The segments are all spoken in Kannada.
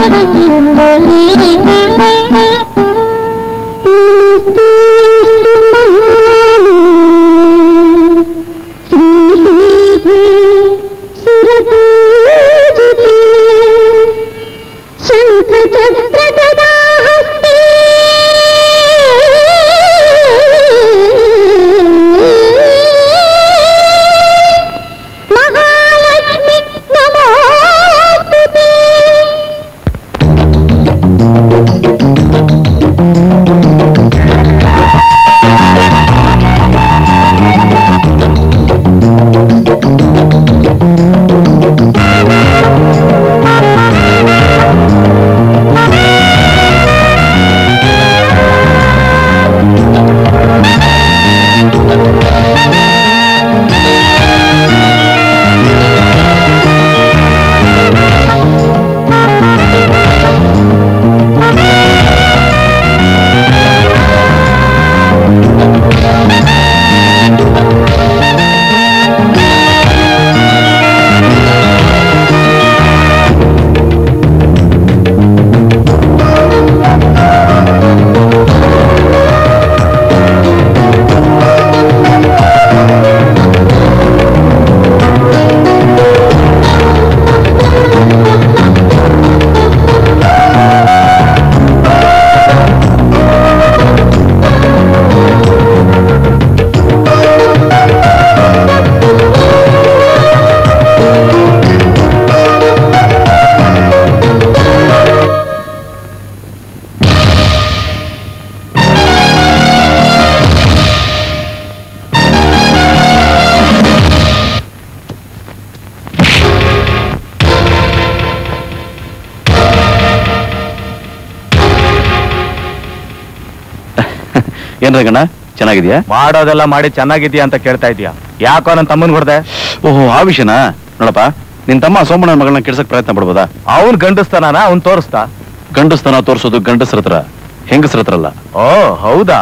ಮಹಾಲಕ್ಷ್ಮಿ ನಮೋಸ್ತುತೇ ಏನ್ ರಂಗಣ್ಣ ಚೆನ್ನಾಗಿದ್ಯಾ ಮಾಡೋದೆಲ್ಲ ಮಾಡಿ ಚೆನ್ನಾಗಿದ್ಯಾ ಅಂತ ಕೇಳ್ತಾ ಇದೀಯಾ ಯಾಕೋ ನನ್ನ ತಮ್ಮನ್ ಹೊಡೆದೆ ಓಹೋ ಆ ವಿಷಯನಾ ನೋಡಪ್ಪ ನಿನ್ ತಮ್ಮ ಸೋಮಣ್ಣ ಮಗಳನ್ನ ಕೆಡ್ಸಕ್ ಪ್ರಯತ್ನ ಪಡ್ಬೋದಾ ಅವನ್ ಗಂಡಸ್ತಾನ ಅವ್ನ್ ತೋರಿಸ್ತಾ ಗಂಡಸ್ತನ ತೋರ್ಸೋದು ಗಂಡಸ್ರ ಹತ್ರ ಹೆಂಗಸ್ರ ಹತ್ರ ಅಲ್ಲ ಓ ಹೌದಾ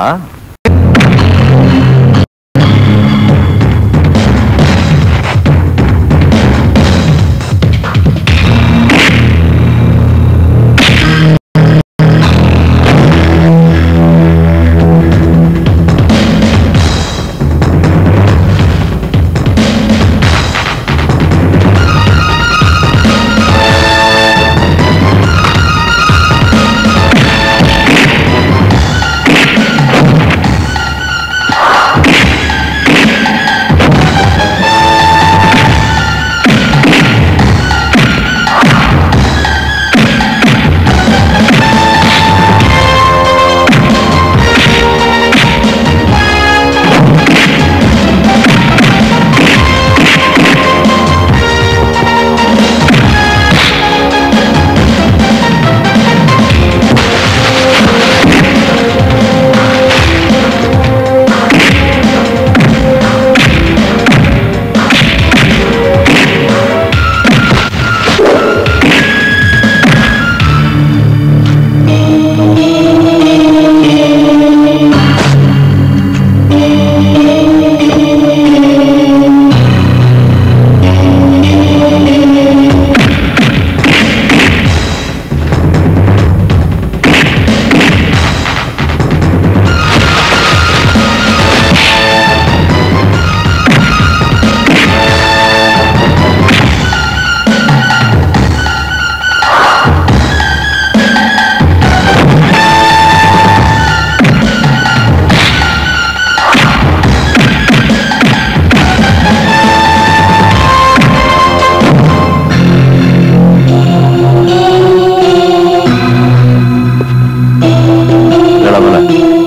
ಹೇಳಮಲ್ಲ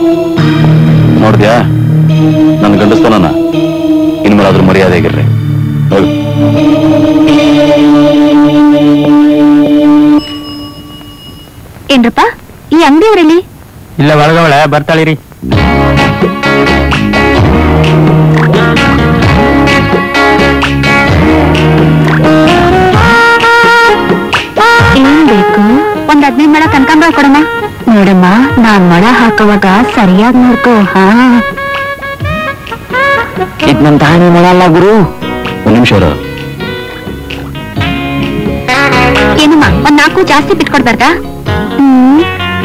ನೋಡಿದ್ಯಾ ನನ್ನ ಗಂಡಸ್ತನ ಇನ್ಮೇಲಾದ್ರೂ ಮರ್ಯಾದೆಗಿರ್ರಿ ಹೋಗು ಏನ್ರಪ್ಪ ಈ ಅಂಗಡಿಯವರಲ್ಲಿ ಇಲ್ಲ ಒಳಗವಳೆ ಬರ್ತಾಳಿರಿ ಏನ್ ಬೇಕು ಒಂದ್ ಹದಿನೈದು ಮೊಳ ಕನಕಾಂಬರ ಕೊಡಮ್ಮ ನೋಡಮ್ಮ ನಾನ್ ಮೊಳ ಹಾಕುವಾಗ ಸರಿಯಾಗಿ ನೋಡ್ಕೋ ಹಾ ಇದ್ ನಮ್ ತಾಯಿ ಮೊಳ ಅಲ್ಲ ಗುರು ಒಂದ್ ನಿಮಿಷ ಇರು. ಏನಮ್ಮ ಒಂದ್ ನಾಲ್ಕು ಜಾಸ್ತಿ ಬಿಟ್ಕೊಡ್ಬಾರ್ದಾ ಹ್ಮ್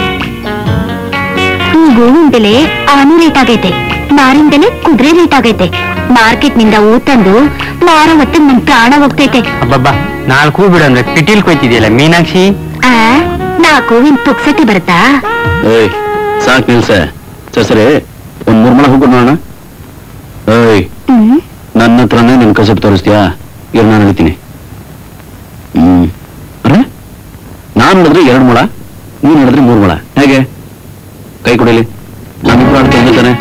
ಈ ಗೋವಿನ ಬೆಲೆ ಆನೆ ರೇಟ್ ಆಗೈತೆ ನಾರಿನ ಬೆಲೆ ಕುದುರೆ ರೇಟ್ ಆಗೈತೆ ಮಾರ್ಕೆಟ್ ನಿಂದ ಹೂ ತಂದು ವಾರ ಹೊತ್ತು ನನ್ ಪ್ರಾಣ ಹೋಗ್ತೈತೆ ಅಬ್ಬಬ್ಬ ನಾಲ್ಕು ಹೂ ಬಿಡು ಅಂದ್ರೆ ಪಿಟೀಲ್ ಕೊಯ್ತಿದ್ಯಲ್ಲ ಮೀನಾಕ್ಷಿ ಆ ನಾಲ್ಕು ಹೂವಿನ ಪುಕ್ಸಟಿ ಬರುತ್ತಾ ಏಯ್ ಸಾಕ್ ನಿಲ್ಸೆ ಸರಿ ಸರಿ ಒಂದ್ ಮೂರ್ ಮಳ ಹೋಗ್ಬಿಡ್ ನೋಡೋಣ ಏಯ್ ಹ್ಮ್ ನನ್ನ ಹತ್ರನೇ ನಿನ್ ಕಸಬ್ ತೋರಿಸ್ತೀಯಾ ಇರ್ ನಾನು ಹೇಳ್ತೀನಿ ಹ್ಮ್ ಅರೆ ನಾನು ಹೇಳಿದ್ರೆ ಎರಡು ಮೊಳ ನೀನ್ ಹೇಳಿದ್ರೆ ಮೂರ್ ಮೊಳ ಹೇಗೆ ಕೈ ಕೊಡಲಿ ನಮ್ಮಿಬ್ರು ಆಡ್ತಾ ಇದ್ದಾನೆ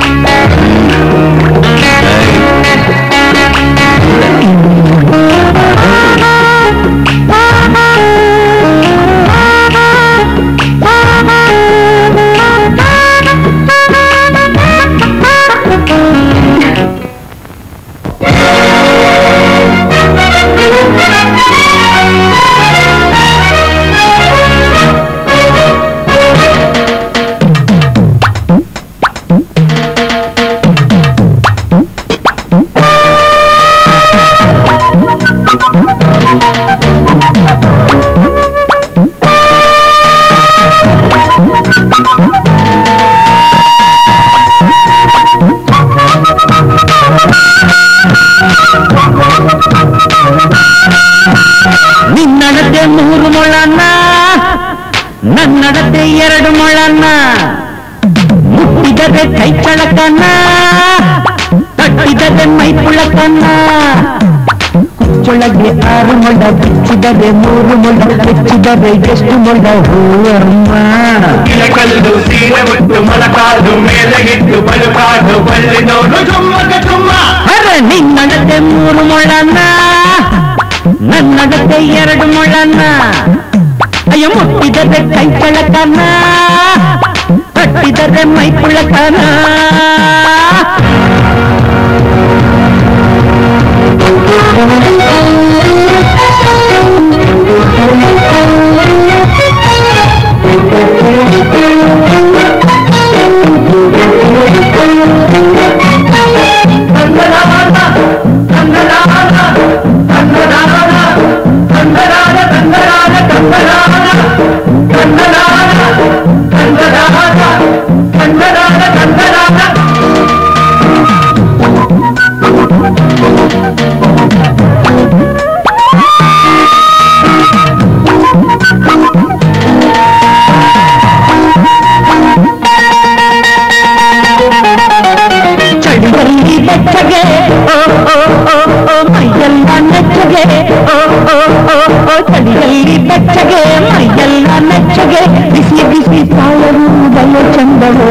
ನಿನ್ನಡತೆ ಮೂರು ಮೊಳನ್ನ ನನ್ನಡತೆ ಎರಡು ಮೊಳನ್ನ ಮುಟ್ಟಿದರೆ ಕೈ ಚಳಕನ್ನ ತಟ್ಟಿದರೆ ಮೈ ಪುಳಕನ್ನ ಹುಚ್ಚೊಳಗೆ ಆರು ಮೊಳ ಬಿಚ್ಚಿದರೆ ಮೂರು ಮೊಳ ಹೆಚ್ಚಿದರೆ ಎಷ್ಟು ಮೊಳ ಹೂವಮ್ಮ ಇಳಕಲ್ಲು ಸೀರೆ ಉಟ್ಟು ಮೊಳಕಾದು ಮೇಲೆಗಿಟ್ಟು ಬಳುಕಾದು ಬಳ್ಳಿನೋಡು ಜುಮ್ಮಕ ಜುಮ್ಮ ಅರ ನಿನ್ನಡತೆ ಮೂರು ಮೊಳನ್ನ ನನ್ನಡತೆ ಎರಡು ಮೊಳನ್ನ ಅಯ್ಯ ಮುಟ್ಟಿದರೆ ಕೈ ಚಳಕನ ಕಟ್ಟಿದರೆ ಮೈ ಪುಳಕನ ಚಳಿಯಲ್ಲಿ ಬೆಚ್ಚಗೆ ಓ ಓ ಓ ಓ ಮೈಯೆಲ್ಲ ನೆಚ್ಚಗೆ ಓ ಓ ಓ ಓ ಚಳಿಯಲ್ಲಿ ಬೆಚ್ಚಗೆ ಮೈಯೆಲ್ಲ ನೆಚ್ಚಗೆ ಬಿಸಿ ಬಿಸಿ ಸಾಯರುವುದಲ್ಲ ಚಂದವೋ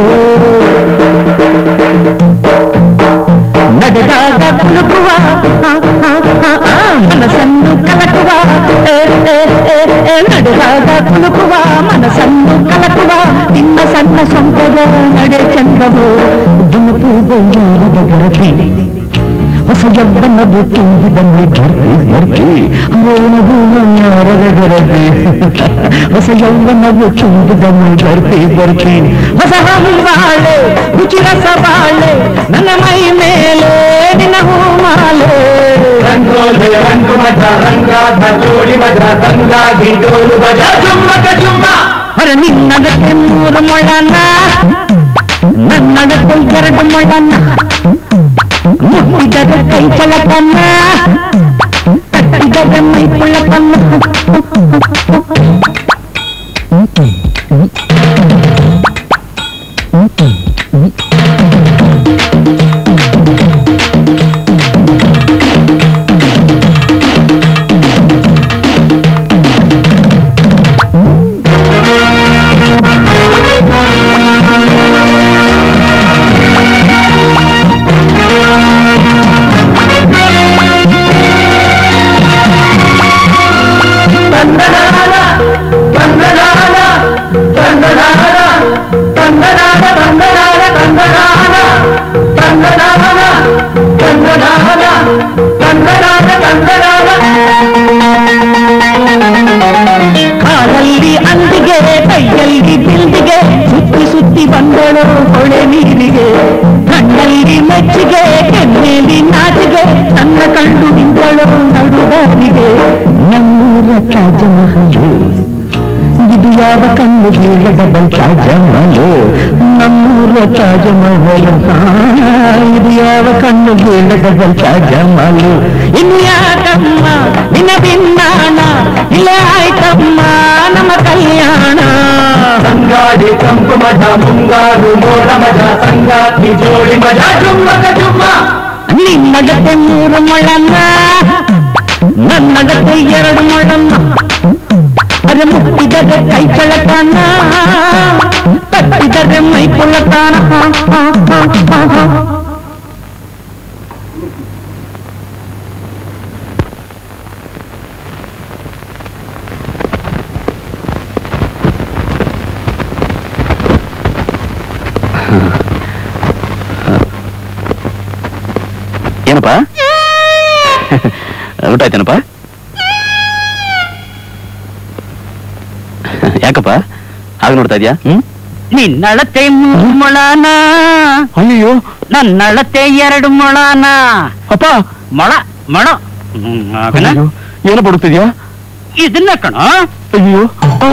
ನಡೆದಾಗ ಕುಲುಕುವ ಆ, ಆ, ಆ, ಆ, ಮನಸ್ಸನ್ನು ಕಲಕುವ ಏ, ಏ, ಏ, ಏ, ನಡೆದಾಗ ಕುಲುಕುವ ಮನಸ್ಸನ್ನು ಕಲಕುವ ನಿನ್ನ ಸಣ್ಣ ಸಂಪದ ನಡೆ ಚಂದವೋ ದುಮುಕು ಬೈಯಾರದ ಗರತಿ ಹೊಸ ಜಬ್ಬನದು ತುಂಬಿದಲ್ಲಿ ಗರ್ತಿ ಗರ್ತಿ ಅರೇನದು ಯಾರದ ಗರತಿ ಹೊಸ ಯೌವನವು ತುಂಬಿದಲ್ಲಿ ಗರ್ತಿ ಗರ್ತಿ ಹೊಸ ಬಾಳೆ ರುಚಿ ರಸ ಬಾಳೆ ನನ್ನ ಮೈ ಮೇಲೆ ನಿನ್ನ ಹೂಮಾಲೆ ರಂಗೋಲೆ ರಂಗು ಮಜ ರಂಗಾದ ಜೋಡಿ ಮಜ ರಂಗಾಗಿ ಡೋಲು ಬಜ ಜುಮ್ಮಕ ಜುಮ್ಮ ಹೊರ ನಿನ್ನದಕ್ಕೆ ಮೂರು ಮೊಳನ ನನ್ನದಕ್ಕೆ ಎರಡು ಮೊಳನ ಮುಟ್ಟಿದರೆ ಕೈ ಚಳಕನ್ನ ತಟ್ಟಿದರೆ ಮೈ ಪುಳಕನ್ನ ರಂಗೋಲೆ ಬೀಳದ ತಾಜಮಹಲು ನಮ್ಮೂರ ತಾಜಮಹಲ್ ಇದು ಯಾವ ಕಣ್ಣು ಬೀಳದ ತಾಜಮಹಲು ಇನ್ನು ಯಾಕಮ್ಮ ನಿನ್ನ ಭಿನ್ನಾಣ ಇಲ್ಲ ಆಯ್ತಮ್ಮ ನಮ್ಮ ಕಲ್ಯಾಣ ಸಂಗಾಡಿ ಕಂಪು ಮಜ ಮುಂಗಾರು ಮೋಡ ಮಜ ಸಂಗಾತಿ ಜೋಡಿ ಮಜ ಜುಮ್ಮಕ ಜುಮ್ಮ ನಿನ್ನಗತ್ತೆ ಮೂರು ಮೊಳನ್ನ ನನ್ನಗತ್ತೆ ಎರಡು ಮೊಳನ್ನ ಅರೆ ಮುಟ್ಟಿದರೆ ಕೈ ಚಳತಾನ ತಟ್ಟಿದರೆ ಮೈ ಪುಳತಾನ ಏನಪ್ಪ ಊಟ ಆಯ್ತೇನಪ್ಪ ಯಾಕಪ್ಪ ಹಾಗೆ ನೋಡ್ತಾ ಇದ್ಯಾ ಹ್ಮ್ ನಿನ್ನಳತೆ ಮೂರು ಮೊಳನ ಅಯ್ಯೋ ನನ್ನಳತೆ ಎರಡು ಮೊಳನ ಅಪ್ಪ ಮೊಳ ಮೊಳ ಹ್ಮ್, ಆಗನ? ಅಯ್ಯೋ, ಏನು ಬಡುತ್ತಿದ್ಯಾ ಇದನ್ನ ಕಣ ಅಯ್ಯೋ ಆ.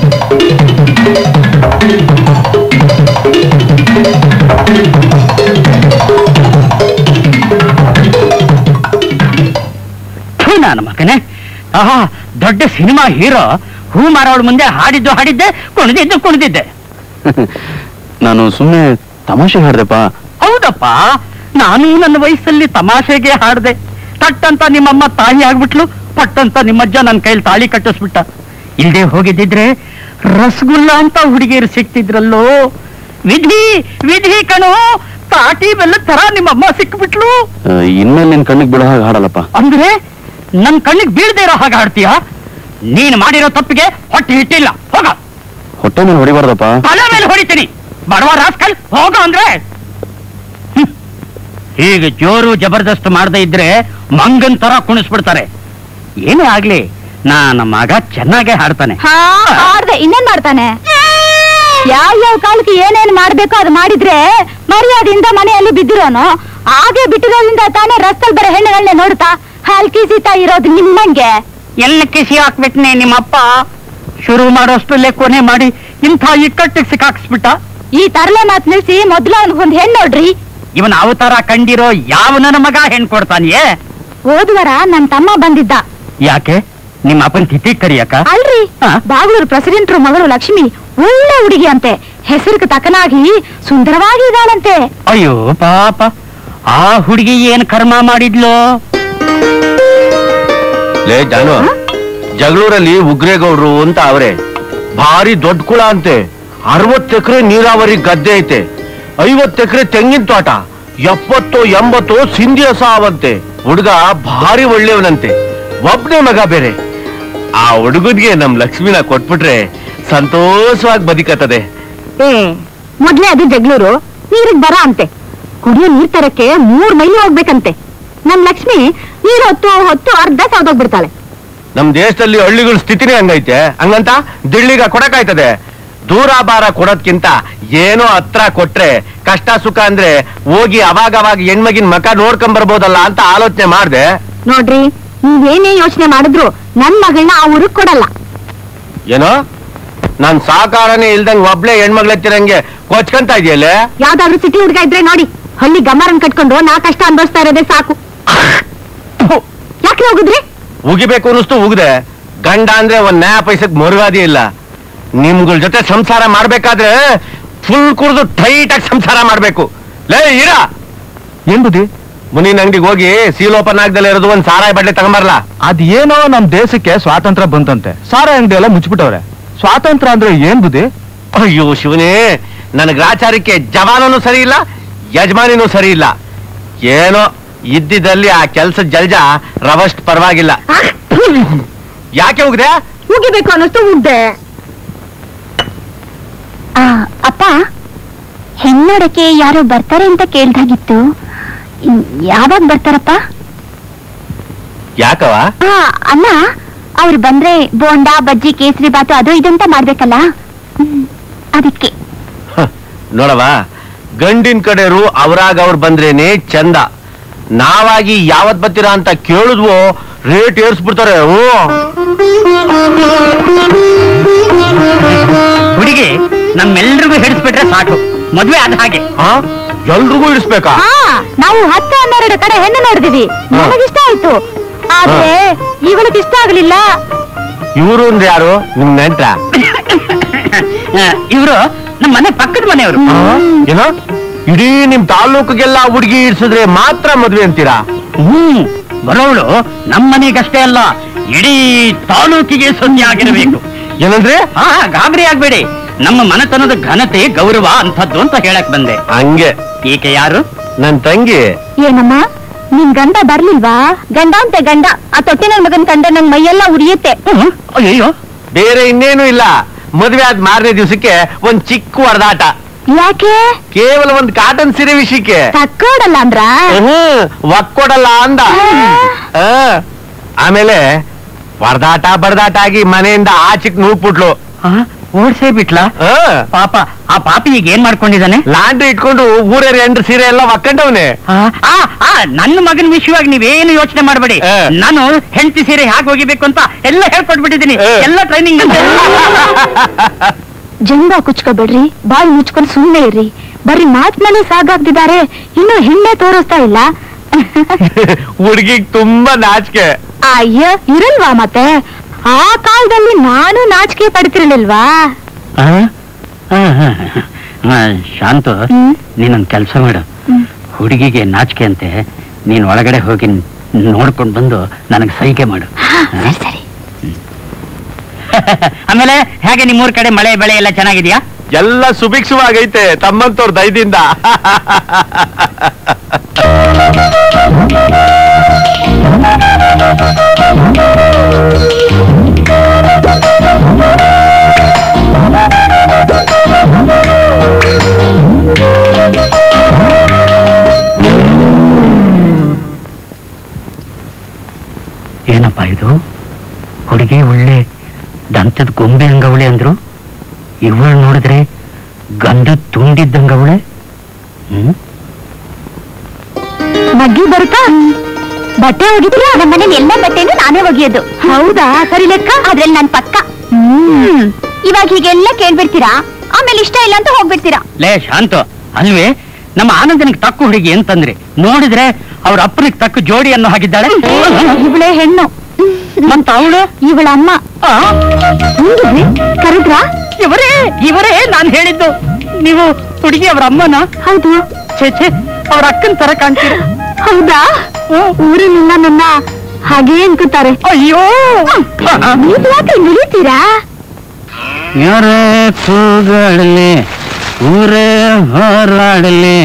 ಥು, ನನ್ನ ಮಗನೇ ಆಹಾ ದೊಡ್ಡ ಸಿನಿಮಾ ಹೀರೋ ಹೂ ಮಾರೋಳ ಮುಂದೆ ಹಾಡಿದ್ದು ಹಾಡಿದ್ದೆ ಕುಣಿದಿದ್ದು ಕುಣಿದಿದ್ದೆ ನಾನು ಸುಮ್ಮನೆ ತಮಾಷೆ ಹಾಡ್ದೆಪ್ಪ ಹೌದಪ್ಪ ನಾನು ನನ್ನ ವಯಸ್ಸಲ್ಲಿ ತಮಾಷೆಗೆ ಹಾಡ್ದೆ ತಟ್ಟಂತ ನಿಮ್ಮಮ್ಮ ತಾಯಿ ಆಗ್ಬಿಟ್ಲು ಪಟ್ಟಂತ ನಿಮ್ಮಜ್ಜ ನನ್ನ ಕೈಲಿ ತಾಳಿ ಕಟ್ಟಿಸ್ಬಿಟ್ಟ ಇಲ್ದೆ ಹೋಗಿದ್ದಿದ್ರೆ ರಸಗುಲ್ಲ ಅಂತ ಹುಡುಗಿಯರು ಸಿಕ್ತಿದ್ರಲ್ಲೋ ವಿಧಿ ವಿಧಿ ಕಣೋ ತಾಟಿ ಬೆಲ್ಲ ತರ ನಿಮ್ಮಮ್ಮ ಸಿಕ್ಬಿಟ್ಲು ಆ, ಇನ್ಮೇಲೆ ನಿನ್ ಕಣ್ಣಿಗೆ ಬೀಳೋ ಹಾಗೆ ಹಾಡಲ್ಲಪ್ಪ ಅಂದ್ರೆ ನನ್ ಕಣ್ಣಿಗೆ ಬೀಳದೆ ಇರೋ ಹಾಗೆ ಹಾಡ್ತೀಯ ನೀನ್ ಮಾಡಿರೋ ತಪ್ಪಿಗೆ ಹೊಟ್ಟೆ ಹಿಟ್ಟಿಲ್ಲ ಹೋಗ ಹೊಟ್ಟೆ ಮೇಲೆ ಹೊಡಿಬಾರ್ದಪ್ಪ ತಲೆ ಮೇಲೆ ಹೊಡಿತೀನಿ ಬಡವ ರಾಸ್ಕಲ್ ಹೋಗ ಅಂದ್ರೆ ಹ್ಮ್. ಹೀಗೆ ಜೋರು ಜಬರ್ದಸ್ತ್ ಮಾಡದೇ ಇದ್ರೆ ಮಂಗನ್ ತರ ಕುಣಿಸ್ಬಿಡ್ತಾರೆ ಏನೇ ಆಗ್ಲಿ ನಾ ನಮ್ಮ ಮಗ ಚೆನ್ನಾಗೇ ಹಾಡ್ತಾನೆ ಹಾ ಆಡ್ದೆ ಇನ್ನೇನ್ ಮಾಡ್ತಾನೆ ಯಾವ ಯಾವ ಕಾಲಕ್ಕೆ ಏನೇನ್ ಮಾಡ್ಬೇಕೋ ಅದು ಮಾಡಿದ್ರೆ ಮರ್ಯಾದೆಯಿಂದ ಮನೆಯಲ್ಲಿ ಬಿದ್ದಿರೋನು ಹಾಗೆ ಬಿಟ್ಟಿರೋದ್ರಿಂದ ತಾನೇ ರಸ್ತಲ್ ಬರೋ ಹೆಣ್ಣುಗಳನ್ನೇ ನೋಡ್ತಾ ಹಲ್ಕಿ ಸೀತಾ ಇರೋದು ನಿಮ್ಮಂಗೆ ಎಲ್ಲ ಕಿಸಿ ಹಾಕ್ಬಿಟ್ನೆ ನಿಮ್ಮಪ್ಪ ಶುರು ಮಾಡೋಷ್ಟರಲ್ಲೇ ಕೊನೆ ಮಾಡಿ ಇಂಥ ಇಕ್ಕಟ್ಟಿಗೆ ಸಿಕ್ಕಾಕ್ಸ್ಬಿಟ್ಟ ಈ ತರಲೆ ಮಾತ್ ನಿಲ್ಸಿ ಮೊದ್ಲು ಅವ್ನಿಗೊಂದ್ ಹೆಣ್ ನೋಡ್ರಿ ಇವನ ಅವತಾರ ಕಂಡಿರೋ ಯಾವ ನನ್ನ ಮಗ ಹೆಣ್ ಕೊಡ್ತಾನೆಯೇ ಹೋದ್ವರ ನನ್ ತಮ್ಮ ಬಂದಿದ್ದ ಯಾಕೆ ನಿಮ್ಮ ಅಪ್ಪನ್ ತಿಥಿ ಕರಿಯಕ ಅಲ್ರಿ ಹಾ? ಬಾಗ್ಲೂರು ಪ್ರೆಸಿಡೆಂಟ್ರು ಮಗಳು ಲಕ್ಷ್ಮಿ ಒಳ್ಳೆ ಹುಡುಗಿ ಅಂತೆ ಹೆಸರಿಗೆ ತಕ್ಕನಾಗಿ ಸುಂದರವಾಗಿ ಇದ್ದಾಳಂತೆ ಅಯ್ಯೋ ಪಾಪ ಆ ಹುಡುಗಿ ಏನ್ ಕರ್ಮ ಮಾಡಿದ್ಲು ಲೇ ಜಾನು ಜಗಳೂರಲ್ಲಿ ಉಗ್ರೇಗೌಡ್ರು ಅಂತ ಅವರೇ ಭಾರಿ ದೊಡ್ಡ ಕುಳ ಅಂತೆ ಅರವತ್ತು ಎಕರೆ ನೀರಾವರಿ ಗದ್ದೆ ಐತೆ ಐವತ್ತು ಎಕರೆ ತೆಂಗಿನ ತೋಟ ಎಪ್ಪತ್ತು ಎಂಬತ್ತು ಸಿಂಧಿಯ ಸಾವಂತೆ ಹುಡುಗ ಭಾರಿ ಒಳ್ಳೆಯವನಂತೆ ಒಬ್ನೇ ಮಗ ಬೇರೆ ಆ ಹುಡುಗನ್ಗೆ ನಮ್ ಲಕ್ಷ್ಮಿನ ಕೊಟ್ಬಿಟ್ರೆ ಸಂತೋಷವಾಗಿ ಬದುಕತ್ತದೆ ಏ ಮೊದ್ಲೇ ಅದು ಜಗಳೂರು ನೀರಿಗ್ ಬರ ಅಂತೆ ಕುಡಿಯೋ ನೀರ್ ತರಕ್ಕೆ ಮೂರ್ ಮೈಲಿ ಹೋಗ್ಬೇಕಂತೆ ನಮ್ ಲಕ್ಷ್ಮಿ ನೀರ್ ಹೊತ್ತು ಹೊತ್ತು ಅರ್ಧ ಸೌದೋಗ್ಬಿಡ್ತಾಳೆ ನಮ್ ದೇಶದಲ್ಲಿ ಹಳ್ಳಿಗಳ ಸ್ಥಿತಿನೇ ಹಂಗೈತೆ ಹಂಗಂತ ದಿಳ್ಳಿಗ ಕೊಡಕಾಯ್ತದೆ ದೂರ ಬಾರ ಕೊಡೋದ್ಕಿಂತ ಏನೋ ಹತ್ರ ಕೊಟ್ರೆ ಕಷ್ಟ ಸುಖ ಅಂದ್ರೆ ಹೋಗಿ ಅವಾಗ ಅವಾಗ ಹೆಣ್ಮಗಿನ ಮಕ ನೋಡ್ಕೊಂಡ್ ಬರ್ಬೋದಲ್ಲ ಅಂತ ಆಲೋಚನೆ ಮಾಡ್ದೆ ನೋಡ್ರಿ ನೀವೇನೇ ಯೋಚನೆ ಮಾಡಿದ್ರು ನನ್ ಮಗಳನ್ನ ಆ ಊರಿಗೆ ಕೊಡಲ್ಲ ಏನೋ ನಾನ್ ಸಾಕಾರನೇ ಇಲ್ದಂಗ್ ಒಬ್ಳೆ ಹೆಣ್ಮಗ್ಳೆತ್ತಿರಂಗೆ ಕೊಚ್ಕಂತ ಇದೆಯಲ್ಲೇ ಯಾವ್ದಾದ್ರು ಸಿಟಿ ಹುಡುಗ ಇದ್ರೆ ನೋಡಿ ಹಳ್ಳಿ ಗಮರನ್ ಕಟ್ಕೊಂಡು ನಾ ಕಷ್ಟ ಅನ್ಭವಿಸ್ತಾ ಇರೋದೇ ಸಾಕು ಯಾಕೆ ಹೋಗುದ್ರಿ ಉಗಿಬೇಕು ಅನ್ನಿಸ್ತು ಉಗ್ದೆ ಗಂಡ ಅಂದ್ರೆ ಒಂದ್ ನ್ಯಾಯ ಪೈಸಕ್ ಮರುವಾದಿ ಇಲ್ಲ ನಿಮ್ಗಳ ಜೊತೆ ಸಂಸಾರ ಮಾಡ್ಬೇಕಾದ್ರೆ ಫುಲ್ ಕುಡ್ದು ಟೈಟ್ ಆಗಿ ಸಂಸಾರ ಮಾಡ್ಬೇಕು ಲೇ ಇರ ಏನ್ ಬುದ್ಧಿ ಮುನಿನ ಅಂಗಡಿಗೆ ಹೋಗಿ ಸೀಲ್ ಓಪನ್ ಆಗ್ದಲ್ಲ ಇರೋದು ಒಂದ್ ಸಾರಾಯಿ ಬಡ್ಲೆ ತಗೊಂಬರ್ಲ ಅದೇನೋ ನಮ್ ದೇಶಕ್ಕೆ ಸ್ವಾತಂತ್ರ್ಯ ಬಂತಂತೆ ಸಾರ ಅಂಗಡಿ ಎಲ್ಲ ಮುಚ್ಚಿಬಿಟ್ಟವ್ರೆ ಸ್ವಾತಂತ್ರ್ಯ ಅಂದ್ರೆ ಏನ್ ಬುದ್ಧಿ ಅಯ್ಯೋ ಶಿವನೇ ನನ್ನ ಗ್ರಾಚಾರಕ್ಕೆ ಜವಾನನು ಸರಿ ಇಲ್ಲ ಯಜಮಾನಿನೂ ಸರಿ ಇಲ್ಲ ಏನೋ ಇದ್ದಿದ್ದಲ್ಲಿ ಆ ಕೆಲ್ಸ ಜಲ್ಜ ರವಸ್ಟ್ ಪರವಾಗಿಲ್ಲ ಯಾಕೆ ಹೋಗಿದೆ ಮುಗಿಬೇಕು ಅನ್ನಿಸ್ತು ಉದ್ದೆ ಅಪ್ಪ ಹೆಣ್ಣೋಡಕ್ಕೆ ಯಾರೋ ಬರ್ತಾರೆ ಅಂತ ಕೇಳ್ದಾಗಿತ್ತು ಯಾವಾಗ ಬರ್ತಾರಪ್ಪ ಯಾಕವ ಆ, ಅಲ್ಲ ಅವ್ರು ಬಂದ್ರೆ ಬೋಂಡಾ ಬಜ್ಜಿ ಕೇಸರಿ ಬಾತು ಅದು ಇದು ಅಂತ ಮಾಡ್ಬೇಕಲ್ಲ ಹ್ಮ್, ಅದಕ್ಕೆ ಹ, ನೋಡವ ಗಂಡಿನ ಕಡೆರು ಅವ್ರಾಗ ಅವ್ರು ಬಂದ್ರೇನೆ ಚಂದ ನಾವಾಗಿ ಯಾವತ್ ಬರ್ತೀರಾ ಅಂತ ಕೇಳಿದ್ವು ರೇಟ್ ಏರ್ಸ್ಬಿಡ್ತಾರೆ ಓ ಹುಡುಗಿ ನಮ್ಮೆಲ್ರಿಗೂ ಹಿಡಿಸ್ಬಿಟ್ರೆ ಸಾಕು ಮದ್ವೆ ಆದ ಹಾಗೆ ಹಾ ಎಲ್ರಿಗೂ ಇಡಿಸ್ಬೇಕಾ ಹಾ ನಾವು ಹತ್ತು ಹನ್ನೆರಡು ಕಡೆ ಹೆಣ್ಣು ನೋಡಿದಿವಿ ನನಗಿಷ್ಟ ಆಯ್ತು ಆದ್ರೆ ಇವಳಿಗೆ ಇಷ್ಟ ಆಗ್ಲಿಲ್ಲ ಇವರು ಅಂದ್ರೆ ಯಾರು ನಿಮ್ ನೆಂಟ್ರ ಇವರು ನಮ್ಮ ಮನೆ ಪಕ್ಕದ ಮನೆಯವರು ಏನೋ ಇಡೀ ನಿಮ್ ತಾಲೂಕಿಗೆಲ್ಲ ಹುಡುಗಿ ಇಡ್ಸಿದ್ರೆ ಮಾತ್ರ ಮದ್ವೆ ಅಂತೀರಾ ಹ್ಮ್ ಬರೋಳು ನಮ್ಮ ಮನೆಗಷ್ಟೇ ಅಲ್ಲ ಇಡೀ ತಾಲೂಕಿಗೆ ಸೊನ್ನೆ ಆಗಿರಬೇಕು ಏನಂದ್ರೆ ಹಾ ಗಾಬರಿ ಆಗ್ಬೇಡಿ ನಮ್ಮ ಮನೆತನದ ಘನತೆ ಗೌರವ ಅಂಥದ್ದು ಅಂತ ಹೇಳಕ್ ಬಂದೆ ಹಂಗೆ ಈಕೆ ಯಾರು ನನ್ ತಂಗಿ ಏನಮ್ಮ ನಿನ್ ಗಂಡ ಬರ್ಲಿಲ್ವಾ ಗಂಡ ಅಂತೆ ಗಂಡ ಆ ತೊಟ್ಟಿನ ಮಗನ್ ಕಂಡ್ರೆ ನಂಗ್ ಮೈಯೆಲ್ಲ ಉರಿಯುತ್ತೆ ಹ್ಮ್? ಅಯ್ಯಯ್ಯೋ ಬೇರೆ ಇನ್ನೇನು ಇಲ್ಲ ಮದ್ವೆ ಆದ ಮಾರನೇ ದಿವಸಕ್ಕೆ ಒಂದ್ ಚಿಕ್ಕ ಹೊಡೆದಾಟ ಯಾಕೆ ಕೇವಲ ಒಂದ್ ಕಾಟನ್ ಸೀರೆ ವಿಷಯಕ್ಕೆ ತಕ್ಕೋಡಲ್ಲ ಅಂದ್ರ ಹ್ಮ್ ಒಕ್ಕೊಡಲ್ಲ ಅಂದ ಆ. ಆಮೇಲೆ ಹೊಡೆದಾಟ ಬಡದಾಟ ಆಗಿ ಮನೆಯಿಂದ ಆಚೆಕ್ ನೂಗ್ಬಿಟ್ಲು ಆ, ಓಡ್ಸೇ ಬಿಟ್ಲಾ ಆ. ಪಾಪ ಆ ಪಾಪಿ ಈಗ ಏನ್ ಮಾಡ್ಕೊಂಡಿದ್ದಾನೆ ಲಾಂಡ್ರಿ ಇಟ್ಕೊಂಡು ಊರೇ ಎಂಟ್ರು ಸೀರೆ ಎಲ್ಲ ಒಕ್ಕಂಡವ್ನೆ ಆ, ಆ, ಆ, ನನ್ನ ಮಗನ ವಿಷಯವಾಗಿ ನೀವೇನು ಯೋಚನೆ ಮಾಡಬೇಡಿ ಆ. ನಾನು ಹೆಂಡತಿ ಸೀರೆ ಹೇಗೆ ಹೋಗಿಬೇಕು ಅಂತ ಎಲ್ಲ ಹೇಳ್ಕೊಟ್ಬಿಟ್ಟಿದ್ದೀನಿ ಆ. ಎಲ್ಲ ಟ್ರೈನಿಂಗ್ ಜಂಗ ಕುಚ್ಕೋಬೇಡ್ರಿ ಬಾಯಿ ಮುಚ್ಕೊಂಡು ಸುಮ್ಮನೆ ಇರ್ರಿ ಬರೀ ಮಾತ್ನಲ್ಲೇ ಸಾಗಾಗ್ತಿದ್ದಾರೆ ಇನ್ನು ಹೆಣ್ಣೆ ತೋರಿಸ್ತಾ ಇಲ್ಲ ಹುಡ್ಗಿಗ್ ತುಂಬಾ ನಾಚಿಕೆ ಅಯ್ಯ ಇರಲ್ವಾ ಮತ್ತೆ ಆ ಕಾಲದಲ್ಲಿ ನಾನು ನಾಚಿಕೆ ಪಡ್ತಿರ್ಲಿಲ್ವಾ ಶಾಂತು ಹ್ಮ್. ನೀನೊಂದ್ ಕೆಲಸ ಮಾಡು ಹುಡುಗಿಗೆ ನಾಚಿಕೆ ಅಂತೆ ನೀನ್ ಒಳಗಡೆ ಹೋಗಿ ನೋಡ್ಕೊಂಡು ಬಂದು ನನಗೆ ಸೈಗೆ ಮಾಡು ಸರಿ ಸರಿ ಆಮೇಲೆ ಹೇಗೆ ನಿಮ್ಮೂರ್ ಕಡೆ ಮಳೆ ಬೆಳೆ ಎಲ್ಲ ಚೆನ್ನಾಗಿದ್ಯಾ ಎಲ್ಲ ಸುಭಿಕ್ಷವಾಗೈತೆ ತಮ್ಮಂತವ್ರ ದಯದಿಂದ ಏನಪ್ಪ ಇದು ಹುಡುಗಿ ಒಳ್ಳೆ ದಂತದ ಗೊಂಬೆ ಹಂಗವಳೆ ಅಂದ್ರು ಇವಳು ನೋಡಿದ್ರೆ ಗಂಧ ತುಂಡಿದ್ದಂಗವಳೆ ಹ್ಮ್ ಮಗ್ಗಿ ಬರುತ್ತಾ ಬಟ್ಟೆ ಒಗಿತೀರಾ ನಮ್ಮ ಮನೇಲಿ ಎಲ್ಲ ಬಟ್ಟೆನೂ ನಾನೇ ಒಗಿಯೋದು ಹೌದಾ ಸರಿ ಲೆಕ್ಕ ಅದ್ರಲ್ಲಿ ನನ್ ಪಕ್ಕ ಹ್ಮ್ ಇವಾಗ ಹೀಗೆಲ್ಲ ಕೇಳ್ಬಿಡ್ತೀರಾ ಆಮೇಲೆ ಇಷ್ಟ ಇಲ್ಲ ಅಂತ ಹೋಗ್ಬಿಡ್ತೀರಾ ಲೇ ಶಾಂತು ಅಲ್ವೇ ನಮ್ಮ ಆನಂದನಿಗೆ ತಕ್ಕ ಹುಡುಗಿ ಅಂತಂದ್ರೆ ನೋಡಿದ್ರೆ ಅವ್ರ ಅಪ್ಪನಿಗೆ ತಕ್ಕ ಜೋಡಿ ಅನ್ನೋ ಹಾಗಿದ್ದಾಳೆ ಇವಳೇ ಹೆಣ್ಣು ಮತ್ತ ಅವಳು ಇವಳ ಅಮ್ಮ ಹಿಂಗಿದ್ವಿ ಕರೆದ್ರಾ ಇವರೇ ಇವರೇ ನಾನು ಹೇಳಿದ್ದು ನೀವು ಹುಡುಗಿ ಅವ್ರ ಅಮ್ಮನ ಹೌದು ಛೇ ಛೇ ಅವ್ರ ಅಕ್ಕನ ತರ ಕಾಣ್ತೀರ ಹೌದಾ ಊರಿನಿಂದ ನನ್ನ ಹಾಗೇ ಅನ್ಕೋತಾರೆ ಅಯ್ಯೋ ನೀವು ಯಾಕೆ ನಿಲ್ತೀರಾ ಯಾರೇ ಕೂಗಾಡಲಿ ಊರೇ ಹೋರಾಡಲಿ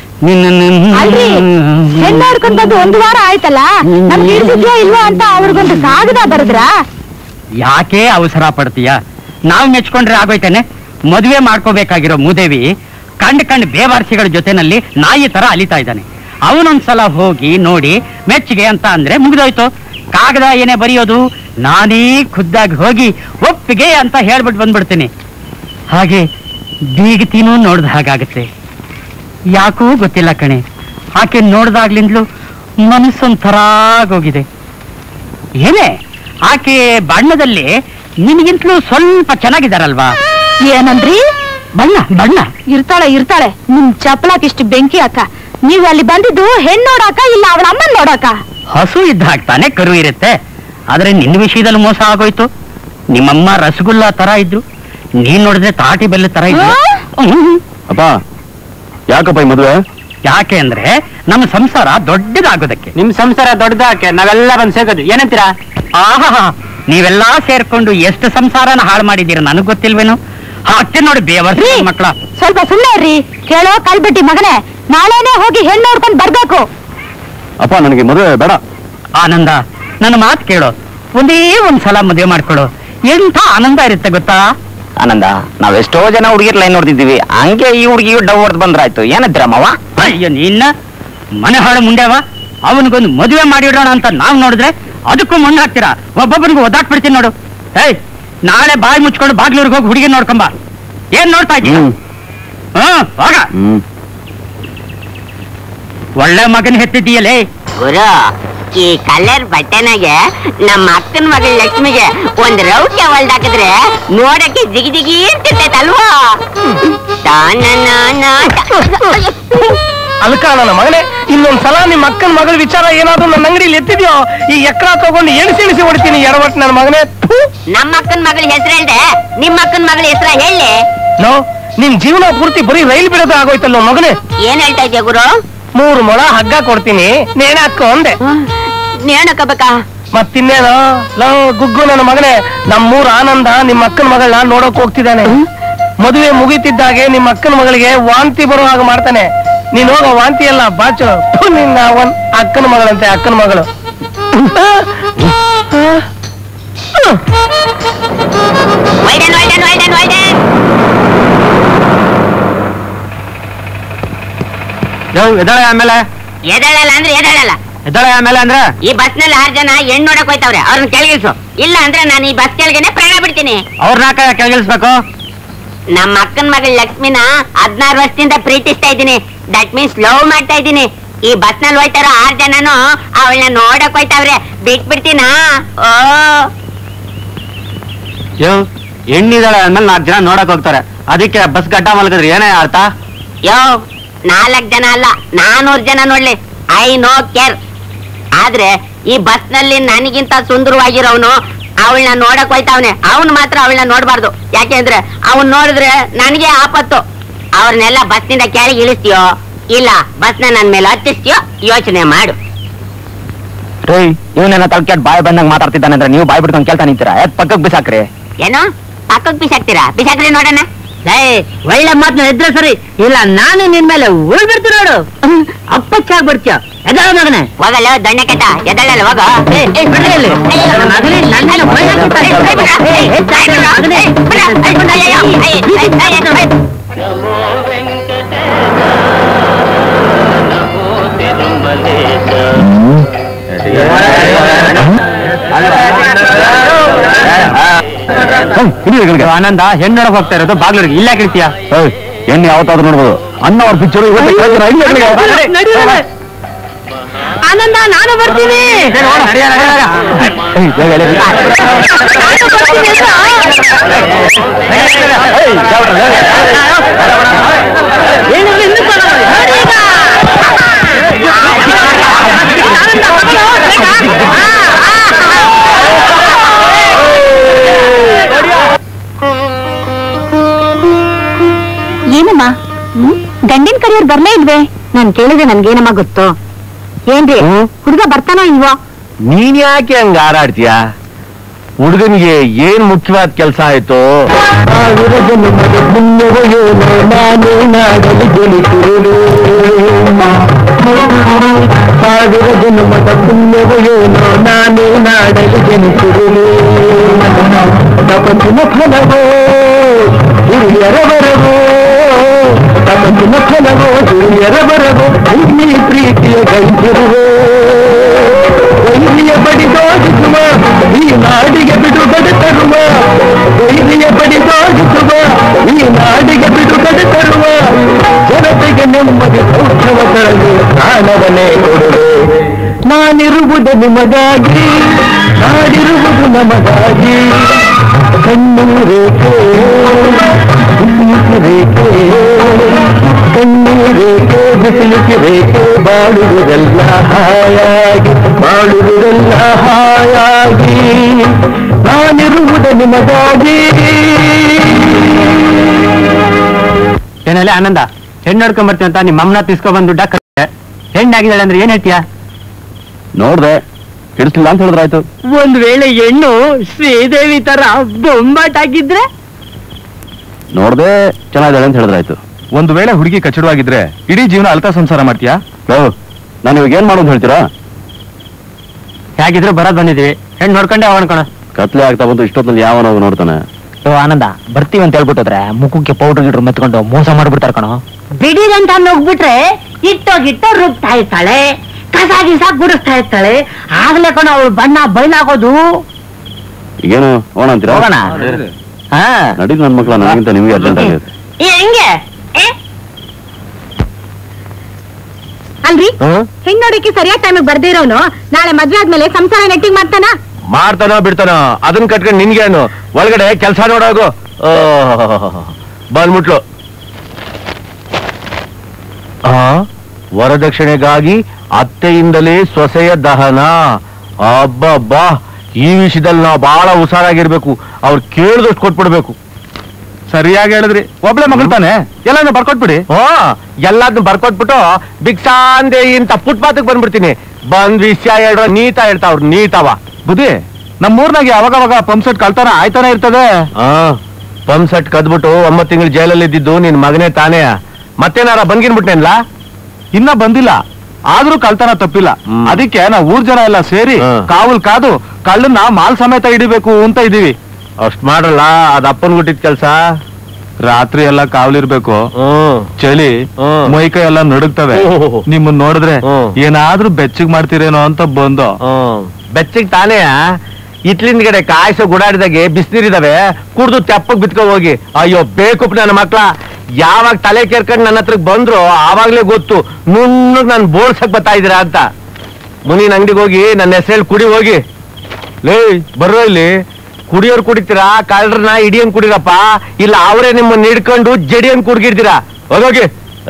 ಅಲ್ರಿ ಹೆಣ್ಣು ನೋಡ್ಕೊಂಡ್ ಬಂದು ಒಂದು ವಾರ ಆಯ್ತಲ್ಲ ನಮ್ಗೆ ಹಿಡ್ದಿದ್ಯಾ ಇಲ್ವಾ ಅಂತ ಅವ್ರಿಗೊಂದು ಕಾಗದ ಬರದ್ರಾ ಯಾಕೆ ಅವಸರ ಪಡ್ತೀಯ ನಾವ್ ಮೆಚ್ಕೊಂಡ್ರೆ ಆಗೋಯ್ತೇನೆ ಮದುವೆ ಮಾಡ್ಕೋಬೇಕಾಗಿರೋ ಮೂದೇವಿ ಕಂಡ್ ಕಂಡ್ ಬೇವಾರ್ಸಿಗಳ ಜೊತೆನಲ್ಲಿ ನಾಯಿ ತರ ಅಲಿತಾ ಇದ್ದಾನೆ ಅವನೊಂದ್ಸಲ ಹೋಗಿ ನೋಡಿ ಮೆಚ್ಚಿಗೆ ಅಂತ ಅಂದ್ರೆ ಮುಗಿದೋಯ್ತು ಕಾಗದ ಏನೇ ಬರೆಯೋದು ನಾನೇ ಖುದ್ದಾಗಿ ಹೋಗಿ ಒಪ್ಪಿಗೆ ಅಂತ ಹೇಳ್ಬಿಟ್ಟು ಬಂದ್ಬಿಡ್ತೀನಿ ಹಾಗೆ ಬೀಗತಿನೂ ನೋಡ್ದ ಹಾಗಾಗತ್ತೆ ಯಾಕೂ ಗೊತ್ತಿಲ್ಲ ಕಣೆ ಆಕೆ ನೋಡ್ದಾಗ್ಲಿಂದ್ಲು ಮನಸ್ಸೊಂಥರ ಆಗೋಗಿದೆ ಏನೇ ಆಕೆ ಬಣ್ಣದಲ್ಲಿ ನಿನಗಿಂತಲೂ ಸ್ವಲ್ಪ ಚೆನ್ನಾಗಿದ್ದಾರಲ್ವಾ ಏನಂದ್ರಿ ಬಣ್ಣ ಬಣ್ಣ ಇರ್ತಾಳೆ ಇರ್ತಾಳೆ ನಿಮ್ ಚಪ್ಪಲಾಕ್ ಇಷ್ಟು ಬೆಂಕಿ ಅಕ್ಕ ನೀವು ಅಲ್ಲಿ ಬಂದಿದ್ದು ಹೆಣ್ಣು ನೋಡಾಕ ಇಲ್ಲ ಅವಳ ಅಮ್ಮನ್ ನೋಡಾಕ ಹಸು ಇದ್ದ ಹಾಗೆ ತಾನೇ ಕರು ಇರುತ್ತೆ ಆದ್ರೆ ನಿನ್ನ ವಿಷಯದಲ್ಲಿ ಮೋಸ ಆಗೋಯ್ತು ನಿಮ್ಮಮ್ಮ ರಸಗುಲ್ಲ ತರ ಇದ್ರು ನೀನ್ ನೋಡಿದ್ರೆ ತಾಟಿ ಬೆಲ್ಲ ತರ ಇದ್ರು ಹ್ಮ್. ಅಪ್ಪ ಯಾಕಪ್ಪ ಈ ಮದುವೆ ಯಾಕೆ ಅಂದ್ರೆ ನಮ್ಮ ಸಂಸಾರ ದೊಡ್ಡದಾಗೋದಕ್ಕೆ ನಿಮ್ ಸಂಸಾರ ದೊಡ್ಡದಾಕೆ ನಾವೆಲ್ಲ ಬಂದ್ ಸೇಗೋದು ಏನಂತೀರಾ ಆಹಾ ನೀವೆಲ್ಲಾ ಸೇರ್ಕೊಂಡು ಎಷ್ಟು ಸಂಸಾರನ ಹಾಳು ಮಾಡಿದ್ದೀರ ನನಗ್ ಗೊತ್ತಿಲ್ವೇನು ಹಾಕ್ತಿ ನೋಡಿ ಬೇವರ್ಸಿ ರೀ, ಮಕ್ಕಳ ಸ್ವಲ್ಪ ಸುಮ್ಮನೆ ಇರ್ರಿ ಕೇಳೋ ಕಲ್ಬಿಟ್ಟಿ ಮಗನೇ ನಾಳೆನೆ ಹೋಗಿ ಹೆಣ್ಣು ನೋಡ್ಕೊಂಡ್ ಬರ್ಬೇಕು ಅಪ್ಪ ನನಗೆ ಮದುವೆ ಬೇಡ ಆನಂದ ನನ್ನ ಮಾತು ಕೇಳು ಒಂದೇ ಒಂದ್ ಸಲ ಮದುವೆ ಮಾಡ್ಕೊಡು ಎಂಥ ಆನಂದ ಇರುತ್ತೆ ಗೊತ್ತಾ ಆನಂದ ನಾವ್ ಎಷ್ಟೋ ಜನ ಹುಡುಗಿರ್ ಲೈನ್ ನೋಡ್ತಿದ್ದೀವಿ ಹಂಗೆ ಈ ಹುಡುಗಿಯು ಡವ್ ಹೊಡೆದ್ ಬಂದ್ರಾಯ್ತು ಏನಂತೀರ ಮಾವ ಅಯ್ಯೋ ನಿನ್ನ ಮನೆ ಹಾಳು ಮುಂಡೆವ ಅವನಿಗೊಂದು ಮದುವೆ ಮಾಡಿಡೋಣ ಅಂತ ನಾವ್ ನೋಡಿದ್ರೆ ಅದಕ್ಕೂ ಮಣ್ಣು ಹಾಕ್ತೀರಾ ಒಬ್ಬೊಬ್ಬನಿಗೂ ಒದ್ದಾಕ್ಬಿಡ್ತೀನಿ ನೋಡು ಏಯ್ ನಾಳೆ ಬಾಯಿ ಮುಚ್ಕೊಂಡು ಬಾಗ್ಲೂರಿಗೆ ಹೋಗಿ ಹುಡುಗಿ ನೋಡ್ಕೊಂಬ ಏನ್ ನೋಡ್ತಾ ಇದ್ದೀಯ ಹ್ಮ್ ಹ್ಮ್ ಹೋಗ ಹ್ಮ್ ಒಳ್ಳೆ ಮಗನ ಹೆತ್ತಿದ್ದೀಯಲೇ ಗುರು ಈ ಕಲರ್ ಬಟ್ಟೆನಾಗೆ ನಮ್ಮ ಅಕ್ಕನ ಮಗಳ ಲಕ್ಷ್ಮಿಗೆ ಒಂದ್ ರೌಕೆ ಹೊಲ್ದಾಕಿದ್ರೆ ನೋಡಕ್ಕೆ ಜಿಗಿ ಜಿಗಿ ಇರ್ತಿರ್ತೈತಲ್ವಾ ತಾನನಾನ ಅಲ್ಕ ನನ್ನ ಮಗನೇ ಇನ್ನೊಂದ್ ಸಲ ನಿಮ್ಮ ಅಕ್ಕನ ಮಗಳ ವಿಚಾರ ಏನಾದ್ರು ನನ್ನ ಅಂಗಡಿಲಿ ಎತ್ತಿದ್ಯೋ ಈ ಎಕ್ರ ತಗೊಂಡು ಎಣಿಸಿ ಎಣಿಸಿ ಹೊಡಿತೀನಿ ಎಡವಟ್ ನನ್ನ ಮಗನೇ ಥು. ನಮ್ಮ ಅಕ್ಕನ ಮಗಳ ಹೆಸರು ಹೇಳ್ದೆ ನಿಮ್ಮ ಅಕ್ಕನ ಮಗಳ ಹೆಸರ ಹೇಳಿ ನೋ ನಿನ್ ಜೀವನ ಪೂರ್ತಿ ಬರೀ ರೈಲ್ ಬಿಡೋದು ಆಗೋಯ್ತಲ್ಲೋ ಮಗನೇ ಏನ್ ಹೇಳ್ತಾ ಇದ್ಯಾ ಗುರು ಮೂರು ಮೊಳ ಹಗ್ಗ ಕೊಡ್ತೀನಿ ನೇಣ ಹಾಕೋ ಅಂದೆ ನೇಣಕಬೇಕಾ ಮತ್ತಿನ್ನೇನೋ ಲವ್ ಗುಗ್ಗು ನನ್ನ ಮಗನೇ ನಮ್ಮೂರ್ ಆನಂದ ನಿಮ್ಮ ಅಕ್ಕನ ಮಗಳನ್ನ ನೋಡಕ್ ಹೋಗ್ತಿದ್ದಾನೆ ಮದುವೆ ಮುಗಿತಿದ್ದಾಗೆ ನಿಮ್ಮ ಅಕ್ಕನ ಮಗಳಿಗೆ ವಾಂತಿ ಬರೋ ಹಾಗೆ ಮಾಡ್ತಾನೆ ನೀನ್ ಹೋಗೋ ವಾಂತಿ ಅಲ್ಲ ಬಾಚು ಥು, ನಿನ್ನ ಅವನ್ ಅಕ್ಕನ ಮಗಳಂತೆ ಅಕ್ಕನ ಮಗಳು ವೈಡನ್ ವೈಡನ್ ವೈಡನ್ ವೈಡನ್ ಎದ್ದಾಳೆ ಆಮೇಲೆ ಎದಳಲ್ಲ ಅಂದ್ರೆ ಎದಳಲ್ಲ ಎದ್ದಾಳೆ ಆಮೇಲೆ ಅಂದ್ರೆ ಈ ಬಸ್ ನಲ್ಲಿ ಆರ್ ಜನ ಹೆಣ್ಣು ನೋಡಕ್ ಹೋಯ್ತವ್ರೆ ಅವ್ರನ್ನ ಕೆಳಗಿಳಿಸು ಇಲ್ಲ ಅಂದ್ರೆ ನಾನು ಈ ಬಸ್ ಕೆಳಗೆನೆ ಪ್ರಾಣ ಬಿಡ್ತೀನಿ ಅವ್ರನ್ನ ಕೆಳಗಿಳಿಸ್ಬೇಕು ನಮ್ಮ ಅಕ್ಕನ ಮಗಳ ಲಕ್ಷ್ಮಿನ ಹದ್ನಾರು ವರ್ಷದಿಂದ ಪ್ರೀತಿಸ್ತಾ ಇದ್ದೀನಿ ದಟ್ ಮೀನ್ಸ್ ಲವ್ ಮಾಡ್ತಾ ಇದ್ದೀನಿ ಈ ಬಸ್ ನಲ್ಲಿ ಹೋಯ್ತಾರೋ ಆರ್ ಜನನು ಅವಳನ್ನ ನೋಡಕ್ ಹೋಯ್ತಾವ್ರೆ ಬಿಟ್ಬಿಡ್ತೀನಾ ಓ ಯೋ ಹೆಣ್ಣಿದಾಳೆ ಆದ್ಮೇಲೆ ನಾಲ್ಕು ಜನ ನೋಡಕ್ ಹೋಗ್ತಾರೆ ಅದಕ್ಕೆ ಬಸ್ ಗಡ್ಡ ಮಲ್ಕಿದ್ರೆ ಏನೇ ಅರ್ಥ ಯೋ ನಾಲ್ಕ್ ಜನ ಅಲ್ಲ ನಾನೂರ್ ಜನ ನೋಡ್ಲಿ ಐ ನೋ ಕೇರ್ ಆದ್ರೆ ಈ ಬಸ್ ನಲ್ಲಿ ನನಗಿಂತ ಸುಂದರವಾಗಿರೋನು ಅವಳನ್ನ ನೋಡಕ್ ಹೋಯ್ತಾವ್ನೆ ಅವನ್ ಮಾತ್ರ ಅವಳನ್ನ ನೋಡ್ಬಾರ್ದು ಯಾಕೆಂದ್ರೆ ಅವನ್ ನೋಡಿದ್ರೆ ನನಗೆ ಆಪತ್ತು ಅವ್ರನ್ನೆಲ್ಲ ಬಸ್ನಿಂದ ಕೆಳಗೆ ಇಳಿಸ್ತೀಯೋ ಇಲ್ಲ ಬಸ್ನ ನನ್ ಮೇಲೆ ಹತ್ತಿಸ್ತೀಯೋ ಯೋಚನೆ ಮಾಡು ರೀ ಇವನೇನ ತಳ್ಕ್ಯಾಟ್ ಬಾಯ್ ಬಂದಂಗ್ ಮಾತಾಡ್ತಿದ್ದಾನೆ ಅಂದ್ರೆ ನೀವು ಬಾಯ್ ಬಿಡ್ಕೊಂಡು ಕೇಳ್ತಾ ನಿಂತೀರಾ ಎತ್ ಪಕ್ಕಕ್ ಬಿಸಾಕ್ರಿ ಏನೋ ಪಕ್ಕಕ್ ಬಿಸಾಕ್ತೀರಾ ಬಿಸಾಕ್ರಿ ನೋಡೋಣ ಒಳ್ಳೆ ಮಾತನ್ನ ಇದ್ರೆ ಸರಿ ಇಲ್ಲ ನಾನು ನಿನ್ ಮೇಲೆ ಉಳ್ಬಿಡ್ತೀನಿ ನೋಡು ಅಪ್ಪಚ್ಚಾಗ್ಬಿಡ್ತೀಯ ಎದ್ದಾಳ ಮಗನೇ ಹೋಗಲ್ಲ ದಣ್ಣ ಕೆಟ್ಟ ಎದಳಲ್ಲ ಹೋಗ ಏ, ಏ, ಬಿಡ್ರಿ ಇಲ್ಲಿ. ನನ್ನ ಮಗನೇ ನನ್ನ ಮೇಲೆ ಹೊಯ್ದ ಹಾಕ್ಬಿಡ್ತಾನೆ. ಏ, ಏ, ಸಾಯ್ಬಿಡ, ಮಗನೇ. ಆನಂದ ಹೆಣ್ಣೊಳಗೆ ಹೋಗ್ತಾ ಇರೋದು ಬಾಗ್ಲೂರಿಗೆ ಇಲ್ಲ ಕಿಡ್ತೀಯ ಎಣ್ಣೆ ಯಾವತ್ತಾದ್ರೂ ನೋಡ್ಬೋದು ಅನ್ನ ಅವ್ರ ಪಿಕ್ಚರ್ ಆನಂದ ನಾನು ಬರ್ತೀನಿ ಏನಮ್ಮ ಗಂಡಿನ ಕರಿಯರ್ ಬರ್ಲೇ ಇಲ್ವೇ ನಾನ್ ಕೇಳಿದ್ರೆ ನನ್ಗೇನಮ್ಮ ಗೊತ್ತು ಏನ್ರಿ ಹುಡುಗ ಬರ್ತಾನೋ ಇಲ್ವೋ ನೀನ್ ಯಾಕೆ ಹಂಗ ಹಾರಾಡ್ತೀಯ ಹುಡುಗನಿಗೆ ಏನ್ ಮುಖ್ಯವಾದ ಕೆಲಸ ಆಯ್ತು ನಾನು ನಾಡಲು ಗೆಲಿಸುವುದು ಸಾವಿರ ಜನ್ಮದ ಪುಣ್ಯವಯೇನೋ ನಾನು ನಾಡಲು ಜನಿಸುವುದು ತಪಸ್ಸಿನ ಫಲವೋ ಹಿರಿಯರ ಬರವೋ ತಪಸ್ಸಿನ ಫಲವೋ ಹಿರಿಯರ ಬರವೋ ಇಲ್ಲಿ ಪ್ರೀತಿಯ ಗೈಸಿರುವೋ ವೈರಿಯ ಬಡಿದೋಡಿಸುವ ಈ ನಾಡಿಗೆ ಬಿಡುಗಡೆ ತರುವ ವೈರಿಯ ಬಡಿದೋಡಿಸುವ ಈ ನಾಡಿಗೆ ಬಿಡುಗಡೆ ತರುವ ಜನತೆಗೆ ನೆಮ್ಮದಿ ಸೌಖ್ಯವ ತರಲು ಪ್ರಾಣವನ್ನೇ ಕೊಡುವೆ ನಾನಿರುವುದು ನಿಮಗಾಗಿ ನಾಡಿರುವುದು ನಮಗಾಗಿ ಕಣ್ಣೂರೇಕೆ ರೇಖೆ ಕಣ್ಣೀರೇಕೆ ಬಿಸಿಲಿಗೆ ರೇಖೆ ಬಾಳುವುದೆಲ್ಲ ಹಾಯಾಗಿ ಬಾಳುವುದೆಲ್ಲ ಹಾಯಾಗಿ ನಾನಿರುವುದು ನಿಮಗಾಗಿ ಏನಲ್ಲಿ ಆನಂದ ಹೆಣ್ಣು ನೋಡ್ಕೊಂಡ್ ಬರ್ತೀನಿ ಅಂತ ನಿಮ್ಮ ಅಮ್ಮನ ತಿಸ್ಕೊ ಬಂದು ದುಡ್ಡ ಹೆಣ್ಣಾಗಿದ್ದಾಳೆ ಅಂದ್ರೆ ಏನ್ ಹೇಳ್ತೀಯ ನೋಡ್ದೆ ಹಿಡಿಸ್ಲಿಲ್ಲ ಅಂತ ಹೇಳಿದ್ರಾಯ್ತು ಒಂದ್ ವೇಳೆ ಹೆಣ್ಣು ಶ್ರೀದೇವಿ ತರ ಬೊಂಬಾಟಾಗಿದ್ರೆ ನೋಡ್ದೆ ಚೆನ್ನಾಗಿದ್ದಾಳೆ ಅಂತ ಹೇಳಿದ್ರಾಯ್ತು ಒಂದು ವೇಳೆ ಹುಡುಗಿ ಕಚ್ಚಡವಾಗಿದ್ರೆ ಇಡೀ ಜೀವನ ಅಲ್ಕ ಸಂಸಾರ ಮಾಡ್ತೀಯಾ ಲೋ, ನಾನು ಇವಾಗ ಏನ್ ಮಾಡೋದು ಹೇಳ್ತೀರಾ ಹೇಗಿದ್ರು ಬರೋದ್ ಬಂದಿದೀವಿ ಹೆಣ್ಣು ನೋಡ್ಕೊಂಡೆ ಅವನ್ ಕಣ ಕತ್ಲೆ ಆಗ್ತಾ ಬಂತು ಇಷ್ಟೊತ್ತಲ್ಲಿ ಯಾವನ ಹೋಗಿ ನೋಡ್ತಾನೆ ಆನಂದ ಬರ್ತೀವಿ ಅಂತ ಹೇಳ್ಬಿಟ್ಟಿದ್ರೆ ಮುಖಕ್ಕೆ ಪೌಡರ್ ಗಿಡ್ರು ಮೆತ್ಕೊಂಡು ಮೋಸ ಮಾಡ್ಬಿಡ್ತಾರ ಕಣೋ ಬಿಡಿದಂತ ಹೋಗ್ಬಿಟ್ರೆ ಇಟ್ಟೋಗಿಟ್ಟೋ ರುಬ್ತಾ ಇರ್ತಾಳೆ ಕಸ ಗಿಸ ಗುಡಿಸ್ತಾ ಇರ್ತಾಳೆ ಆಗ್ಲೇ ಕಣ ಅವಳು ಬಣ್ಣ ಬಯಲಾಗೋದು ಈಗೇನು ಹೋಗೋಣ ಅಂತೀರಾ ಹೋಗೋಣ ಹಾ ನಡೀದು ನನ್ನ ಮಕ್ಕಳ ನನಗಿಂತ ನಿಮಗೆ ಅರ್ಜೆಂಟ್ ಆಗಿದೆ ಹೆಂಗೆ ಅಲ್ರಿ ಹ? ಹೆಣ್ ನೋಡಕ್ಕೆ ಸರಿಯಾದ ಟೈಮಿಗೆ ಬರ್ದೇ ಇರೋನು ನಾಳೆ ಮದ್ವೆ ಆದ್ಮೇಲೆ ಸಂಸಾರ ನೆಟ್ಟಿಂಗ್ ಮಾಡ್ತಾನ ಮಾಡ್ತಾನೋ ಬಿಡ್ತಾನೋ ಅದನ್ನ ಕಟ್ಕೊಂಡು ನಿನ್ಗೇನು ಒಳಗಡೆ ಕೆಲಸ ನೋಡೋಗು ಬಂದ್ಬಿಟ್ಲು ಆ ವರದಕ್ಷಿಣೆಗಾಗಿ ಅತ್ತೆಯಿಂದಲೇ ಸೊಸೆಯ ದಹನ ಅಬ್ಬಬ್ಬಾ ಈ ವಿಷಯದಲ್ಲಿ ನಾವು ಬಹಳ ಹುಷಾರಾಗಿರ್ಬೇಕು ಅವ್ರು ಕೇಳಿದಷ್ಟು ಕೊಟ್ಬಿಡ್ಬೇಕು ಸರಿಯಾಗಿ ಹೇಳಿದ್ರಿ ಒಬ್ಳೆ ಮಗಳು ತಾನೆ ಎಲ್ಲಾನು ಬರ್ಕೊಟ್ಬಿಡಿ ಹಾ ಎಲ್ಲಾದ್ನು ಬರ್ಕೊಟ್ಬಿಟ್ಟು ಭಿಕ್ಷಾಂದೆ ಇಂತ ಫುಟ್ಪಾತ್ಗೆ ಬಂದ್ಬಿಡ್ತೀನಿ ಬಂದ್ ವಿಷಯ ಹೇಳ್ರ ನೀತಾ ಹೇಳ್ತಾವ್ರ ನೀತವ ಬುದ್ಧಿ ನಮ್ಮೂರ್ನಾಗ ಯಾವಾಗ ಅವಾಗ ಪಂಪ್ ಸೆಟ್ ಕಳ್ತಾನ ಆಯ್ತಾನೆ ಇರ್ತದೆ ಪಂಪ್ ಸೆಟ್ ಕದ್ಬಿಟ್ಟು ಒಂಬತ್ತು ತಿಂಗಳು ಜೈಲಲ್ಲಿ ಇದ್ದಿದ್ದು ನಿನ್ ಮಗನೇ ತಾನೇ ಮತ್ತೇನಾರ ಬಂದ್ಗಿನ್ಬಿಟ್ನೇನ್ಲಾ ಇನ್ನ ಬಂದಿಲ್ಲ ಆದ್ರೂ ಕಳ್ತನ ತಪ್ಪಿಲ್ಲ ಅದಕ್ಕೆ ನಾವು ಊರ್ ಜನ ಎಲ್ಲ ಸೇರಿ ಕಾವಲ್ ಕಾದು ಕಳ್ಳನ್ನ ಮಾಲ್ ಸಮೇತ ಹಿಡಿಬೇಕು ಅಂತ ಇದೀವಿ ಅಷ್ಟ್ ಮಾಡ್ರಲ್ಲ ಅದ್ ಅಪ್ಪನ್ ಗುಟ್ಟಿದ್ ಕೆಲ್ಸ ರಾತ್ರಿ ಎಲ್ಲ ಕಾವಲಿರ್ಬೇಕು ಚಳಿ ಮೈಕೈ ಎಲ್ಲ ನಡುಗ್ತವೆ ನಿಮ್ಮನ್ ನೋಡಿದ್ರೆ ಏನಾದ್ರೂ ಬೆಚ್ಚಗ್ ಮಾಡ್ತೀರೇನೋ ಅಂತ ಬಂದು ಬೆಚ್ಚಗ್ ತಾನೇ ಇತ್ಲಿಂದ ಕಡೆ ಕಾಯಿಸೋ ಗುಡಾಡಿದಾಗೆ ಬಿಸಿನೀರಿದಾವೆ ಕುಡ್ದು ತೆಪ್ಪಗ್ ಬಿತ್ಕೊ ಹೋಗಿ ಅಯ್ಯೋ ಬೇಕು ನನ್ನ ಮಕ್ಳ ಯಾವಾಗ ತಲೆ ಕೇರ್ಕೊಂಡು ನನ್ನ ಹತ್ರಕ್ ಬಂದ್ರು ಆವಾಗ್ಲೇ ಗೊತ್ತು ನುಣ್ಣಗ್ ನಾನು ಬೋಳ್ಸಕ್ ಬರ್ತಾ ಇದೀರಾ ಅಂತ ಮುನಿನ ಅಂಗಡಿಗೆ ಹೋಗಿ ನನ್ನ ಹೆಸರು ಕುಡಿ ಹೋಗಿ ಲೇ ಬರ್ರೋ ಇಲ್ಲಿ ಕುಡಿಯೋರ್ ಕುಡಿತೀರಾ ಕಳ್ಳರನ್ನ ಇಡಿಯನ್ ಕುಡಿರಪ್ಪ ಇಲ್ಲ ಅವರೇ ನಿಮ್ಮನ್ನ ಹಿಡ್ಕೊಂಡು ಜಡಿಯನ್ ಕುಡ್ಗಿರ್ತೀರಾ ಹೋಗೋಗಿ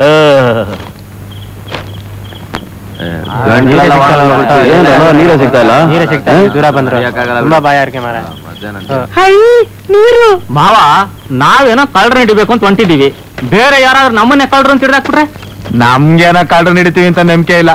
ನೀರೇ ಸಿಗ್ತಾ ಇಲ್ಲ ನೀರೇ ಸಿಗ್ತಾ ಇಲ್ಲ, ದೂರ ಬಂದ್ರು ತುಂಬಾ ಬಾಯಾರಿಕೆ ಮಾರ ನೀರು ಮಾವ ನಾವೇನೋ ಕಳ್ರ ಹಿಡಿಬೇಕು ಅಂತ ಹೊಂಟಿದೀವಿ ಬೇರೆ ಯಾರಾದ್ರೂ ನಮ್ಮನ್ನೇ ಕಳ್ರು ಅಂತ ಹಿಡ್ದಾಕ್ಬಿಟ್ರೆ ನಮ್ಗೇನ ಕಳ್ಳರು ಹಿಡಿತೀವಿ ಅಂತ ನಂಬಿಕೆ ಇಲ್ಲ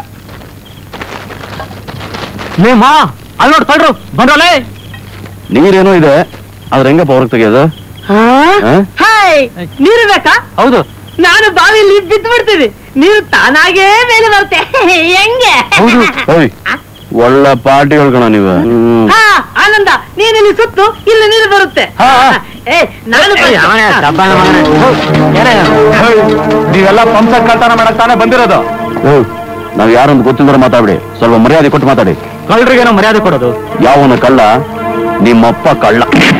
ಲೇ ಮಾ ಅಲ್ಲಿ ನೋಡ್ ಕಳ್ರು ಬಂದ್ರಲೇ ನೀರೇನೋ ಇದೆ ಆದ್ರೆ ಹೆಂಗಪ್ಪ ಹೊರಗೆ ತೆಗೆಯೋದು ಹಾ? ಹಾಯ್ ನೀರು ಬೇಕಾ ಹೌದು ನಾನು ಬಾವಿಯಲ್ಲಿ ಬಿದ್ದು ಬಿಡ್ತೀನಿ ನೀರು ತಾನಾಗೇ ಮೇಲೆ ಬರುತ್ತೆ ಹೆಂಗೆ ಓಯ್ ಒಳ್ಳೆ ಪಾರ್ಟಿಗಳು ಕಣ ನೀವು ಹ್ಮ್. ಹಾ ಆನಂದ ನೀನು ಇಲ್ಲಿ ಸುತ್ತು ಇಲ್ಲಿ ನೀರು ಬರುತ್ತೆ ಏ ನಾನು ನೀವೆಲ್ಲ ಪಂಪ್ ಸೆಟ್ ಕಳ್ತನ ಮಾಡಕ್ ತಾನೇ ಬಂದಿರೋದು ಓಯ್, ನಾವ್ ಯಾರೊಂದು ಗೊತ್ತಿಲ್ಲದ್ರೆ ಮಾತಾಡಿ ಸ್ವಲ್ಪ ಮರ್ಯಾದೆ ಕೊಟ್ಟು ಮಾತಾಡಿ ಕಳ್ರಿಗೇನೋ ಮರ್ಯಾದೆ ಕೊಡೋದು ಯಾವನ ಕಳ್ಳ ನಿಮ್ಮಪ್ಪ ಕಳ್ಳ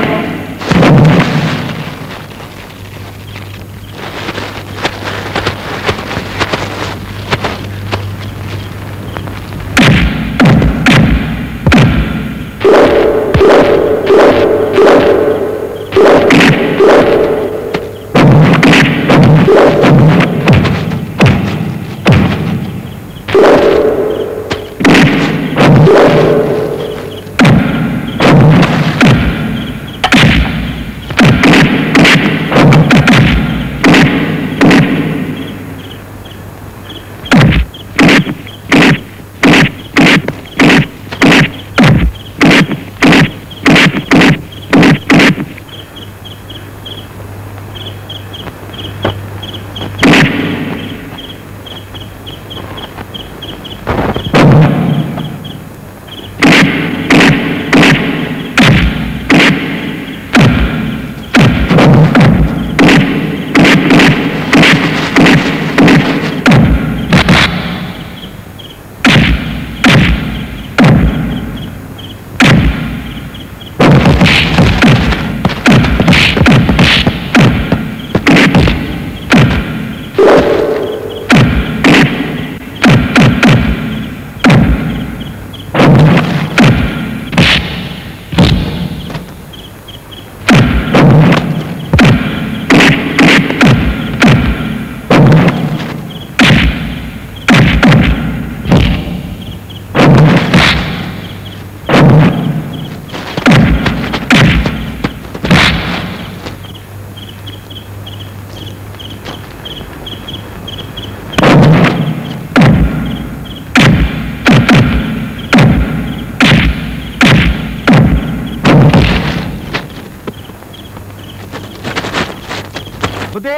ಬುದ್ಧಿ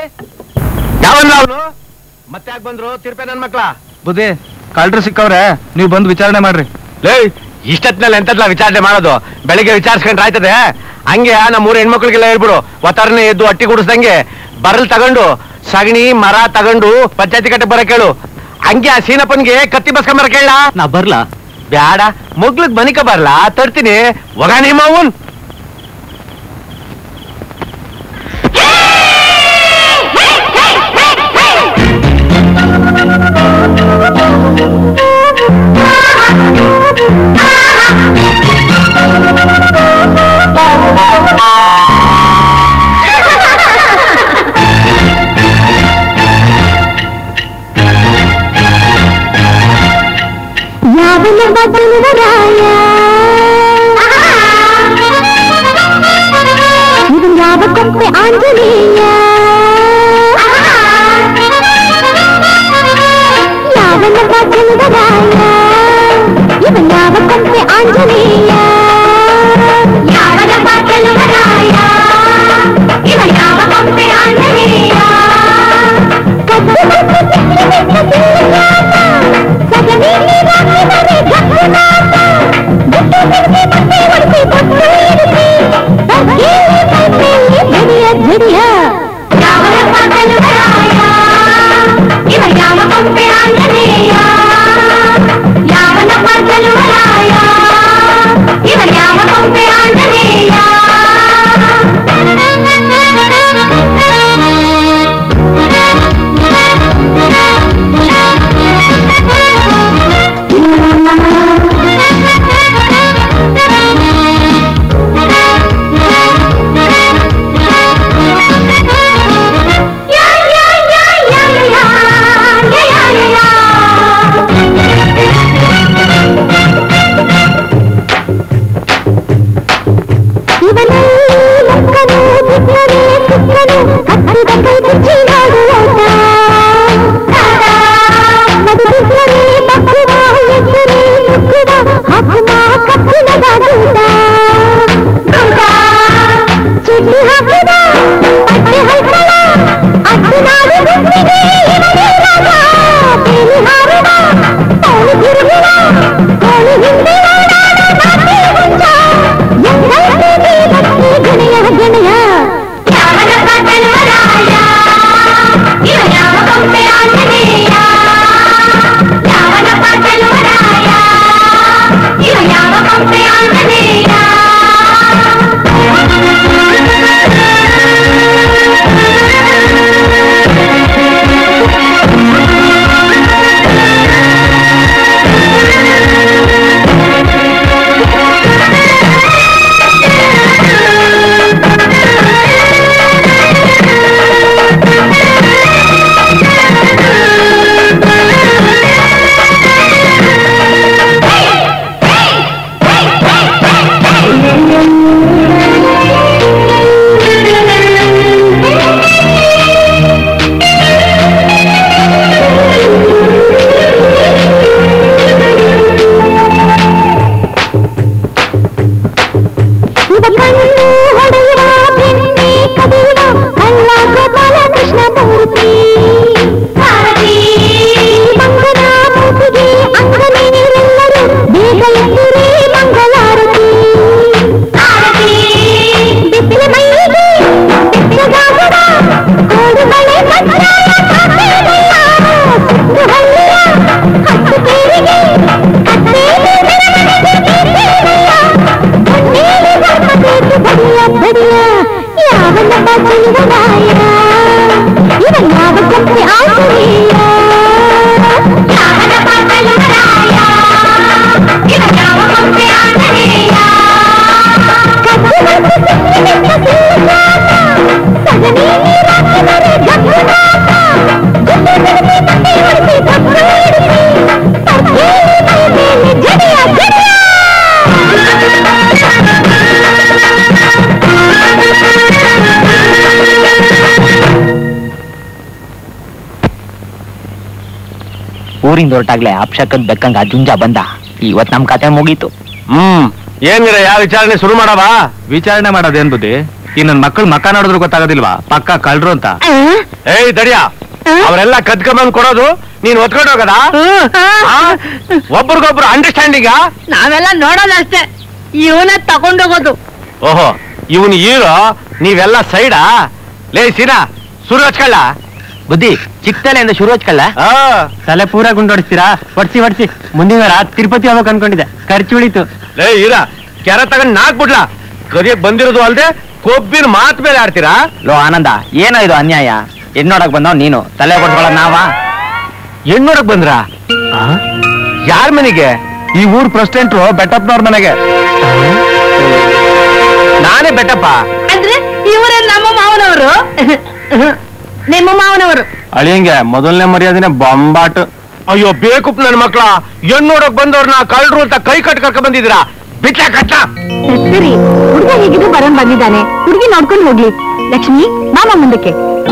ಯಾವಲ್ಲ ಅವನು ಮತ್ತೆ ಯಾಕೆ ಬಂದ್ರು ತಿರ್ಪೆ ನನ್ ಮಕ್ಳ ಬುದ್ಧಿ ಕಳ್ರು ಸಿಕ್ಕವ್ರೆ ನೀವು ಬಂದು ವಿಚಾರಣೆ ಮಾಡ್ರಿ ಲೇ ಇಷ್ಟತ್ನಲ್ಲಿ ಎಂತದ್ಲ ವಿಚಾರಣೆ ಮಾಡೋದು ಬೆಳಿಗ್ಗೆ ವಿಚಾರಿಸ್ಕೊಂಡ್ರೆ ಆಯ್ತದೆ ಹಂಗೆ ನಮ್ಮ ಮೂರು ಹೆಣ್ಮಕ್ಳಿಗೆಲ್ಲ ಹೇಳ್ಬಿಡು ಒತ್ತಾರನೆ ಎದ್ದು ಅಟ್ಟಿ ಗುಡಿಸ್ದಂಗೆ ಬರಲ್ ತಗೊಂಡು ಸಗಣಿ ಮರ ತಗೊಂಡು ಪಂಚಾಯತಿ ಕಟ್ಟೆ ಬರಕ್ ಹೇಳು ಹಂಗೆ ಆ ಸೀನಪ್ಪನ್ಗೆ ಕತ್ತಿ ಬಸ್ಕೊಂಬರ ಕೇಳ ನಾ ಬರ್ಲಾ ಬ್ಯಾಡ ಮುಗ್ಲಕ್ ಮನಿಕ ಬರ್ಲಾ ತರ್ತೀನಿ ಒಗ ನಿಮ್ಮ ಅವನ್ ಹೇ ಚೆಲುವರಾಯ ಇದು ಯಾವ ಕೊಂಪೆ ಆಂಜನೇಯ ಯಾವನಪ್ಪ ಚೆಲುವರಾಯ ಇವ ಯಾವ ಕೊಂಪೆ ಆಂಜನೇಯ ಯಾವನಪ್ಪ ಚೆಲುವರಾಯ ಇವ ಯಾವ ಕೊಂಪೆ ಆಂಜನೇಯ ಕದ್ದು ಕದ್ದು ಸಿಕ್ಕಿಬಿಟ್ಟ ಸಿಂಗಾಟ, ಸಗಣಿಲಿ ರಾಕಿದರೆ ಗಕ್ಕುನಾಟ. ಗುಟ್ಟು ಸಿಡಿಸಿ ಬಟ್ಟೆ ಒಡಿಸಿ ಬೊಟ್ಟು ಇಡಿಸಿ, ಬಗ್ಗೇಲಿ ಕೈಮೇಲೆ ಝಡಿಯ ಝಡಿಯ. ಯಾವನಪ್ಪ ಚೆಲುವರಾಯ, ಇವ ಯಾವ ಕೊಂಪೆ ಆಂಜನೇಯ ಯಾವನಪ್ಪ ಚೆಲುವರಾಯ ಇವ ಯಾವ ಕೊಂಪೆ ಆಂಜನೇಯ ಇವನೇ ಮುಕ್ಕನು ಬಿಕ್ಕನೆ ಸುಕ್ಕನು ಹತ್ತಿದ ಕೈ ಬಿಚ್ಚಿ ನೋಡುವೋಟ ಮದುಬಿಕ್ಕನೆ ಮಕ್ಕುವ ಎಕ್ಕನೆ ಮುಕ್ಕುವ ಹಕ್ಕುವ ಕಪ್ಪಿನ ಗಾಗೂಟ ಚಿಟ್ಟಿ ಹಾಕಿದ ಪಟ್ಟೆ ಹೈಕಳ ಅಟ್ಟು ನಾಡು ಬಿಟ್ಟಿದೆ ಇವನೇ ರಾಗ ಬೇಲಿ ಹಾರುವ ತೋಳು ತಿರುಗುವ ಕೋಳಿ ಹಿಂದೆ ಓಡಾಡ ನಾಟಿ ಹುಂಜ ಎಂದೈತೆ ನೀಲಕ್ಕಿ ಗೆಳೆಯ ಗೆಳೆಯ ಯಾವನಪ್ಪ ಚೆಲುವರಾಯ ಇವ ಯಾವ ಕೊಂಪೆ ಆಂಜನೇಯ ಯಾವನಪ್ಪ ಚೆಲುವರಾಯ ಇವ ಯಾವ ಕೊಂಪೆ ಆಂಜನೇಯ ಇವ ಕಣ್ಣು ಹೊಡೆಯುವ ಬೆಣ್ಣೆ ಕದಿಯುವ ಅಲ್ಲ ಗೋಪಾಲ ಕೃಷ್ಣ ಮೂರ್ತಿ ಮಂಗನ ಮೂತಿಗೆ ಅಂಗನೇರೆಲ್ಲರೂ ಬೇಗ ಎದ್ದಿರಿ ಮಂಗಳಾರತಿ ಬಿಸಿಲ ಮೈಗೆ ಬೆಚ್ಚಗಾಗುವ ಕೋಡು ಬಳೆ ಕಜ್ಜಾಯ ಕಾಪೇರಯ್ಯ. ಸುತ್ತು ಹಳ್ಳಿಯ ಹತ್ತು ತೇರಿಗೆ ಕತ್ತೇಲಿ ಮೆರವಣಿಗೆ ಬೀಸೇರಯ್ಯ. ಹೊನ್ನೇಲಿ ಧರ್ಮದೇಶಿ ಬಡಿಯ ಬಡಿಯ ಯಾವನಪ್ಪ ಚೆಲುವರಾಯ ಇವ ಯಾವ ಕೊಂಪೆ ಆಂಜನೇಯ ಯಾವನಪ್ಪ ಚೆಲುವರಾಯ ಇವ ಯಾವ ಕೊಂಪೆ ಆಂಜನೇಯ ಕದ್ದು ಮತ್ತು ಸಿಕ್ಕಿಬಿಟ್ಟ ಸಿಂಗಾಟ, ಸಗಣಿ ನೀರಾಕಿದರೆ ಗಕ್ಕುನಾಟ. ಗುಡ್ಡು ಸಿಡಿಸಿ ಬಟ್ಟೆ ಒಡಿಸಿ ಬೊಟ್ಟು ಇಡಿಸಿ, ತರ್ಕೇಲಿ ಮೈ ಮೇಲೆ ಜಡಿಯ ಜಡಿಯ. ಊರಿಂದ ಹೊರಟಾಗ್ಲೆ ಅಪ್ಶಕನ್ ಬೆಕ್ಕಂಗ ಜುಂಜ ಬಂದ ಇವತ್ ನಮ್ ಕತೆ ಮುಗೀತು ಹ್ಮ್ ಏನಿರ ಯಾವ ವಿಚಾರಣೆ ಶುರು ಮಾಡವ ವಿಚಾರಣೆ ಮಾಡೋದೇನ್ ಬುದ್ಧಿ ಈ ನನ್ ಮಕ್ಕಳು ಮಕ್ಕ ನೋಡಿದ್ರು ಗೊತ್ತಾಗೋದಿಲ್ವಾ ಪಕ್ಕ ಕಳ್ರು ಅಂತ ಏಯ್ ದಡಿಯ ಅವರೆಲ್ಲ ಕದ್ಕೊಂಬಂದ್ ಕೊಡೋದು ನೀನ್ ಒತ್ಕೊಂಡು ಹೋಗದ ಒಬ್ರಿಗೊಬ್ರು ಅಂಡರ್ಸ್ಟ್ಯಾಂಡಿಂಗ ನಾವೆಲ್ಲ ನೋಡೋದಷ್ಟೇ ಇವನ ತಗೊಂಡೋಗೋದು ಓಹೋ ಇವನ್ ಹೀರೋ ನೀವೆಲ್ಲ ಸೈಡಾ ಲೇ ಸೀನಾ ಶುರು ಹಚ್ಕೊಳ್ಳ ಬುದ್ಧಿ ಚಿಕ್ಕತಲೆಯಿಂದ ಶುರು ಹಚ್ಕಲ್ಲ ಆ ತಲೆ ಪೂರ ಗುಂಡೊಡಿಸ್ತೀರಾ ಒಡ್ಸಿ ಒಡ್ಸಿ ಮುಂದಿನ ವಾರ ತಿರುಪತಿ ಹೋಗ್ಬೇಕು ಅನ್ಕೊಂಡಿದ್ದೆ ಖರ್ಚು ಉಳಿತು ಲೇ ಹೀರಾ ಕೆರ ತಗೊಂಡ್ ನಾಕ್ ಬಿಡ್ಲಾ ಕದಿಯಕ್ ಬಂದಿರೋದು ಅಲ್ದೆ ಕೊಬ್ಬಿನ ಮಾತ್ ಮೇಲೆ ಆಡ್ತೀರಾ ಲೋ ಆನಂದ ಏನೋ ಇದು ಅನ್ಯಾಯ ಹೆಣ್ ನೋಡಕ್ ಬಂದವ್ ನೀನು ತಲೆ ಕೊಡ್ಕೊಳ್ಳ ನಾವ ಹೆಣ್ ನೋಡಕ್ ಬಂದ್ರ ಯಾರ ಮನೆಗೆ ಈ ಊರ್ ಪ್ರೆಸಿಡೆಂಟ್ರು ಬೆಟ್ಟಪ್ಪನವ್ರ ಮನೆಗೆ ನಾನೇ ಬೆಟ್ಟಪ್ಪ ಅಂದ್ರೆ ಇವರೇ ನಮ್ಮ ಮಾವನವರು ನಿಮ್ಮ ಮಾವನವರು ಅಳಿಯಂಗೆ ಮೊದಲನೇ ಮರ್ಯಾದನೆ ಬೊಂಬಾಟ್ ಅಯ್ಯೋ ಬೇಕು ನನ್ನ ಮಕ್ಳ ಹೆಣ್ಣು ನೋಡಕ್ ಬಂದವ್ರನ್ನ ಕಳ್ರು ಅಂತ ಕೈ ಕಟ್ ಕರ್ಕೊಂಡ್ ಬಂದಿದ್ದೀರಾ ಬಿಟ್ಟ ಕಟ್ಟ ಸರಿ ಹುಡುಗ ಹೇಗಿದ್ರು ಬರೋನ್ ಬಂದಿದ್ದಾನೆ ಹುಡುಗಿ ನೋಡ್ಕೊಂಡು ಹೋಗ್ಲಿ ಲಕ್ಷ್ಮಿ ಮಾಮ ಮುಂದಕ್ಕೆ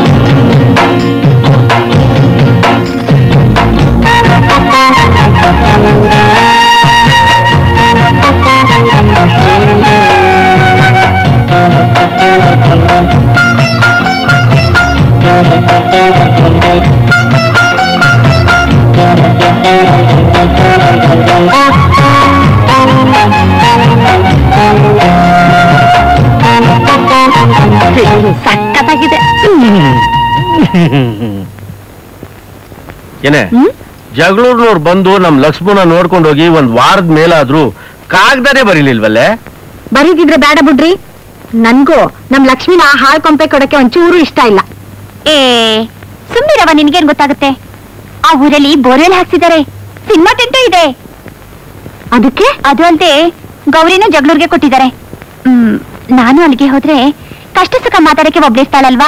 ಸಕ್ಕತ್ತಾಗಿದೆ ಏನೇ ಹ್ಮ್? ಜಗಳೂರ್ನವ್ರು ಬಂದು ನಮ್ ಲಕ್ಷ್ಮಣ ನೋಡ್ಕೊಂಡು ಹೋಗಿ ಒಂದ್ ವಾರದ ಮೇಲಾದ್ರೂ ಕಾಗ್ದಾನೇ ಬರೀಲಿಲ್ವಲ್ಲೇ ಬರೀದಿದ್ರೆ ಬೇಡ ಬಿಡ್ರಿ ನನ್ಗೂ ನಮ್ ಲಕ್ಷ್ಮಿನ ಹಾಳ್ ಕೊಂಪೆ ಕೊಡಕ್ಕೆ ಒಂಚೂರು ಇಷ್ಟ ಇಲ್ಲ ಏ ಸುಮ್ಮಿರವ ನಿನ್ಗೇನ್ ಗೊತ್ತಾಗುತ್ತೆ ಆ ಊರಲ್ಲಿ ಬೋರ್ವೆಲ್ ಹಾಕ್ಸಿದ್ದಾರೆ ಸಿನಿಮಾ ಟೆಂಟು ಇದೆ ಅದಕ್ಕೆ ಅದು ಅಲ್ದೆ ಗೌರಿನ ಜಗಳೂರ್ಗೆ ಕೊಟ್ಟಿದ್ದಾರೆ ಹ್ಮ್ ನಾನು ಅಲ್ಲಿಗೆ ಹೋದ್ರೆ ಕಷ್ಟ ಸುಖ ಮಾತಾಡಕ್ಕೆ ಒಬ್ಳಿಸ್ತಾಳಲ್ವಾ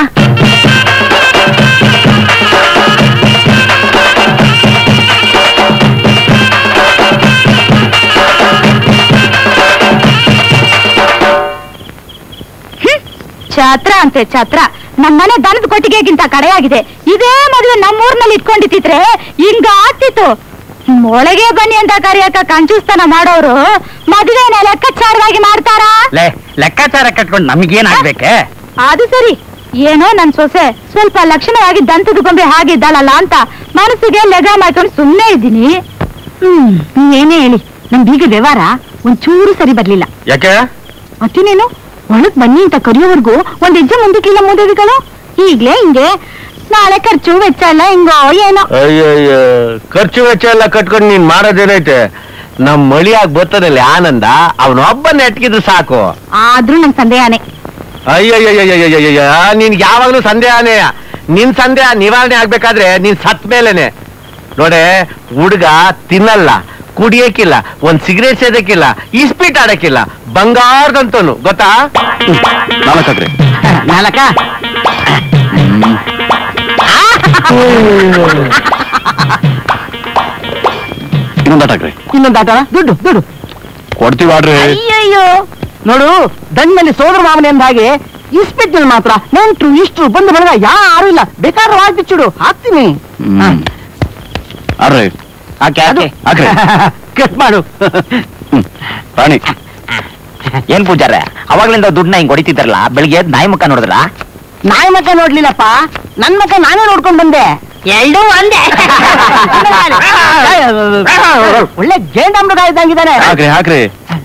ಛತ್ರ ಅಂತೆ ಛತ್ರ ನಮ್ಮನೆ ದನದ ಕೊಟ್ಟಿಗೆಗಿಂತ ಕಡೆಯಾಗಿದೆ ಇದೇ ಮದುವೆ ನಮ್ಮೂರ್ನಲ್ಲಿ ಇಟ್ಕೊಂಡಿತ್ತಿದ್ರೆ ಹಿಂಗ ಆಗ್ತಿತ್ತು ಒಳಗೆ ಬನ್ನಿ ಅಂತ ಕರೆಯಕ ಕಂಚೂಸ್ತನ ಮಾಡೋರು ಮದುವೆನ ಲೆಕ್ಕಾಚಾರವಾಗಿ ಮಾಡ್ತಾರಾ ಲೇ ಲೆಕ್ಕಾಚಾರ ಕಟ್ಕೊಂಡು ನಮಗೇನ್ ಆಗ್ಬೇಕೆ ಅದು ಸರಿ ಏನೋ ನನ್ ಸೊಸೆ ಸ್ವಲ್ಪ ಲಕ್ಷಣವಾಗಿ ದಂತದ ಗೊಂಬೆ ಹಾಗಿದ್ದಾಳಲ್ಲ ಅಂತ ಮನಸ್ಸಿಗೆ ಲೆಗ ಮಾಡ್ಕೊಂಡು ಸುಮ್ಮನೆ ಇದ್ದೀನಿ ಹ್ಮ್ ನೀವೇನೇ ಹೇಳಿ ನಮ್ ಬೀಗ ವ್ಯವಹಾರ ಒಂಚೂರು ಸರಿ ಬರ್ಲಿಲ್ಲ ಯಾಕೆ ಮತ್ತಿನೇನು ಒಳಗ್ ಬನ್ನಿ ಅಂತ ಕರೆಯೋವರೆಗೂ ಒಂದ್ ಹೆಜ್ಜೆ ಮುಂದಕ್ಕಿಲ್ಲ ಮೂದೇವಿಗಳು ಈಗ್ಲೇ ಹಿಂಗೆ ನಾಳೆ ಖರ್ಚು ವೆಚ್ಚ ಎಲ್ಲ ಹಿಂಗೋ ಏನೋ ಅಯ್ಯಯ್ಯ ಖರ್ಚು ವೆಚ್ಚ ಎಲ್ಲ ಕಟ್ಕೊಂಡು ನೀನ್ ಮಾಡೋದೇನೈತೆ ನಮ್ ಮಳಿಯಾಗಿ ಬರ್ತದಲ್ಲಿ ಆನಂದ ಅವನೊಬ್ಬ ನೆಟ್ಕಿದ್ರು ಸಾಕು ಆದ್ರೂ ನನ್ ಸಂದೇಹನೇ ಅಯ್ಯಯ್ಯಯ್ಯಯ್ಯಯ್ಯಯ್ಯ ನೀನ್ ಯಾವಾಗ್ಲೂ ಸಂದೇಹನೇ ನಿನ್ ಸಂದೇಹ ನಿವಾರಣೆ ಆಗ್ಬೇಕಾದ್ರೆ ನೀನ್ ಸತ್ ಮೇಲೆನೆ ನೋಡೆ ಹುಡ್ಗ ತಿನ್ನಲ್ಲ ಕುಡಿಯಕ್ಕಿಲ್ಲ ಒಂದ್ ಸಿಗರೇಟ್ ಸೇದಕ್ಕಿಲ್ಲ ಇಸ್ಪೀಟ್ ಆಡಕ್ಕಿಲ್ಲ ಬಂಗಾರದಂತನು ಗೊತ್ತಾ ನಾಲ್ಕಾಕ್ರೆ ನಾಲ್ಕ ಇನ್ನೊಂದು ಆಟಾಕ್ರೆ ಇನ್ನೊಂದು ಆಟ ದುಡ್ಡು ದುಡ್ಡು ಕೊಡ್ತೀವಿ ಆಡ್ರಿ ಅಯ್ಯಯ್ಯೋ ನೋಡು ದಂಡಲ್ಲಿ ಸೋದರ ಮಾವನೆ ಅಂದ ಹಾಗೆ ಇಸ್ಪೆಟ್ನಲ್ಲಿ ಮಾತ್ರ ನೆಂಟ್ರು ಇಷ್ಟ್ರು ಬಂದು ಬಳಗ ಯಾರು ಇಲ್ಲ ಬೇಕಾದ್ರೆ ವಾಳ್ ಬಿಚ್ಚಿಡು ಹಾಕ್ತೀನಿ ಹ್ಮ್ ಆಡ್ರಿ ಓಕೆ ಓಕೆ ಹಾಕ್ರಿ ಕಟ್ ಮಾಡು ಹ್ಮ್. ರಾಣಿ ಏನ್ ಪೂಜಾರ ಅವಾಗ್ಲಿಂದ ದುಡ್ಡನ್ನ ಹಿಂಗ್ ಹೊಡಿತಿದ್ರಲ್ಲ ಬೆಳಿಗ್ಗೆ ಎದ್ದು ನಾಯಿ ಮುಖ ನೋಡಿದ್ರ ನಾಯಿ ಮಕ್ಕ ನೋಡ್ಲಿಲ್ಲಪ್ಪ ನನ್ ಮಕ್ಕ ನಾನೇ ನೋಡ್ಕೊಂಡ್ ಬಂದೆ ಎರಡೂ ಒಂದೇ ಒಳ್ಳೆ ಜೇಂಡಾಮೃಗ ಇದ್ದಂಗಿದ್ದಾನೆ ಹಾಕ್ರಿ ಹಾಕ್ರಿ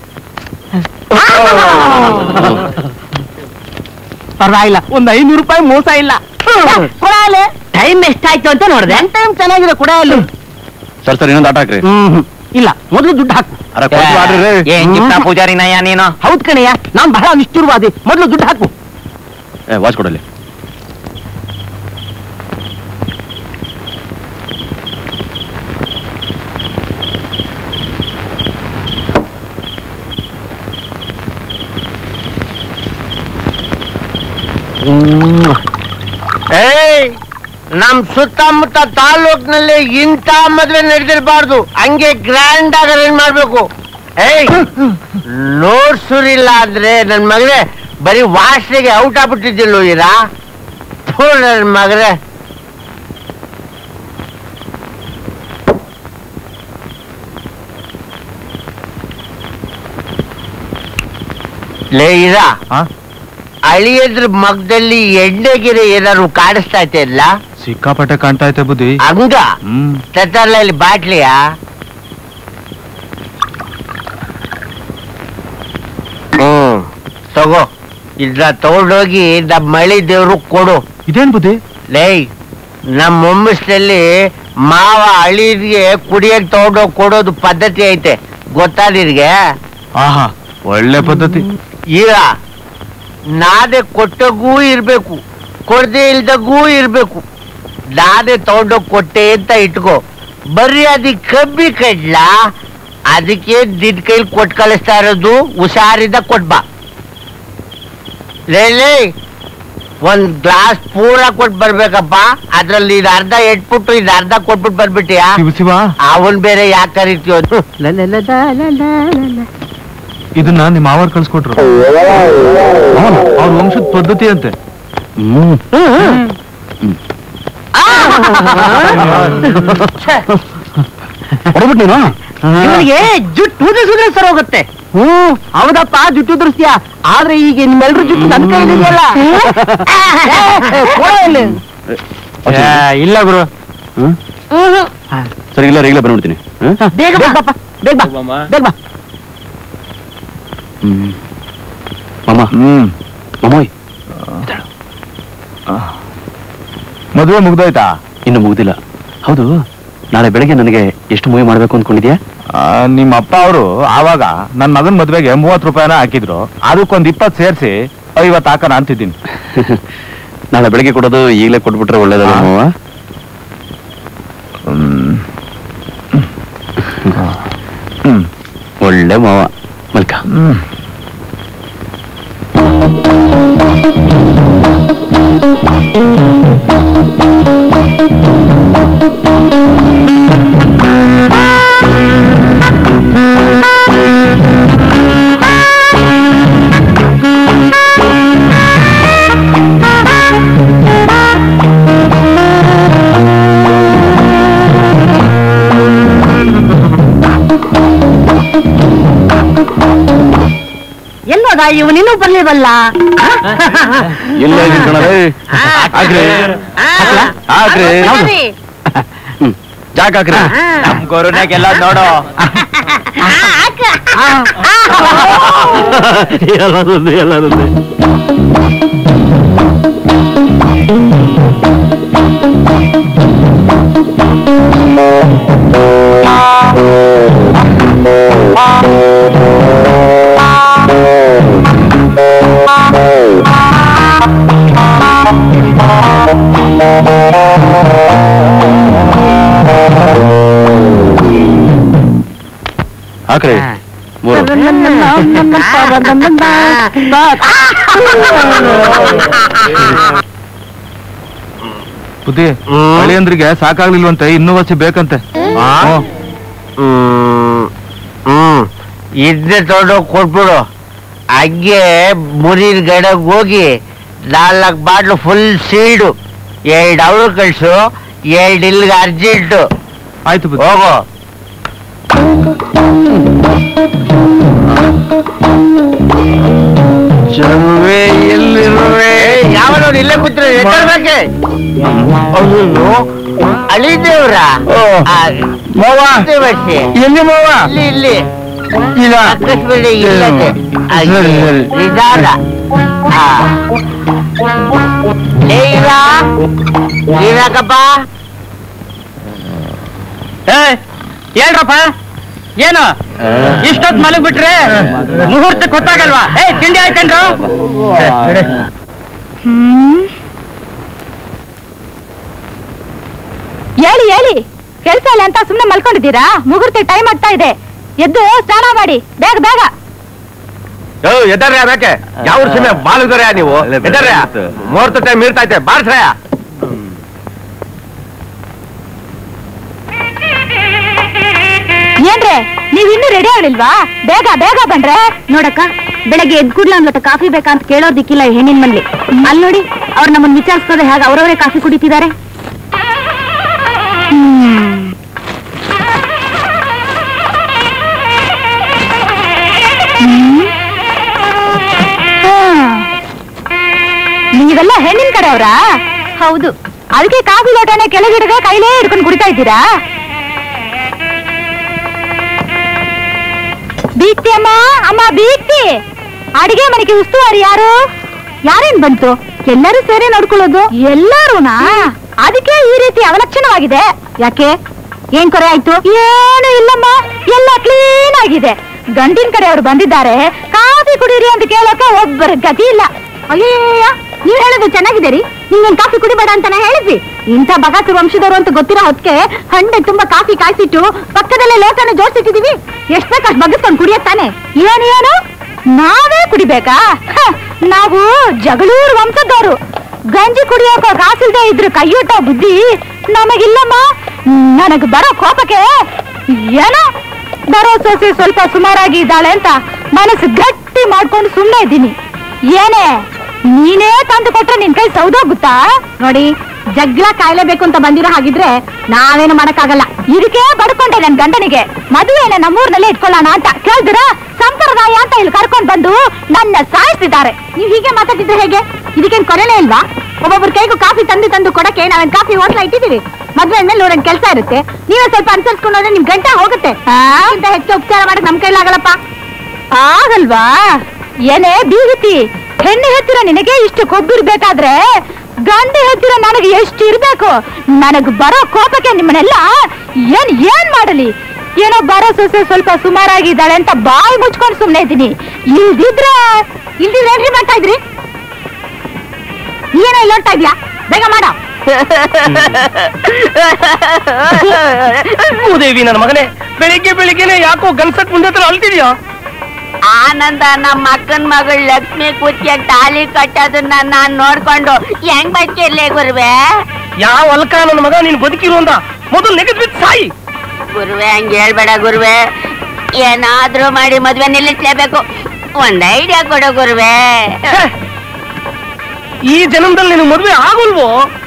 ಪರವಾಗಿಲ್ಲ ಒಂದ್ ಐನೂರು ರೂಪಾಯಿ ಮೋಸ ಇಲ್ಲ ಕೊಡಾಲೆ ಟೈಮ್ ಎಷ್ಟಾಯ್ತು ಅಂತ ನೋಡ್ದೆ ನನ್ ಟೈಮ್ ಚೆನ್ನಾಗಿದೆ ಕೊಡಾಲು ಸರ್ ಸರ್ ಇನ್ನೊಂದು ಆಟ ಹಾಕ್ರಿ ಹ್ಮ್ ಇಲ್ಲ ಮೊದಲು ದುಡ್ಡು ಹಾಕು ಅರೆ ಕೊಡ್ತೀವಿ ಆಡ್ರಿ ರೀ. ಏನ್ ಗಿಫ್ಟ ಪೂಜಾರಿ ನಯ್ಯ ನೀನು ಹೌದ್ ಕಣಯ್ಯ ನಾನ್ ಬಹಳ ನಿಷ್ಠುರವಾದಿ ಮೊದಲು ದುಡ್ಡು ಹಾಕು ಏ ವಾಚ್ ಕೊಡಲಿ ಏಯ್ ನಮ್ ಸುತ್ತಮುತ್ತ ತಾಲೂಕ್ನಲ್ಲಿ ಇಂಥ ಮದ್ವೆ ನಡೆದಿರಬಾರ್ದು ಹಂಗೆ ಗ್ರ್ಯಾಂಡ್ ಆಗಿ ಅರೇಂಜ್ ಮಾಡ್ಬೇಕು ಏಯ್ ನೋಡ್ ಸುರಿಲ್ಲ ಅಂದ್ರೆ ನನ್ ಮಗನೇ ಬರೀ ವಾಸನೆಗೆ ಔಟ್ ಆಗ್ಬಿಟ್ಟಿದ್ದಿಲ್ಲ ಇರಾ ಥೂ ನನ್ ಮಗನೇ ಲೇ ಇರಾ ಅಳಿಯದ್ರ ಮಗದಲ್ಲಿ ಎಣ್ಣೆಗಿರೆ ಏನಾದ್ರು ಕಾಣಿಸ್ತಾ ಇಲ್ಲ ಸಿಕ್ಕಾಪಟ್ಟೆ ಕಾಣ್ತಾ ಐತೆ ಬುದ್ಧಿ ಹಂಗ ಹ್ಮ್ ತತ್ತರ್ಲ ಇಲ್ಲಿ ಬಾಟ್ಲಿಯಾ ಹ್ಮ್ ತಗೋ ಇದನ್ನ ತಗೊಂಡೋಗಿ ನಮ್ಮ ಮಳಿ ದೇವ್ರು ಕೊಡು ಇದೇನ್ ಬುದ್ಧಿ ಲೇ ನಮ್ಮ ಮೊಮ್ಮಸ್ನಲ್ಲಿ ಮಾವ ಅಳಿದ್ಗೆ ಕುಡಿಯಕ್ ತಗೊಂಡೋಗಿ ಕೊಡೋದು ಪದ್ಧತಿ ಐತೆ ಗೊತ್ತಾ ನಿನ್ಗೆ ಆಹಾ ಒಳ್ಳೆ ಪದ್ಧತಿ ಈಗ ನಾನೇ ಕೊಟ್ಟಗೂ ಇರ್ಬೇಕು ಕೊಡದೆ ಇಲ್ದಗೂ ಇರ್ಬೇಕು ನಾನೇ ತಗೊಂಡೋಗಿ ಕೊಟ್ಟೆ ಅಂತ ಇಟ್ಕೋ ಬರ್ರಿ ಅದಕ್ಕೆ ಕಮ್ಮಿ ಕಡ್ಲ ಅದಕ್ಕೆ ನಿನ್ ಕೈಲಿ ಕೊಟ್ಟು ಕಳಿಸ್ತಾ ಇರೋದು ಹುಷಾರಿಂದ ಕೊಟ್ಬಾ ಲೇ ಲೇ ಒಂದ್ ಗ್ಲಾಸ್ ಪೂರ ಕೊಟ್ ಬರ್ಬೇಕಪ್ಪ ಅದ್ರಲ್ಲಿ ಇದು ಅರ್ಧ ಎಟ್ಬಿಟ್ಟು ಇದು ಅರ್ಧ ಕೊಟ್ಬಿಟ್ಟು ಬರ್ಬಿಟ್ಟಿಯಾ ಶಿವ ಶಿವ ಅವನ್ ಬೇರೆ ಯಾಕೆ ಕರಿತೀವ ಇದನ್ನ ನಿಮ್ಮ ಮಾವರ್ ಕಳ್ಸ್ಕೊಟ್ರು ಅವ್ರ ವಂಶದ ಪದ್ಧತಿ ಅಂತೆ ಹ್ಮ್ ಹೊಡ್ಬಿಟ್ಟು ನೀನು ಇವನಿಗೆ ಜುಟ್ಟು ಉದಿಸಿದ್ರೆ ಸರ್ ಹೋಗುತ್ತೆ ಹ್ಮ್ ಹೌದಪ್ಪ ಜುಟ್ಟು ಉದುರಿಸ್ತೀಯ ಆದ್ರೆ ಈಗ ನಿಮ್ಮೆಲ್ರ ಜುಟ್ಟು ನನ್ನ ಕೈಲಿದೆಯಲ್ಲ ಇಲ್ಲ ಗುರು ಹ್ಮ್? ಸರಿ ಇಲ್ಲ ಈಗಲೇ ಬಂದ್ಬಿಡ್ತೀನಿ ಹ್ಮ್? ಬೇಗ ಬಾ ಪಾಪ, ಬೇಗ ಬಾ ಬೇಗ ಬಾ ಹ್ಮ್ ಮಾಮ ಹ್ಮ್ ಮಾಮೋಯ್ ಮದುವೆ ಮುಗ್ದೋಯ್ತಾ ಇನ್ನು ಮುಗ್ದಿಲ್ಲ ಹೌದು ನಾಳೆ ಬೆಳಗ್ಗೆ ನನಗೆ ಎಷ್ಟು ಮೂವಿ ಮಾಡ್ಬೇಕು ಅಂದ್ಕೊಂಡಿದ್ಯಾ ಆ, ನಿಮ್ಮ ಅಪ್ಪ ಅವರು ಆವಾಗ ನನ್ನ ಮಗನ ಮದ್ವೆಗೆ ಮೂವತ್ತು ರೂಪಾಯಿನ ಹಾಕಿದ್ರು ಅದಕ್ಕೊಂದ್ ಇಪ್ಪತ್ತು ಸೇರಿಸಿ ಐವತ್ತು ಹಾಕೋಣ ಅಂತಿದ್ದೀನಿ ನಾಳೆ ಬೆಳಗ್ಗೆ ಕೊಡೋದು ಈಗಲೇ ಕೊಟ್ಬಿಟ್ರೆ ಒಳ್ಳೇದಲ್ಲ ಆ. ಮಾವ ಹ್ಮ್ ಒಳ್ಳೆ ಮಾವ ಮಲ್ಕ ಹ್ಮ್ ಎಲ್ಲೋದ ಇವನಿನ್ನೂ ಬರ್ಲಿವಲ್ಲ ಎಲ್ಲ ಕಣರೇ ಹಾಕ್ರಿ ಹಾಕ್ರಿ ಹ್ಮ್ ಜಾಕ್ ಹಾಕ್ರಿ ನಮ್ ಕೊರೋನಾಗೆಲ್ಲ ನೋಡೋ ಎಲ್ಲರದ್ದು ಎಲ್ಲರದ್ದು ಹಾಕ್ರಿ ಮೂರು ಬುದ್ಧಿ ಹಳಿಯಂದ್ರಿಗೆ ಸಾಕಾಗ್ಲಿಲ್ವಂತೆ ಇನ್ನೂ ವರ್ಷ ಬೇಕಂತೆ ಹ್ಮ್. ಹ್ಮ್ ಹ್ಮ್ ಇದನ್ನೇ ತಗೊಂಡೋಗಿ ಕೊಟ್ಬಿಡು ಹಂಗೆ ಮುರಿದ ಗಡಗ್ ಹೋಗಿ ನಾಲ್ಕು ಬಾಟ್ಲು ಫುಲ್ ಸೀಲ್ಡು ಎರಡು ಅವರು ಕಳ್ಸು ಎರಡು ಇಲ್ಲಿಗೆ ಅರ್ಜೆಂಟು ಆಯ್ತು ಬುದ್ಧಿ ಹೋಗು ಚಲುವೆ ಎಲ್ಲಿರುವೆ ಯಾವ ನೋಡಿ ಇಲ್ಲೇ ಕೂತ್ರೆ ಎತ್ತರ್ಬೇಕೆ ಅಯ್ಯೋ ಅಳಿದೇವ್ರ ಮೋವ ಎಲ್ಲಿ ಮೋವ ಇಲ್ಲಿ ಇಲ್ಲಿ ಇಲ್ಲ ಅಕ್ಕಸ್ಬೇಡಿ ಇಲ್ಲದೆ ಸರಿ, ಸರಿ. ನಿಧಾನ ಆ. ಏ ಇಲ್ಲ ನೀನಾಕಪ್ಪ ಹೇಳ್ರಪ್ಪ ಏನು ಇಷ್ಟೊತ್ ಮಲಗ್ ಬಿಟ್ರೆ ಮುಹೂರ್ತ ಗೊತ್ತಾಗಲ್ವಾ ಏ ತಿಂಡಿ ಆಯ್ತೇನ್ರು ಹ್ಮ್ ಹೇಳಿ ಹೇಳಿ ಕೆಲ್ಸ ಇಲ್ಲ ಅಂತ ಸುಮ್ನೆ ಮಲ್ಕೊಂಡಿದ್ದೀರಾ ಮುಹೂರ್ತ ಟೈಮ್ ಆಗ್ತಾ ಇದೆ ಎದ್ದು ಸ್ನಾನ ಮಾಡಿ ಬೇಗ ಬೇಗ ಎದ್ದಾರ್ಯ ಅದಕ್ಕೆ ಯಾವ ಸೀಮೆ ಬಾಲಿದಾರ್ಯ ನೀವು ಎದ್ದಾರ್ಯ ಮುಹೂರ್ತ ಟೈಮ್ ಮೀರ್ತೈತೆ ಬಾರ್ಸ್ರಯ ಏನ್ರೆ ನೀವ್ ಇನ್ನೂ ರೆಡಿ ಆಗ್ಲಿಲ್ವಾ ಬೇಗ ಬೇಗ ಬನ್ರೆ ನೋಡಕ್ಕ ಬೆಳಗ್ಗೆ ಎದ್ ಕೂಡ್ಲ ಒಂದ್ ಲೋಟ ಕಾಫಿ ಬೇಕಂತ ಕೇಳೋದಿಕ್ಕಿಲ್ಲ ಈ ಹೆಣ್ಣಿನ ಮನ್ಲಿ ಅಲ್ಲಿ ನೋಡಿ ಅವ್ರು ನಮ್ಮನ್ನ ವಿಚಾರಿಸ್ಕೋದೆ ಹೇಗೆ ಅವ್ರವರೇ ಕಾಫಿ ಕುಡಿತಿದ್ದಾರೆ ನೀವೆಲ್ಲ ಹೆಣ್ಣಿನ ಕಡೆ ಅವ್ರಾ ಹೌದು ಅದಕ್ಕೆ ಕಾಫಿ ಲೋಟನೆ ಕೆಳಗಿಡದೆ ಕೈಲೇ ಹಿಡ್ಕೊಂಡು ಕುಡಿತಾ ಇದ್ದೀರಾ ಬೀಗ್ತಿ ಅಮ್ಮ ಅಮ್ಮ ಬೀಗ್ತಿ ಅಡಿಗೆ ಮನೆಗೆ ಉಸ್ತುವಾರಿ ಯಾರು ಯಾರೇನ್ ಬಂತು ಎಲ್ಲರೂ ಸೇರಿ ನೋಡ್ಕೊಳ್ಳೋದು ಎಲ್ಲಾರುನಾ ಅದಕ್ಕೆ ಈ ರೀತಿ ಅವಲಕ್ಷಣವಾಗಿದೆ ಯಾಕೆ ಏನ್ ಕೊರೆ ಆಯ್ತು ಏನು ಇಲ್ಲಮ್ಮ ಎಲ್ಲ ಕ್ಲೀನ್ ಆಗಿದೆ ಗಂಡಿನ ಕಡೆಯವರು ಬಂದಿದ್ದಾರೆ ಕಾಫಿ ಕುಡೀರಿ ಅಂತ ಕೇಳೋಕೆ ಒಬ್ಬರ ಗತಿ ಇಲ್ಲ ಅಯ್ಯಯ್ಯ ನೀವ್ ಹೇಳೋದು ಚೆನ್ನಾಗಿದೆ ರೀ ನಿಮ್ಗೊಂದು ಕಾಫಿ ಕುಡಿಬೇಡ ಅಂತಾನೆ ಹೇಳಿದ್ವಿ ಇಂಥ ಬಗಾಸು ವಂಶದವರು ಅಂತ ಗೊತ್ತಿರೋ ಹೊತ್ತಿಗೆ ಹಂಡೆ ತುಂಬಾ ಕಾಫಿ ಕಾಯ್ಸಿಟ್ಟು ಪಕ್ಕದಲ್ಲೇ ಲೋಟನ ಜೋಡಿಸಿಟ್ಟಿದೀವಿ ಎಷ್ಟ್ ಬೇಕು ಅಷ್ಟ್ ಬಗ್ಗಿಸ್ಕೊಂಡು ಕುಡಿಯತ್ತಾನೆ ಏನು ಏನು ನಾವೇ ಕುಡಿಬೇಕಾ ಹ, ನಾವು ಜಗಳೂರು ವಂಶದವರು ಗಂಜಿ ಕುಡಿಯೋಕ ಕಾಸಿಲ್ದೆ ಇದ್ರು ಕೈಯೂಟ ಬುದ್ಧಿ ನಮಗಿಲ್ಲಮ್ಮ ನನಗ್ ಬರೋ ಕೋಪಕ್ಕೆ ಏನೋ ಬರೋ ಸೊಸೆ ಸ್ವಲ್ಪ ಸುಮಾರಾಗಿ ಇದ್ದಾಳೆ ಅಂತ ಮನಸ್ಸು ಗಟ್ಟಿ ಮಾಡ್ಕೊಂಡು ಸುಮ್ಮನೆ ಇದ್ದೀನಿ ಏನೇ ನೀನೇ ತಂದು ಕೊಟ್ರೆ ನಿನ್ ಕೈ ಸೌದೋಗುತ್ತಾ ನೋಡಿ ಜಗ್ಲ ಕಾಯ್ಲೇಬೇಕು ಅಂತ ಬಂದಿರೋ ಹಾಗಿದ್ರೆ ನಾವೇನು ಮಾಡಕ್ಕಾಗಲ್ಲ ಇದಕ್ಕೆ ಬಡ್ಕೊಂಡೆ ನನ್ ಗಂಡನಿಗೆ ಮದುವೆನ ನಮ್ಮೂರ್ನಲ್ಲೇ ಇಟ್ಕೊಳ್ಳೋಣ ಅಂತ ಕೇಳಿದ್ರ ಸಂಪ್ರದಾಯ ಅಂತ ಇಲ್ಲಿ ಕರ್ಕೊಂಡ್ ಬಂದು ನನ್ನ ಸಾಯಿಸಿದ್ದಾರೆ ನೀವ್ ಹೀಗೆ ಮಾತಾಡ್ತಿದ್ರೆ ಹೇಗೆ ಇದಕ್ಕೇನ್ ಕೊನೆನೇ ಇಲ್ವಾ ಒಬ್ಬೊಬ್ರ ಕೈಗೂ ಕಾಫಿ ತಂದು ತಂದು ಕೊಡಕ್ಕೆ ನಾವೇನ್ ಕಾಫಿ ಹೋಟ್ಲ ಇಟ್ಟಿದೀವಿ ಮದ್ವೆ ಮೇಲೆ ನೂರನ್ ಕೆಲಸ ಇರುತ್ತೆ ನೀವೇ ಸ್ವಲ್ಪ ಅನುಸರಿಸ್ಕೊಂಡು ಹೋದ್ರೆ ನಿಮ್ ಗಂಟೆ ಹೋಗುತ್ತೆ ಅಂತ ಹೆಚ್ಚು ಉಪಚಾರ ಮಾಡಕ್ ನಮ್ ಕೈಲಾಗಲ್ಲಪ್ಪ ಆಗಲ್ವಾ ಏನೇ ಬೀಗುತ್ತಿ ಹೆಣ್ಣು ಹೆತ್ತಿರ ನಿನಗೆ ಇಷ್ಟು ಕೊಬ್ಬಿರ್ಬೇಕಾದ್ರೆ ಗಂಡು ಹೆತ್ತಿರ ನನಗೆ ಎಷ್ಟು ಇರ್ಬೇಕು ನನಗ್ ಬರೋ ಕೋಪಕ್ಕೆ ನಿಮ್ಮನ್ನೆಲ್ಲ ಏನ್ ಏನ್ ಮಾಡಲಿ ಏನೋ ಬರೋ ಸೊಸೆ ಸ್ವಲ್ಪ ಸುಮಾರಾಗಿದ್ದಾಳೆ ಅಂತ ಬಾಯಿ ಮುಚ್ಕೊಂಡು ಸುಮ್ನೆ ಇದ್ದೀನಿ ಇಲ್ದಿದ್ರೆ ಇಲ್ದಿದ್ರೆ ಏನ್ರಿ ಮಾಡ್ತಾ ಇದ್ರಿ ಏನೋ ಇಲ್ಲಿ ನೋಡ್ತಾ ಇದ್ಯಾ ಬೇಗ ಮಾಡೋ ಭೂದೇವಿ ನನ್ನ ಮಗನೇ ಬೆಳಿಗ್ಗೆ ಬೆಳಿಗ್ಗೆನೆ ಯಾಕೋ ಗನ್ಸಟ್ ಮುಂದೆ ಹತ್ರ ಅಲ್ತಿದ್ಯಾ ಆನಂದ ನಮ್ಮ ಅಕ್ಕನ ಮಗಳು ಲಕ್ಷ್ಮಿ ಕುತ್ತಿಗೆ ತಾಲಿ ಕಟ್ಟೋದನ್ನ ನಾನ್ ನೋಡ್ಕೊಂಡು ಹೆಂಗ್ ಬಚ್ಚಿರ್ಲಿ ಗುರುವೆ ಯಾವ ಅಲ್ಕ ನನ್ನ ಮಗ ನೀನ್ ಬದುಕಿರು ಅಂದ ಮೊದಲು ನೆಗೆದ್ ಬಿದ್ದು ಸಾಯಿ ಗುರುವೆ ಹಂಗ ಹೇಳ್ಬೇಡ ಗುರುವೆ ಏನಾದ್ರೂ ಮಾಡಿ ಮದ್ವೆ ನಿಲ್ಲಿಸ್ಲೇಬೇಕು ಒಂದ್ ಐಡಿಯಾ ಕೊಡು ಗುರುವೆ ಛೇ! ಈ ಜನ್ಮದಲ್ಲಿ ನಿನಗೆ ಮದುವೆ ಆಗುಲ್ವೋ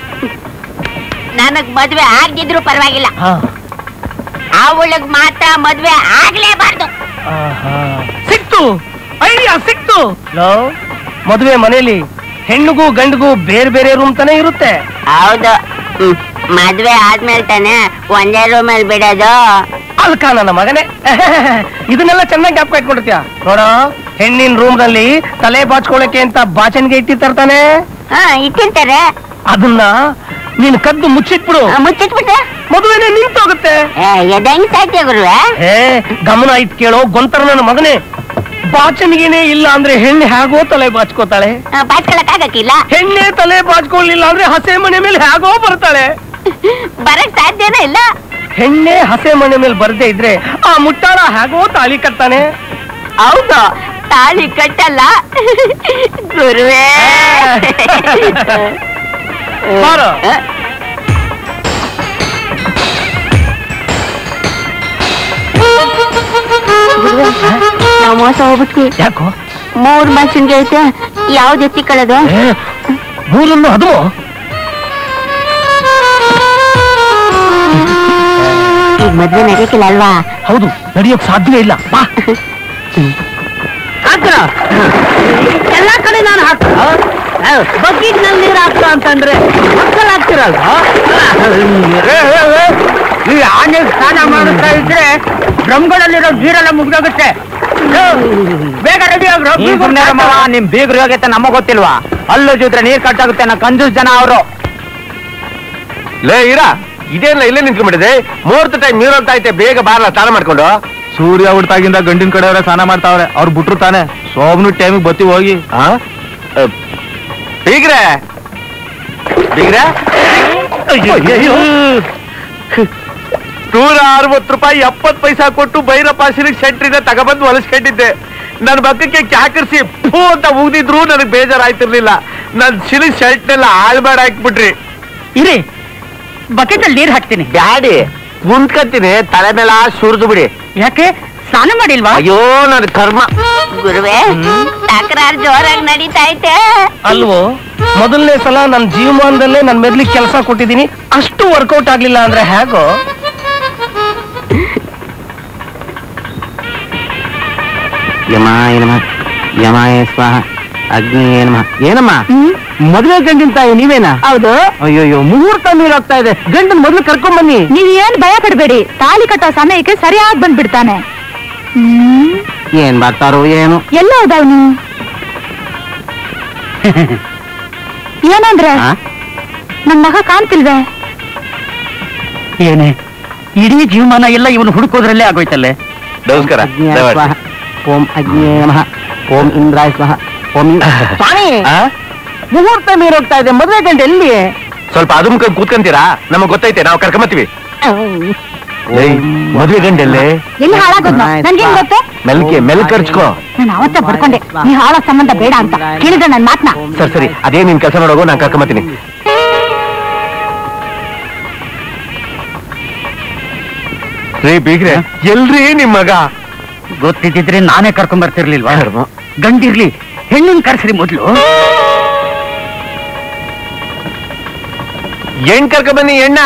ನನಗ್ ಮದ್ವೆ ಆಗಿದ್ರು ಪರವಾಗಿಲ್ಲ ಅವಳಿಗ್ ಮಾತ್ರ ಮದ್ವೆ ಆಗ್ಲೇಬಾರ್ದು ಸಿಕ್ತು ಐಡಿಯಾ ಸಿಕ್ತು ಲೋ ಮದುವೆ ಮನೆಯಲ್ಲಿ ಹೆಣ್ಣಿಗೂ ಗಂಡಿಗೂ ಬೇರೆ ಬೇರೆ ರೂಮ್ ತಾನೇ ಇರುತ್ತೆ ಹೌದು ಹ್ಮ್. ಮದ್ವೆ ಆದ್ಮೇಲೆ ತಾನೆ ಒಂದೇ ರೂಮಲ್ಲಿ ಬಿಡೋದು ಅಲ್ಕ ನನ್ನ ಮಗನೇ ಇದನ್ನೆಲ್ಲ ಚೆನ್ನಾಗಿ ಜ್ಞಾಪಕ ಇಟ್ಕೊಂಡಿರ್ತೀಯ ನೋಡ ಹೆಣ್ಣಿನ ರೂಮ್ ನಲ್ಲಿ ತಲೆ ಬಾಚ್ಕೊಳಕ್ಕೆ ಅಂತ ಬಾಚಣಿಗೆ ಇಟ್ಟಿರ್ತಾರ ತಾನೆ ಹಾ ಇಟ್ಟಿರ್ತಾರೆ ಅದನ್ನ ನೀನ್ ಕದ್ದು ಮುಚ್ಚಿಟ್ಬಿಡು ಆ, ಮುಚ್ಚಿಟ್ಬಿಟ್ರೆ ಮದುವೆನೇ ನಿಂತೋಗುತ್ತೆ ಏ, ಎದಂಗ್ ಸಾಧ್ಯ ಗುರುವೆ ಏ ಗಮನ ಇಟ್ ಕೇಳೋ ಗೊಂತರ ನನ್ನ ಮಗನೇ ಬಾಚಣಿಗೆನೇ ಇಲ್ಲ ಅಂದ್ರೆ ಹೆಣ್ಣು ಹೇಗೋ ತಲೆ ಬಾಚ್ಕೋತಾಳೆ ಬಾಚ್ಕೊಳಕ್ ಆಗಕ್ಕಿಲ್ಲ ಹೆಣ್ಣೆ ತಲೆ ಬಾಚ್ಕೊಳ್ಳಿಲ್ಲ ಅಂದ್ರೆ ಹಸೆ ಮನೆ ಮೇಲೆ ಹೇಗೋ ಬರ್ತಾಳೆ ಬರಕ್ ಸಾಧ್ಯನೇ ಇಲ್ಲ ಹೆಣ್ಣೆ ಹಸೆ ಮನೆ ಮೇಲೆ ಬರ್ದೇ ಇದ್ರೆ ಆ ಮುಟ್ಟಾಳ ಹೇಗೋ ತಾಳಿ ಕಟ್ತಾನೆ ಹೌದು ತಾಳಿ ಕಟ್ಟಲ್ಲ ಗುರುವೇ ಬಾರೋ. ನಾವು ಮೋಸ ಹೋಗ್ಬಿಟ್ವಿ ಯಾಕೋ ಮೂರ್ ಮನ್ಸಿನ್ಗೆ ಐತೆ ಯಾವ್ದು ಎತ್ತಿಕೊಳ್ಳೋದು ಏ, ಮೂರನ್ನು ಅದು ಈಗ ಮದ್ವೆ ನಡೆಯಕ್ಕಿಲ್ಲ ಅಲ್ವಾ ಹೌದು ನಡೆಯೋಕ್ ಸಾಧ್ಯವೇ ಇಲ್ಲ ಬಾ ಎಲ್ಲ ಕಡೆ ನಾನು ಹಾಕ ಬಕೀಟ್ ನಲ್ಲಿ ನೀರು ಹಾಕ ಅಂತಂದ್ರೆ ಮಕ್ಕಳು ಹಾಕ್ತಿರಲ್ವ ಈ ಆನೆ ಸ್ನಾನ ಮಾಡುತ್ತಾ ಇದ್ರೆ ಡ್ರಮ್ಗಳಲ್ಲಿರೋ ನೀರೆಲ್ಲ ಮುಗ್ದೋಗುತ್ತೆ ಬೇಗ ರೆಡಿ ನಿಮ್ ಬೀಗ್ರು ಹೋಗೈತೆ ನಮಗ್ ಗೊತ್ತಿಲ್ವಾ ಅಲ್ಲೂ ಜೂತ್ರೆ ನೀರ್ ಕಟ್ಟಾಗುತ್ತೆ ನಾ ಕಂಜೂಸ್ ಜನ ಅವರು ಲೇ ಇರ ಇದೇನ ಇಲ್ಲೇ ನಿಂತ್ಕೊಂಡ್ಬಿಟ್ಟಿದೆ ಮುಹೂರ್ತ ಟೈಮ್ ನೀರ್ ಹೋಗ್ತಾ ಐತೆ ಬೇಗ ಬಾರಲ್ಲ ಸ್ನಾನ ಮಾಡ್ಕೊಂಡು ಸೂರ್ಯ ಹುಡ್ತಾಗಿಂದ ಗಂಡಿನ ಕಡೆಯವರೇ ಸ್ನಾನ ಮಾಡ್ತಾವ್ರೆ ಅವ್ರು ಬಿಟ್ರು ತಾನೆ ಸೋಬ್ನು ಟೈಮಿಗೆ ಬತ್ತಿ ಹೋಗಿ ಆ? ಅ, ಬೀಗ್ರೆ ಬೀಗ್ರೆ ನೂರ ಅರವತ್ತು ರೂಪಾಯಿ ಎಪ್ಪತ್ತು ಪೈಸಾ ಕೊಟ್ಟು ಭೈರಪ್ಪ ಸಿರಿಗ್ ಸೆಂಟ್ರಿಂದ ತಗೊಬಂದು ಹೊಲಿಸ್ಕೊಂಡಿದ್ದೆ ನನ್ನ ಬಕ್ಕಕ್ಕೆ ಕ್ಯಾಕರ್ಸಿ ಫೂ ಅಂತ ಉಗ್ದಿದ್ರು ನನಗೆ ಬೇಜಾರಾಯ್ತಿರ್ಲಿಲ್ಲ ನನ್ ಸಿರಿಗ್ ಶರ್ಟ್ನೆಲ್ಲ ಹಾಳ್ಬೇಡ ಹಾಕ್ಬಿಟ್ರಿ ಇರಿ ಬಕೆಟ್ ಅಲ್ಲಿ ನೀರ್ ಹಾಕ್ತೀನಿ ಬ್ಯಾಡಿ ಕುಂತ್ಕತ್ತೀನಿ ತಲೆ ಮೇಲೆ ಸುರಿದು ಬಿಡಿ ಯಾಕೆ ಸ್ನಾನ ಮಾಡಿಲ್ವಾ ಅಯ್ಯೋ ನನ್ನ ಕರ್ಮ ಗುರುವೆ ತಕರಾರ್ ಜೋರಾಗಿ ನಡೀತಾ ಐತೆ ಅಲ್ವೋ ಮೊದಲನೇ ಸಲ ನನ್ನ ಜೀವಮಾನದಲ್ಲೇ ನನ್ನ ಮೆದ್ಲಿಗೆ ಕೆಲಸ ಕೊಟ್ಟಿದ್ದೀನಿ ಅಷ್ಟು ವರ್ಕೌಟ್ ಆಗ್ಲಿಲ್ಲ ಅಂದ್ರೆ ಹೇಗೋ ಯಮ ಏನಮ್ಮ ಯಮ ಸ್ವಾಹ ಅಗ್ನಿ ಏನಮ್ಮ ಏನಮ್ಮ ಮದುವೆ ಗಂಡಿನ ತಾಯಿ ನೀವೇನಾ ಹೌದು ಅಯ್ಯೋ ಮುಹೂರ್ತ ನೀರ್ ಹೋಗ್ತಾ ಇದೆ ಗಂಡನ್ ಮೊದ್ಲು ಕರ್ಕೊಂಡ್ ಬನ್ನಿ ನೀವ್ ಏನ್ ಭಯ ಪಡ್ಬೇಡಿ ತಾಳಿ ಕಟ್ಟೋ ಸಮಯಕ್ಕೆ ಸರಿಯಾಗಿ ಬಂದ್ಬಿಡ್ತಾನೆ ಹ್ಮ್ ಏನ್ ಬರ್ತಾರೋ ಏನು ಎಲ್ಲ ಹೋದವನು ಏನಂದ್ರೆ ಆ? ನನ್ ಮಗ ಕಾಣ್ತಿಲ್ವೇ ಏನೇ ಇಡೀ ಜೀವಮಾನ ಎಲ್ಲ ಇವನು ಹುಡುಕೋದ್ರಲ್ಲೇ ಆಗೋಯ್ತಲ್ಲೇ ನಮಸ್ಕಾರ ಅಗ್ನಿ ದಯಮಾಡಿ. ಸ್ವಾಹ ಓಂ ಅಗ್ನಿ ನಮಃ ಓಂ ಇಂದ್ರಾಯ ಸ್ವಾಹ ಓಂ ಇಂ- ಸ್ವಾಮಿ ಆ? ಮುಹೂರ್ತ ನೀರ್ ಹೋಗ್ತಾ ಇದೆ ಮದುವೆ ಗಂಡ ಎಲ್ಲಿ ಸ್ವಲ್ಪ ಅದು ಮುಖ ಕೂತ್ಕೊಂತೀರಾ ನಮಗ್ ಗೊತ್ತೈತೆ ನಾವು ಕರ್ಕೊಂಬತ್ತೀವಿ ಮದುವೆ ಗಂಡಲ್ಲೇ ಎಲ್ಲಿ ಹಾಳಾಗೋದ್ನ ಆಯ್ತು. ನನ್ಗೇನ್ ಗೊತ್ತು ಮೆಲ್ಕೆ ಮೆಲ್ ಕರ್ಚ್ಕೋ ನಾನು ಅವತ್ತೇ ಬಡ್ಕೊಂಡೆ ನೀ ಹಾಳ ಸಂಬಂಧ ಬೇಡ ಅಂತ ಕೇಳಿದ್ರೆ ನನ್ ಮಾತ್ನ ಸರಿ ಸರಿ ಅದೇ ನಿನ್ ಕೆಲಸ ನೋಡೋಗು ನಾನು ಕರ್ಕೊಂಬತ್ತೀನಿ ರೀ ಬೀಗ್ರೆ ಎಲ್ರಿ ನಿಮ್ ಮಗ ಗೊತ್ತಿದ್ದಿದ್ರೆ ನಾನೇ ಕರ್ಕೊಂಡ್ ಬರ್ತಿರ್ಲಿಲ್ವಾ ಗಂಡಿರ್ಲಿ ಹೆಣ್ಣಿನ ಕರ್ಸ್ರಿ ಮೊದ್ಲು ಹೆಣ್ ಕರ್ಕ ಬನ್ನಿ ಎಣ್ಣ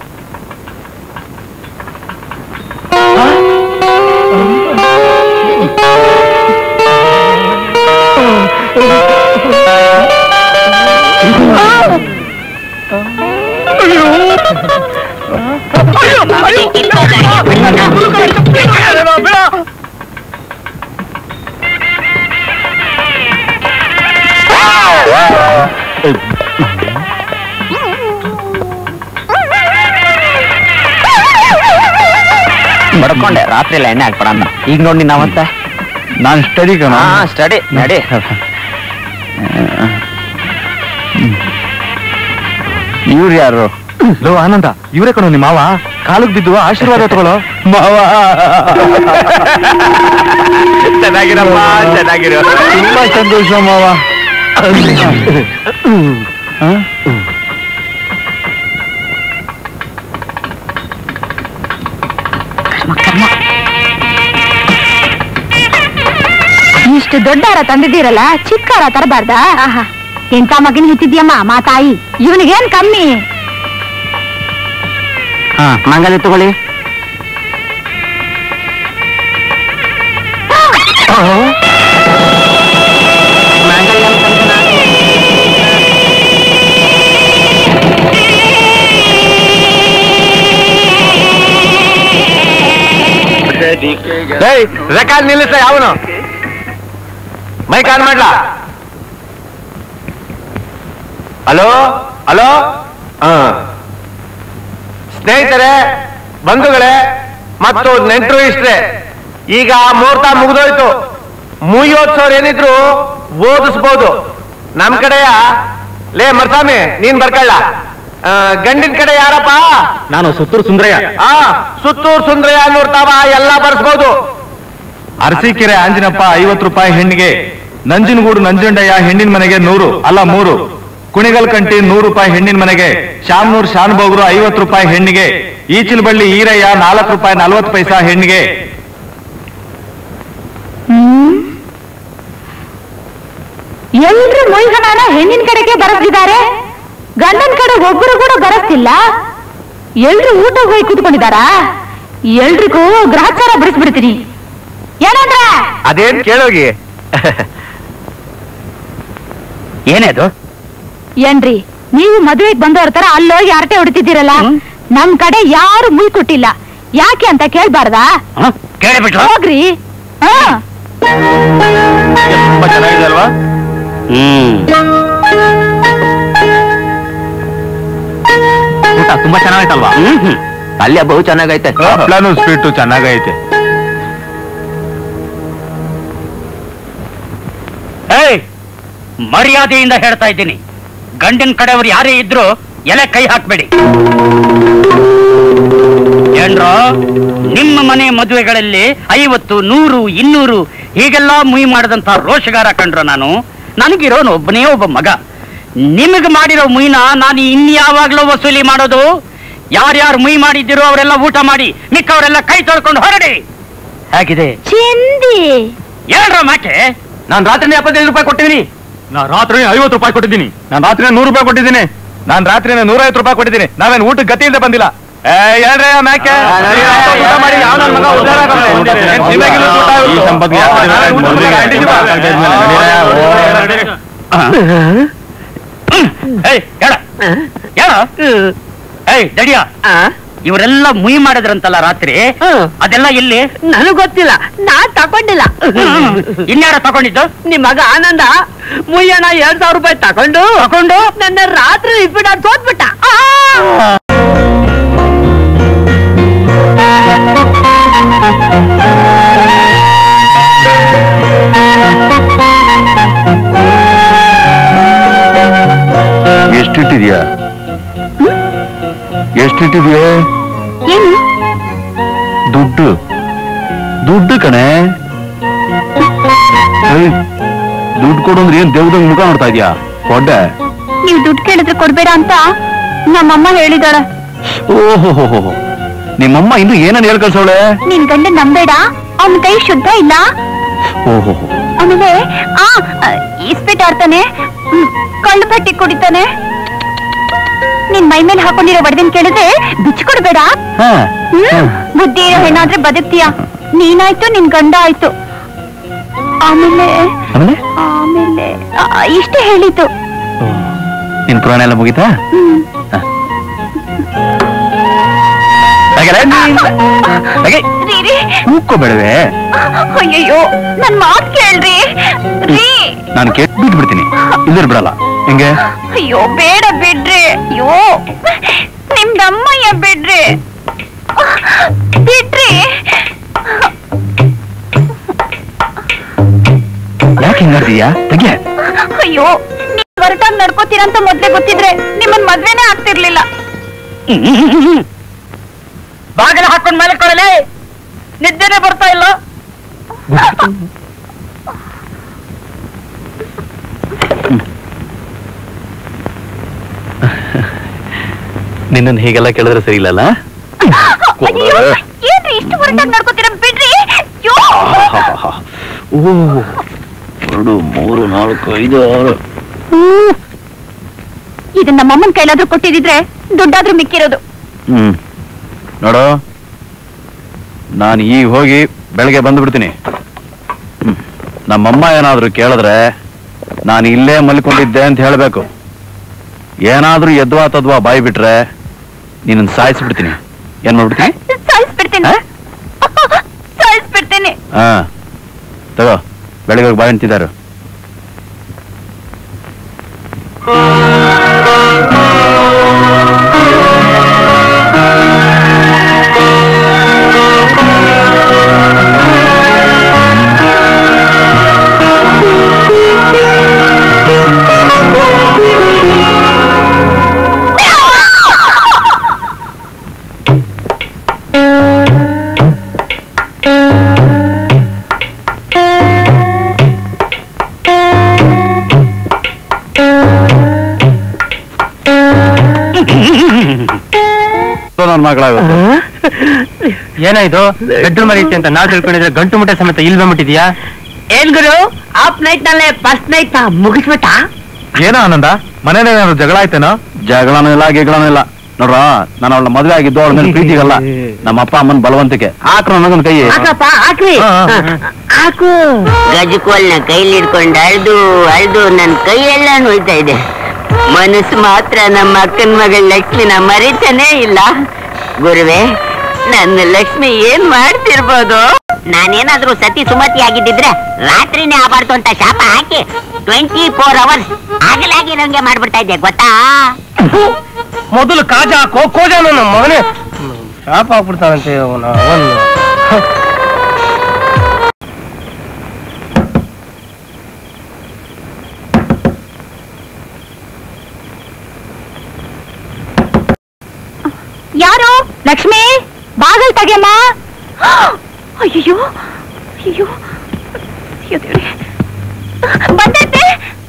ಬಡ್ಕೊಂಡೆ ರಾತ್ರಿ ಎಲ್ಲ ಎಣ್ಣೆ ಹಾಕ್ಬೇಡ ಅಂತ ಈಗ ನೋಡಿ ನಾವಂತ ನಾನ್ ಸ್ಟಡಿ ಕಣ ಹಾ ಸ್ಟಡಿ ನಡಿ ಇವ್ರು ಯಾರು ಲೋ ಆನಂದ ಇವರೇ ಕಣೋ ನಿಮ್ಮ ಮಾವ ಕಾಲಕ್ ಬಿದ್ದು ಆಶೀರ್ವಾದ ತಗೊಳ್ಳೋ ಮಾವ ಚೆನ್ನಾಗಿರಪ್ಪ ಚೆನ್ನಾಗಿರೋ ತುಂಬಾ ಸಂತೋಷ ಮಾವ ಇಷ್ಟು ದೊಡ್ಡ ಹಾರ ತಂದಿದ್ದೀರಲ್ಲ ಚಿಕ್ಕ ಹಾರ ತರಬಾರ್ದಾ ಆಹಾ ಎಂತ ಮಗನ್ ಹಿತ್ತಿದ್ಯಮ್ಮ ಮಾ ತಾಯಿ ಇವನಿಗೇನ್ ಕಮ್ಮಿ ಹಾ ಮಂಗಲಿ ತಗೊಳ್ಳಿ ರೆಕಾರ್ಡ್ ನಿಲ್ಲಿಸ ಯಾವನು ಮೈಕ್ ಆನ್ ಮಾಡ್ಲಾ ಹಲೋ ಹಲೋ ಹಾ ಸ್ನೇಹಿತರೆ ಬಂಧುಗಳೇ ಮತ್ತು ನೆಂಟರು ಇಷ್ಟೇ ಈಗ ಮುಹೂರ್ತ ಮುಗಿದೋಯ್ತು ಮುಗಿಯೋತ್ಸವ ಏನಿದ್ರು ಓದಿಸ್ಬೋದು ನಮ್ ಕಡೆಯ ಲೇ ಮರ್ಸಾಮಿ ನೀನ್ ಬರ್ಕಳ್ಳ ಆ, ಗಂಡಿನ ಕಡೆ ಯಾರಪ್ಪ ನಾನು ಸುತ್ತೂರು ಸುಂದರಯ್ಯ ಆ ಸುತ್ತೂರು ಸುಂದರಯ್ಯ ನೋಡ್ತಾವ ಎಲ್ಲ ಬರ್ಸ್ಬೋದು ಅರಸೀಕೆರೆ ಆಂಜಿನಪ್ಪ ಐವತ್ತು ರೂಪಾಯಿ ಹೆಣ್ಣಿಗೆ ನಂಜನಗೂಡು ನಂಜುಂಡಯ್ಯ ಹೆಣ್ಣಿನ ಮನೆಗೆ ನೂರು ಅಲ್ಲ ಮೂರು ಕುಣಿಗಲ್ ಕಂಟಿ ನೂರು ರೂಪಾಯಿ ಹೆಣ್ಣಿನ ಮನೆಗೆ ಶಾಮ್ನೂರ್ ಶಾನ್ಭೋಗ್ರು ಐವತ್ತು ರೂಪಾಯಿ ಹೆಣ್ಣಿಗೆ ಈಚಿಲಬಳ್ಳಿ ಈರಯ್ಯ ನಾಲ್ಕು ರೂಪಾಯಿ ನಲ್ವತ್ತು ಪೈಸಾ ಹೆಣ್ಣಿಗೆ ಹ್ಮ್ ಎಲ್ರು ಮೊಯ್ಗನಾನ ಹೆಣ್ಣಿನ ಕಡೆಗೆ ಬರೆದಿದ್ದಾರೆ ಗಂಡನ ಕಡೆ ಒಬ್ಬರು ಕೂಡ ಬರಸ್ತಿಲ್ಲ ಎಲ್ರು ಊಟ ಹೋಗಿ ಕೂತ್ಕೊಂಡಿದಾರಾ ಎಲ್ರಿಗೂ ಗ್ರಹಚಾರ ಬಿಡಿಸ್ಬಿಡ್ತೀನಿ ಏನಂದ್ರ ಅದೇನ್ ಕೇಳೋಗಿ ಏನೇ ಅದು ಏನ್ರಿ ನೀವು ಮದುವೆಗೆ ಬಂದವ್ರ ತರ ಅಲ್ಲೋಗಿ ಹರಟೆ ಹೊಡಿತಿದ್ದೀರಲ್ಲ ನಮ್ ಕಡೆ ಯಾರು ಮುಯ್ ಕೊಟ್ಟಿಲ್ಲ ಯಾಕೆ ಅಂತ ಕೇಳ್ಬಾರ್ದಾ ಹ? ಕೇಳಿಬಿಟ್ರು ಹೋಗ್ರಿ ಹಾ ತುಂಬಾ ಚೆನ್ನಾಗಿದೆ ಅಲ್ವಾ ಹ್ಮ್ ಊಟ ತುಂಬಾ ಚೆನ್ನಾಗೈತಲ್ವಾ ಹ್ಮ್ ಹ್ಮ್ ಪಲ್ಯ ಬಹು ಚೆನ್ನಾಗೈತೆ ಹಪ್ಳನು ಸ್ವೀಟು ಚೆನ್ನಾಗೈತೆ ಏಯ್ ಮರ್ಯಾದೆಯಿಂದ ಹೇಳ್ತಾ ಇದ್ದೀನಿ ಗಂಡಿನ ಕಡೆಯವರು ಯಾರೇ ಇದ್ರು ಎಲೆ ಕೈ ಹಾಕ್ಬೇಡಿ ಏನ್ರೋ ನಿಮ್ಮ ಮನೆ ಮದುವೆಗಳಲ್ಲಿ ಐವತ್ತು ನೂರು ಇನ್ನೂರು ಹೀಗೆಲ್ಲ ಮುಯಿ ಮಾಡದಂತ ರೋಷಗಾರ ಕಂಡ್ರ ನಾನು ನನಗಿರೋನು ಒಬ್ಬನೇ ಒಬ್ಬ ಮಗ ನಿಮಗೆ ಮಾಡಿರೋ ಮುಯಿನ ನಾನು ಇನ್ಯಾವಾಗ್ಲೂ ವಸೂಲಿ ಮಾಡೋದು ಯಾರ್ಯಾರು ಮುಯಿ ಮಾಡಿದ್ದೀರೋ ಅವರೆಲ್ಲ ಊಟ ಮಾಡಿ ಮಿಕ್ಕವರೆಲ್ಲ ಕೈ ತೊಳ್ಕೊಂಡು ಹೊರಡಿ ಹೇಗಿದೆ ಚಿಂದಿ ಹೇಳ್ರ ಮಾಕೆ ನಾನ್ ರಾತ್ರಿ ಎಪ್ಪತ್ತೈದು ರೂಪಾಯಿ ಕೊಟ್ಟಿದ್ದೀನಿ ನಾನ್ ರಾತ್ರಿ ಐವತ್ತು ರೂಪಾಯಿ ಕೊಟ್ಟಿದ್ದೀನಿ ನಾನ್ ರಾತ್ರಿ ನೂರು ರೂಪಾಯಿ ಕೊಟ್ಟಿದ್ದೀನಿ ನಾನ್ ರಾತ್ರಿ ನೂರೈವತ್ತು ರೂಪಾಯಿ ಕೊಟ್ಟಿದ್ದೀನಿ ನಾವೇನ್ ಊಟಕ್ಕೆ ಗತಿಯಿಂದ ಬಂದಿಲ್ಲ ಏ ಹೇಳ್ರಿ ಮ್ಯಾಕೆ ಊಟ ಮಾಡಿ ಯಾವ ನನ್ ಮಗ ಉದ್ಧಾರ ಆಗಲ್ಲ. ಏನ್ ತಿನ್ನಕ್ಕಿಲ್ಲ ಊಟ ಇವತ್ತು? ಈ ಸಂಬಂಧ ಯಾವ್ದು ಬೇಡ, ಆ, ಮದುವೆಗೆ ಗಂಡಿಗೆ ಬಾ. ಏಯ್ ಹೇಳ ಹೇಳ ಏಯ್ ದಡಿಯ ಇವರೆಲ್ಲ ಮುಯಿ ಮಾಡಿದ್ರಂತಲ್ಲ ರಾತ್ರಿ ಅದೆಲ್ಲ ಎಲ್ಲಿ ನನಗ್ ಗೊತ್ತಿಲ್ಲ ನಾನ್ ತಕೊಂಡಿಲ್ಲ ಇನ್ಯಾರ ತಗೊಂಡಿದ್ದು ನಿಮ್ ಮಗ ಆನಂದ ಮುಯ್ಯಣ್ಣ ಎರಡ್ ಸಾವಿರ ರೂಪಾಯಿ ತಕೊಂಡು ತಗೊಂಡು ನನ್ನ ರಾತ್ರಿ ಇಟ್ಬಿಟ್ಟು ಅದ್ ಸೋತ್ಬಿಟ್ಟ ಎಷ್ಟಿಟ್ಟಿದ್ಯಾ ಎಷ್ಟಿಟ್ಟಿದ್ಯಾ ಏನು ದುಡ್ಡು ದುಡ್ಡು ಕಣೆ ದುಡ್ಡು ಕೊಡು ಅಂದ್ರೆ ಏನ್ ದೇವ್ದಂಗ್ ಮುಖ ನೋಡ್ತಾ ಇದ್ಯಾ ಕೊಡ್ಡೆ ನೀವು ದುಡ್ಡು ಕೇಳಿದ್ರೆ ಕೊಡ್ಬೇಡ ಅಂತ ನಮ್ಮಮ್ಮ ಹೇಳಿದಾಳೆ ಓಹೋ ನಿಮ್ಮಮ್ಮ ಇನ್ನು ಏನನ್ನ ಹೇಳ್ ಕಳ್ಸವಳೆ ನಿನ್ ಗಂಡ ನಂಬೇಡ ಅವನ ಕೈ ಶುದ್ಧ ಇಲ್ಲ ಓಹೋ ಆಮೇಲೆ ಆ ಇಸ್ಪೀಟ್ ಆಡ್ತಾನೆ ಹ್ಮ್, ಕಳ್ಳು ಪಟ್ಟಿ ಕುಡಿತಾನೆ ನಿನ್ ಮೈ ಮೇಲೆ ಹಾಕೊಂಡಿರೋ ಒಡವೆನ್ ಕೇಳಿದ್ರೆ ಬಿಚ್ಕೊಡ್ಬೇಡ ಹಾ ಹ್ಮ್ ಬುದ್ಧಿ ಇರೋ ಹೆಣ್ಣಾದ್ರೆ ಬದುಕ್ತೀಯ ನೀನಾಯ್ತು ನಿನ್ ಗಂಡ ಆಯ್ತು ಆಮೇಲೆ ಆಮೇಲೆ ಆಮೇಲೆ ಆ, ಇಷ್ಟೇ ಹೇಳಿದ್ದು ನಿನ್ ಪುರಾಣ ಎಲ್ಲ ಮುಗಿತಾ ಹ್ಮ್ ಹಾಗಾದ್ರೆ ನೀನ್- ಹಾಗೆ ರೀ ಕೂಕ್ಕೋಬೇಡವೆ ಅಯ್ಯಯ್ಯೋ ನನ್ ಮಾತ್ ಕೇಳ್ರಿ ರೀ ನಾನು ಕೇಳಿ ಬಿಟ್ಟು ಬಿಡ್ತೀನಿ ಇಲ್ಲರ್ ಬಿಡಲ್ಲ ಹೆಂಗೆ ಅಯ್ಯೋ ಬೇಡ ಬಿಡ್ರಿ ಅಯ್ಯೋ ನಿಮ್ದಮ್ಮಯ್ಯ ಬಿಡ್ರಿ ಬಿಡ್ರಿ ಯಾಕೆ ಹಿಂಗಾಡ್ತೀಯಾ ತೆಗೆ ಅಯ್ಯೋ ನೀವ್ ಹೊರಟಾಗ್ ನಡ್ಕೋತೀರಂತ ಮೊದ್ಲೇ ಗೊತ್ತಿದ್ರೆ ನಿಮ್ಮನ್ ಮದ್ವೆನೇ ಆಗ್ತಿರ್ಲಿಲ್ಲ ಬಾಗಿಲ ಹಾಕೊಂಡ್ ಮೇಲೆ ಕೊಡಲೇ ನಿದ್ದೆನೆ ಬರ್ತಾ ಇಲ್ಲ ನಿನ್ನನ್ನು ಹೀಗೆಲ್ಲ ಕೇಳಿದ್ರೆ ಸರಿ ಇಲ್ಲಲ್ಲ ಅಯ್ಯೋ ಏನ್ರಿ ಇಷ್ಟು ಹೊರಟಾಗ್ ನಡ್ಕೋತೀರ ಬಿಡ್ರಿ ಅಯ್ಯೋ ಓ ಎರಡು ಮೂರು ನಾಲ್ಕು ಐದು ಆರು ಇದನ್ನ ನಮ್ಮಮ್ಮನ್ ಕೈಲಾದ್ರೂ ಕೊಟ್ಟಿದ್ರೆ ದುಡ್ಡಾದ್ರೂ ಮಿಕ್ಕಿರೋದು ಹ್ಮ್ ನೋಡು ನಾನು ಈಗ ಹೋಗಿ ಬೆಳಗ್ಗೆ ಬಂದ್ಬಿಡ್ತೀನಿ ಹ್ಮ್. ನಮ್ಮಮ್ಮ ಏನಾದ್ರೂ ಕೇಳಿದ್ರೆ ನಾನು ಇಲ್ಲೇ ಮಲ್ಕೊಂಡಿದ್ದೆ ಅಂತ ಹೇಳ್ಬೇಕು ಏನಾದ್ರೂ ಎದ್ವಾ ತದ್ವಾ ಬಾಯಿ ಬಿಟ್ರೆ ನಿನ್ನ ಸಾಯಿಸ್ಬಿಡ್ತೀನಿ ಏನ್ ಮಾಡ್ಬಿಡ್ತೀನಿ ಸಾಯಿಸ್ಬಿಡ್ತೀನಿ ಸಾಯಿಸ್ಬಿಡ್ತೀನಿ ಹಾ ತಗೋ ಬೆಳಗ್ಗೆ ಹೋಗಿ ಬಾಯಿ ಅಂತಿದ್ದಾರೆ ನನ್ನ ಮಗಳಾಗುತ್ತೆ ಏನಾಯ್ತು ಬೆಡ್ರೂಮ್ ಮರೀತಿ ಅಂತ ನಾವ್ ತಿಳ್ಕೊಂಡಿದ್ರೆ ಗಂಟು ಮುಟ್ಟೆ ಸಮೇತ ಇಲ್ ಬಂದ್ಬಿಟ್ಟಿದ್ಯಾ ಏನ್ ಗುರು ಆಫ್ ನೈಟ್ ನಲ್ಲೇ ಫಸ್ಟ್ ನೈಟ್ ಮುಗಿಸ್ಬಿಟ್ಟ ಏನೋ ಆನಂದ ಮನೇಲಿ ಏನಾದ್ರು ಜಗಳ ಆಯ್ತೇನೋ ಜಗಳನೂ ಇಲ್ಲ ಗಿಗಳನೂ ಇಲ್ಲ ನೋಡ್ರ ನಾನು ಅವಳ ಮದ್ವೆ ಆಗಿದ್ದು ಅವಳ ಮೇಲೆ ಪ್ರೀತಿಗಲ್ಲ ನಮ್ಮ ಅಪ್ಪ ಅಮ್ಮನ ಬಲವಂತಿಕೆ ಹಾಕ್ರ ನನಗೊಂದು ಕೈ ಹಾಕಪ್ಪ ಹಾಕ್ರಿ ಹಾ, ಹಾ. ಹಾಕು ಗಜಕೋಲ್ನ ಕೈಲಿ ಹಿಡ್ಕೊಂಡು ಅಳ್ದು ಅಳ್ದು ನನ್ ಕೈಯೆಲ್ಲ ನೋಯ್ತಾ ಇದೆ ಮನಸ್ಸು ಮಾತ್ರ ನಮ್ಮ ಅಕ್ಕನ ಮಗಳ ಲಕ್ಷ್ಮಿನ ಮರಿತಾನೇ ಇಲ್ಲ ಗುರುವೆ ನನ್ನ ಲಕ್ಷ್ಮಿ ಏನ್ ಮಾಡ್ತಿರ್ಬೋದು ನಾನೇನಾದ್ರೂ ಸತಿ ಸುಮತಿ ಆಗಿದ್ದಿದ್ರೆ ರಾತ್ರಿನೇ ಆಬಾರ್ದು ಅಂತ ಶಾಪ ಹಾಕಿ ಟ್ವೆಂಟಿ ಫೋರ್ ಅವರ್ಸ್ ಆಗಲಾಗಿ ನಂಗೆ ಮಾಡ್ಬಿಡ್ತಾ ಇದ್ದೆ ಗೊತ್ತಾ ಮೊದಲು ಕಾಜ ಹಾಕೋ ಕೋಜ ನನ್ನ ಮಗನೇ ಶಾಪ್ ಹಾಕ್ಬಿಡ್ತಾನಂತೆ ಅವನ ಅವನು ಯಾರು ಲಕ್ಷ್ಮಿ ಬಾಗಲ್ ತೆಗೆಯಮ್ಮ ಅಯ್ಯೋ ಅಯ್ಯೋ ಅಯ್ಯೋ ದೇವ್ರೇ. ಬಂದೈತೆ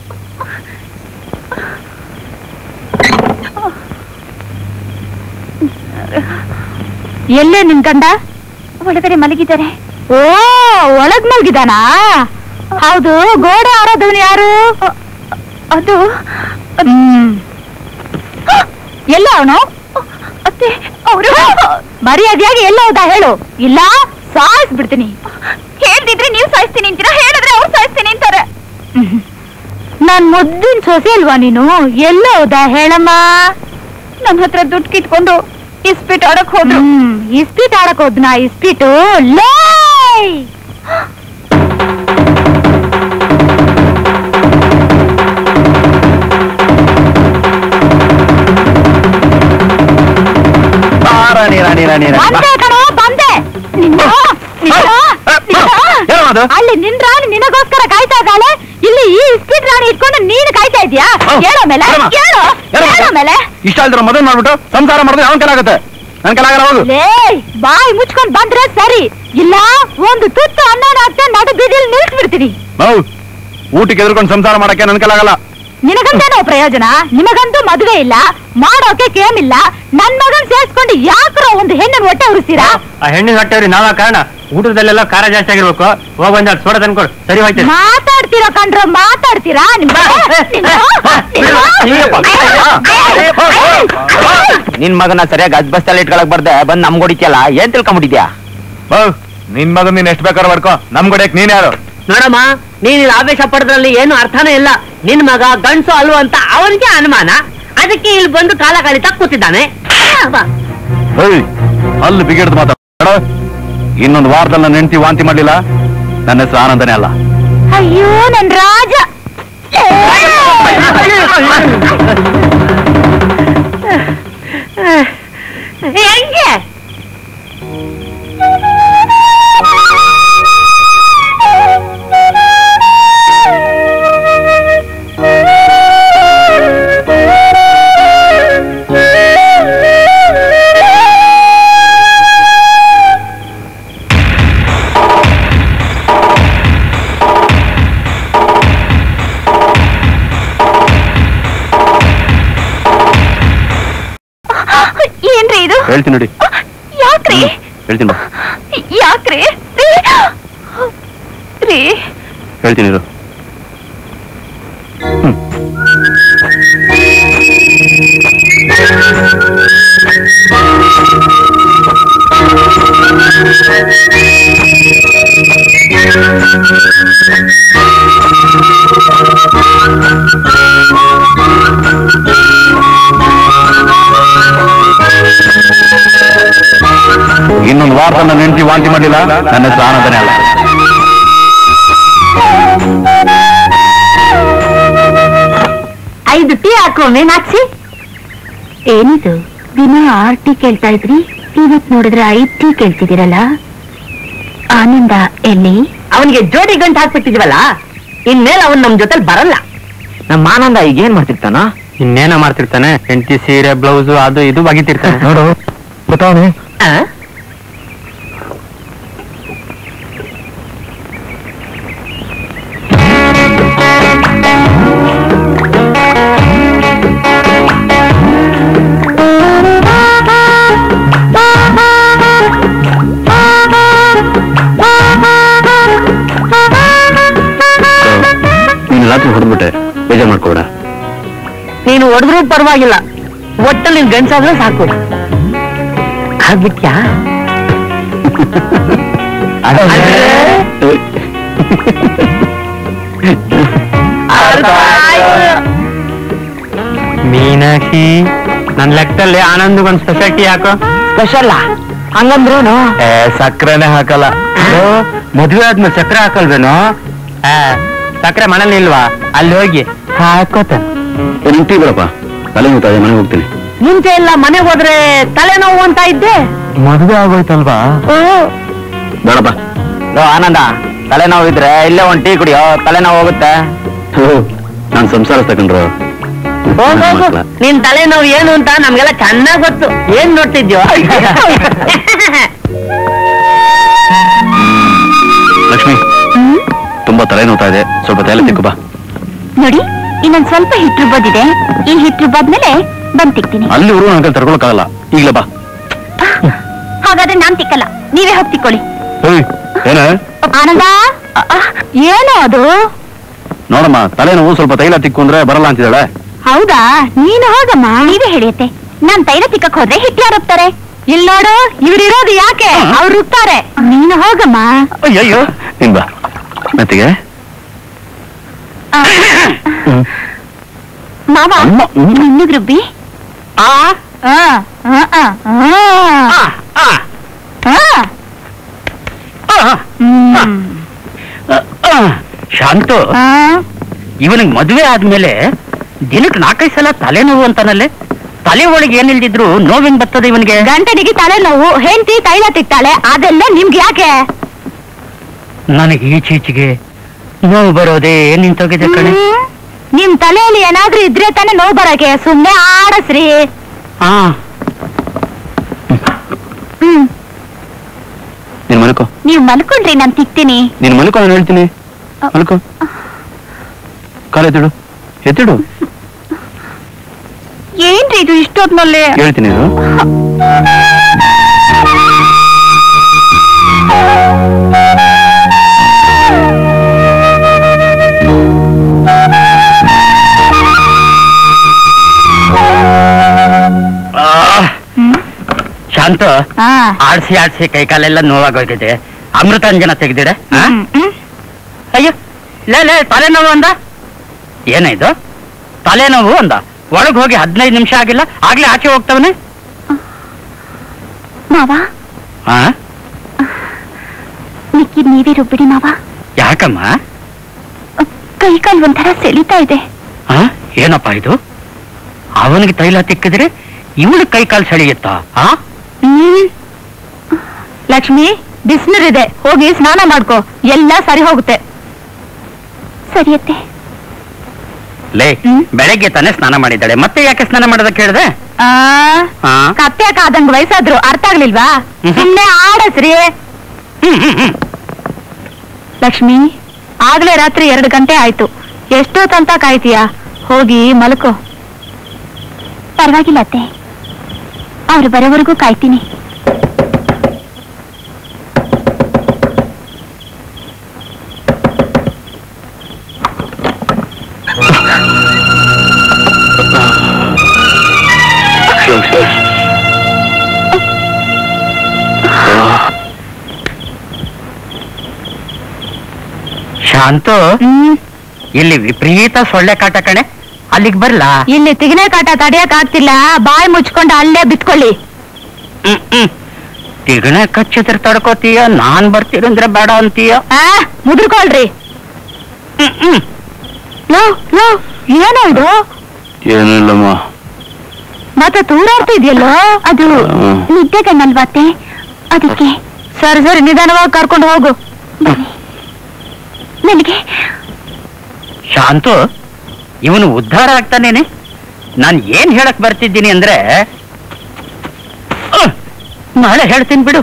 ಎಲ್ಲೇ ನಿನ್ ಗಂಡ ಒಳಗಡೆ ಮಲಗಿದ್ದಾರೆ ಓ ಒಳಗ್ ಮಲಗಿದಾನಾ ಹೌದು ಗೋಡೆ ಆರೋದವನು ಯಾರು ಅದು ಹ್ಮ್ ಎಲ್ಲ ಅವನು ಅತ್ತೆ ಅವರು ಮರ್ಯಾದೆಯಾಗಿ ಎಲ್ಲ ಹೋದ ಹೇಳು ಇಲ್ಲ ಸಾಯಿಸ್ಬಿಡ್ತೀನಿ ಹೇಳ್ದಿದ್ರೆ ನೀವು ಸಾಯಿಸ್ತೀನಿ ಅಂತೀರಾ ಹೇಳಿದ್ರೆ ಅವ್ರು ಸಾಯಿಸ್ತೀನಿ ಅಂತಾರೆ ನಾನ್ ಮುದ್ದಿನ ಸೊಸೆ ಅಲ್ವಾ ನೀನು ಎಲ್ಲ ಹೋದ ಹೇಳಮ್ಮ ನನ್ನ ಹತ್ರ ದುಡ್ಡು ಕಿತ್ಕೊಂಡು ಇಸ್ಪೀಟ್ ಆಡಕ್ ಹೋದ್ರು ಇಸ್ಪೀಟ್ ಆಡಕ್ ಹೋದ್ನಾ ಇಸ್ಪೀಟು ಲೇ ರಾಣಿ ರಾಣಿ ರಾಣಿ ರಾಣಿ ಬಾ. ಬಂದೆ ಕಣೋ ಬಂದೆ ನಿನ್ನ ನಿನ್ನ- ನಿನ್ನ- ಏನೋ ಅದು? ಅಲ್ಲಿ ನಿನ್ ರಾಣಿ ನಿನಗೋಸ್ಕರ ಕಾಯ್ತಾ ಇದ್ದಾಳೆ ಇಲ್ಲಿ ಈ ಇಸ್ಪೀಟ್ ರಾಣಿ ಇಟ್ಕೊಂಡು ನೀನು ಕಾಯ್ತಾ ಇದೀಯಾ ಹೌದು. ಕೇಳೋ ಮೇಲೆ ಏನಮ್ಮ? ಕೇಳು ಏನಮ್ಮ? ಕೇಳೋ ಮೇಲೆ ಇಷ್ಟ ಅಲ್ದ್ರ ಮದುವೆ ಮಾಡ್ಬಿಟ್ಟು ಸಂಸಾರ ಮಾಡಿದ್ರೆ ಅವನ ಕಲಾಗತ್ತೆ ನನ್ ಕಲಾಗಲ್ಲ ಹೋಗು ಲೇ ಬಾಯಿ ಮುಚ್ಕೊಂಡ್ ಬಂದ್ರೆ ಸರಿ ಇಲ್ಲ ಒಂದು ತುತ್ತು ಅನ್ನನ ಹಾಕ್ತ ನಡು ಬೀದಿಯಲ್ಲಿ ನಿಲ್ಸ್ಬಿಡ್ತೀನಿ ಹೌದು ಊಟಕ್ಕೆ ಎದುರ್ಕೊಂಡು ಸಂಸಾರ ಮಾಡಕ್ಕೆ ನನ್ ಕಲಾಗಲ್ಲ ನಿನಗಂತೇನೋ ಪ್ರಯೋಜನ ನಿಮಗಂತೂ ಮದುವೆ ಇಲ್ಲ ಮಾಡೋಕೆ ಕೇಮಿಲ್ಲ ನನ್ ಮಗನ್ ಸೇರ್ಸ್ಕೊಂಡು ಯಾಕ್ರೋ ಒಂದು ಹೆಣ್ಣನ್ ಹೊಟ್ಟೆ ಉರಿಸ್ತೀರಾ ಆ ಹೆಣ್ಣಿನ ಹೊಟ್ಟೆವ್ರಿ ನಾವ ಕಾರಣ ಊಟದಲ್ಲೆಲ್ಲ ಖಾರ ಜಾಸ್ತಿ ಆಗಿರ್ಬೇಕು ಹೋಗ್ ಒಂದ್ ಸೋಡ ತಂದ್ಕೊಡು ಸರಿ ಹೋಯ್ತು ಮಾತಾಡ್ತೀರಾ ಕಣ್ರೋ ಮಾತಾಡ್ತೀರಾ ನಿಮ್ ನಿನ್ ಮಗನ ಸರಿಯಾಗಿ ಅಜ್ಬಸ್ತಲ್ಲಿ ಇಟ್ಕೊಳಕ್ ಬರ್ದೆ ಬಂದ್ ನಮ್ಗ್ ಹೊಡಿತಿಯಲ್ಲ ಏನ್ ತಿಳ್ಕೊಂಬಿಟ್ಟಿದ್ಯಾ ಹೌದ್ ನಿನ್ ಮಗನ್ ನೀನ್ ಎಷ್ಟ್ ಬೇಕಾದ್ರೂ ಮಾಡ್ಕೋ ನಮ್ ಕಡೆಕ್ ನೀನ್ ಯಾರು ನೋಡಮ್ಮ ನೀನ್ ಇಲ್ಲಿ ಆವೇಶ ಪಡೋದ್ರಲ್ಲಿ ಏನು ಅರ್ಥನೇ ಇಲ್ಲ ನಿನ್ ಮಗ ಗಂಡ್ಸು ಅಲ್ವ ಅಂತ ಅವನಿಗೆ ಅನುಮಾನ ಅದಕ್ಕೆ ಇಲ್ಲಿ ಬಂದು ಕಾಲ ಕಳಿತಾ ಕೂತಿದ್ದಾನೆ ಬಾ. ಹೇಯ್ ಅಲ್ಲಿ ಬಿಗಿಡ್ದು ಮಾತಾಡ ಇನ್ನೊಂದು ವಾರದಲ್ಲಿ ನನ್ನ ಹೆಂಡತಿ ವಾಂತಿ ಮಾಡ್ಲಿಲ್ಲ ನನ್ನ ಹೆಸರು ಆನಂದನೇ ಅಲ್ಲ ಅಯ್ಯೋ ನನ್ ರಾಜ ಹೆಂಗೆ ಏನ್ರಿ ಇದು ಹೇಳ್ತೀನಿ ನೋಡಿ ಯಾಕ್ರಿ ಹೇಳ್ತೀನಿ ಬಾ ಯಾಕ್ರಿ ರೀ? ರೀ ಹೇಳ್ತೀನಿ ಇರು ಇನ್ನೊಂದು ವಾರದಲ್ಲಿ ನನ್ನ ಹೆಂಡತಿ ವಾಂತಿ ಮಾಡ್ಲಿಲ್ಲ ನನ್ನ ಹೆಸರು ಆನಂದನೇ ಅಲ್ಲ ಐದು ಟೀ ಹಾಕೋ ಮೀನಾಕ್ಷಿ ಏನಿದು ದಿನ ಆರ್ ಟೀ ಕೇಳ್ತಾ ಇದ್ರಿ ಇವತ್ ನೋಡಿದ್ರೆ ಐದ್ ಟೀ ಕೇಳ್ತಿದ್ದೀರಲ್ಲ ಆನಂದ ಎಲ್ಲಿ ಅವನಿಗೆ ಜೋಡಿ ಗಂಟು ಹಾಕ್ಬಿಟ್ಟಿದ್ವಲ್ಲ ಇನ್ಮೇಲೆ ಅವನ್ ನಮ್ ಜೊತೆ ಬರಲ್ಲ ನಮ್ಮ ಆನಂದ ಈಗ ಏನ್ ಮಾಡ್ತಿರ್ತಾನ ಇನ್ನೇನ ಮಾಡ್ತಿರ್ತಾನೆ ಹೆಂಡತಿ ಸೀರೆ ಬ್ಲೌಸ್ ಅದು ಇದು ಬಗಿತಿರ್ತಾನೆ ನೋಡು ಗೊತ್ತಾವನೆ ಆ? ನೀನು ರಾತ್ರಿ ಹೊಡೆದ್ಬಿಟ್ಟೆ ಬೇಜಾರ್ ಮಾಡ್ಕೋಬೇಡ ನೀನು ಹೊಡೆದ್ರೂ ಪರವಾಗಿಲ್ಲ ಒಟ್ಟಲ್ಲಿ ನಿನ್ ಗಂಡ್ಸಾದ್ರೆ ಸಾಕು ಆಗ್ಬಿಟ್ಯಾ ಮೀನಾಕ್ಷಿ ನನ್ ಲೆಕ್ಕದಲ್ಲಿ ಆನಂದ್ಗೊಂದ್ ಸ್ಪೆಷಾಲಿಟಿ ಹಾಕೋ ಸ್ಪೆಷಲ್ಲ ಹಂಗಂದ್ರೇನು ಏ ಸಕ್ಕರೆನೆ ಹಾಕಲ್ಲ ಮದ್ವೆ ಆದ್ಮೇಲೆ ಸಕ್ಕರೆ ಹಾಕಲ್ವೇನೋ ಏ ಸಕ್ಕರೆ ಮನೇಲಿ ಇಲ್ವಾ ಅಲ್ಲಿ ಹೋಗಿ ಹಾಕೋತಾನೆ ನಿನ್ ಟೀ ಬಿಡಪ್ಪ ತಲೆ ನೋತಾ ಇದೆ ಮನೆಗೆ ಹೋಗ್ತೀನಿ ಮುಂಚೆ ಎಲ್ಲ ಮನೆಗೆ ಹೋದ್ರೆ ತಲೆನೋವು ಅಂತ ಇದ್ದೆ ಮದುವೆ ಆಗೋಯ್ತಲ್ವಾ ಬೇಡಪ್ಪ ಲೋ ಆನಂದ ತಲೆನೋವು ಇದ್ರೆ ಇಲ್ಲೇ ಒಂದ್ ಟೀ ಕುಡಿಯೋ ತಲೆನೋವು ಹೋಗುತ್ತೆ ನಾನು ಸಂಸಾರ ತಗೊಂಡ್ರು ಹೋಗ್ ಹೋಗು ನಿನ್ ತಲೆನೋವು ಏನು ಅಂತ ನಮ್ಗೆಲ್ಲ ಚೆನ್ನಾಗ್ ಗೊತ್ತು ಏನ್ ನೋಡ್ತಿದ್ಯೋ ಲಕ್ಷ್ಮಿ ತುಂಬಾ ತಲೆ ನೋತಾ ಇದೆ ಸ್ವಲ್ಪ ತಲೆ ತಿಕ್ಕು ಬಾ ನೋಡಿ ಇನ್ನೊಂದ್ ಸ್ವಲ್ಪ ಹಿಟ್ಟು ರುಬ್ಬೋದಿದೆ ಈ ಹಿಟ್ಟು ರುಬ್ಬಾದ್ಮೇಲೆ ಬಂದ್ ತಿಕ್ತೀನಿ ಅಲ್ಲಿವರೆಗೂ ನನ್ನ ತಡ್ಕೊಳಕ್ಕಾಗಲ್ಲ ಈಗಲೇ ಬಾ ಹಾಗಾದ್ರೆ ನಾನ್ ತಿಕ್ಕಲ್ಲ ನೀವೇ ಹೋಗಿ ತಿಕ್ಕೊಳ್ಳಿ ಏಯ್, ಏನ ಆನಂದ ಅ, ಅ, ಏನು ಅದು ನೋಡಮ್ಮ ತಲೆನೋವು ಸ್ವಲ್ಪ ತೈಲ ತಿಕ್ಕು ಅಂದ್ರೆ ಬರಲ್ಲ ಅಂತಿದ್ದಾಳೆ ಹೌದಾ ನೀನು ಹೋಗಮ್ಮ ನೀವೇ ಹೇಳಿಯತ್ತೆ ನಾನ್ ತೈಲ ತಿಕ್ಕಕ್ ಹೋದ್ರೆ ಹಿಟ್ಟು ಯಾರು ರುಬ್ತಾರೆ ಇಲ್ಲಿ ನೋಡು ಇವ್ರಿರೋದು ಯಾಕೆ ಅವ್ರು ರುಬ್ತಾರೆ ನೀನು ಹೋಗಮ್ಮ ಅಯ್ಯಯ್ಯೋ ನೀನ್ ಬಾ ಮೆತ್ತಿಗೆ ಮಾವ ಅಮ್ಮ, ಹ್ಮ್. ನಿನ್ನಗ್ ರುಬ್ಬಿ ಆ, ಆ, ಆ, ಆ, ಆ. ಆ. ಹ್ಮ್. ಶಾಂತು ಆ, ಇವನಿಗೆ ಮದುವೆ ಆದ್ಮೇಲೆ ದಿನಕ್ಕೆ ನಾಲ್ಕೈದು ಸಲ ತಲೆನೋವು ಅಂತಾನಲ್ಲೇ ತಲೆ ಒಳಗೆ ಏನಿಲ್ದಿದ್ರು ನೋವಿಂಗ್ ಬರ್ತದೆ ಇವನಿಗೆ ಗಂಟನಿಗೆ ತಲೆನೋವು ಹೆಂಡತಿ ತೈಲ ತಿಕ್ತಾಳೆ ಅದೆಲ್ಲ ನಿಮ್ಗೆ ಯಾಕೆ ನನಗೆ ಈಚೀಚೆಗೆ ನೋವು ಬರೋದೇ ನಿಂತೋಗಿದೆ ಕಣೆ ಹ್ಮ್? ನಿಮ್ ತಲೆಯಲ್ಲಿ ಏನಾದ್ರೂ ಇದ್ರೆ ತಾನೇ ನೋವು ಬರಕ್ಕೆ ಸುಮ್ನೆ ಆಡಸ್ರಿ ಹಾ ಹ್ಮ್ ನೀನ್ ಮಲ್ಕೋ ನೀವು ಮಲ್ಕೊಂಡ್ರಿ ನಾನ್ ತಿಕ್ತೀನಿ ನೀನು ಮಲ್ಕೊ ನಾನು ಹೇಳ್ತೀನಿ ಮಲ್ಕೊ ಕಾಲ ಎತ್ತಿಡು ಎತ್ತಿಡು ಏನ್ರಿ ಇದು ಇಷ್ಟೊತ್ನಲ್ಲಿ ಹೇಳ್ತೀನಿ ಇದು ಶಾಂತ ಹಾ ಆಡ್ಸಿ ಆಡ್ಸಿ ಕೈ ಕಾಲೆಲ್ಲ ನೋವಾಗೋಗಿದೆ ಅಮೃತಾಂಜನ ತೆಗ್ದಿಡೆ ಆ? ಹ್ಮ್, ಹ್ಮ್. ಅಯ್ಯೋ ಲೇ ಲೇ ತಲೆನೋವು ಅಂದ ಏನಾಯ್ತು ತಲೆನೋವು ಅಂದ ಒಳಗ್ ಹೋಗಿ ಹದಿನೈದು ನಿಮಿಷ ಆಗಿಲ್ಲ ಆಗ್ಲೇ ಆಚೆ ಹೋಗ್ತವನೆ ಮಾವ ಹಾ ಮಿಕ್ಕಿದ್ ನೀವೇ ರುಬ್ಬಿಡಿ ಮಾವ ಯಾಕಮ್ಮ ಕೈ ಕಾಲ್ ಒಂಥರ ಸೆಳಿತಾ ಇದೆ ಆ? ಏನಪ್ಪ ಇದು ಅವನಿಗೆ ತೈಲ ತಿಕ್ಕಿದ್ರೆ ಇವಳು ಕೈ ಕಾಲು ಸೆಳೆಯುತ್ತಾ ಆ ಹ್ಮ್ ಲಕ್ಷ್ಮಿ ಬಿಸಿನೀರಿದೆ ಹೋಗಿ ಸ್ನಾನ ಮಾಡ್ಕೋ ಎಲ್ಲ ಸರಿ ಹೋಗುತ್ತೆ ಸರಿಯತ್ತೆ ಲೇ ಹ್ಮ್? ಬೆಳಗ್ಗೆ ತಾನೇ ಸ್ನಾನ ಮಾಡಿದ್ದಾಳೆ ಮತ್ತೆ ಯಾಕೆ ಸ್ನಾನ ಮಾಡೋದಕ್ಕೆ ಹೇಳಿದೆ ಆ ಆ? ಕತ್ತೆ ಕಾದಂಗ್ ವಯಸ್ಸಾದ್ರು ಅರ್ಥ ಆಗ್ಲಿಲ್ವಾ ಹ್ಮ್. ಸುಮ್ನೆ ಆಡಸ್ರಿ ಹ್ಮ್ ಹ್ಮ್ ಹ್ಮ್ ಲಕ್ಷ್ಮಿ ಆಗ್ಲೇ ರಾತ್ರಿ ಎರಡು ಗಂಟೆ ಆಯ್ತು ಎಷ್ಟೊತ್ತಂತ ಕಾಯ್ತೀಯಾ ಹೋಗಿ ಮಲ್ಕೋ ಪರವಾಗಿಲ್ಲ ಅತ್ತೆ ಅವ್ರು ಬರೋವರೆಗೂ ಕಾಯ್ತೀನಿ ಶಾಂತು ಹ್ಮ್ ಇಲ್ಲಿ ವಿಪರೀತ ಸೊಳ್ಳೆ ಕಾಟ ಕಣೆ ಅಲ್ಲಿಗೆ ಬರ್ಲಾ ಇಲ್ಲಿ ತಿಗನೆ ಕಾಟ ತಡಿಯಕ್ ಆಗ್ತಿಲ್ಲ ಬಾಯಿ ಮುಚ್ಕೊಂಡು ಅಲ್ಲೇ ಬಿತ್ಕೊಳ್ಳಿ ಹ್ಮ್ ಹ್ಮ್ ತಿಗಣೆ ಕಚ್ಚಿದ್ರೆ ತಡ್ಕೋತೀಯ ನಾನ್ ಬರ್ತೀರಂದ್ರೆ ಬೇಡ ಅಂತೀಯ ಆ ಮುದ್ರಕೊಳ್ರಿ ಹ್ಮ್ ಹ್ಮ್ ಲೋ ಲೋ ಏನೋ ಇದು ಏನೂ ಇಲ್ಲಮ್ಮ ಮತ್ತೆ ತೂರಾಡ್ತಿದ್ಯಲ್ಲೋ ಅದು ಹ್ಮ್. ನಿದ್ದೆ ಕಣ್ಣಲ್ವಾ ಅತ್ತೆ ಅದಕ್ಕೆ ಸರಿ ಸರಿ ನಿಧಾನವಾಗಿ ಕರ್ಕೊಂಡು ಹೋಗು ಬನ್ನಿ ನನಗೆ ಶಾಂತು ಇವನು ಉದ್ಧಾರ ಆಗ್ತಾನೇನೆ ನಾನ್ ಏನ್ ಹೇಳಕ್ ಬರ್ತಿದ್ದೀನಿ ಅಂದ್ರೆ ಅಹ್, ನಾಳೆ ಹೇಳ್ತೀನಿ ಬಿಡು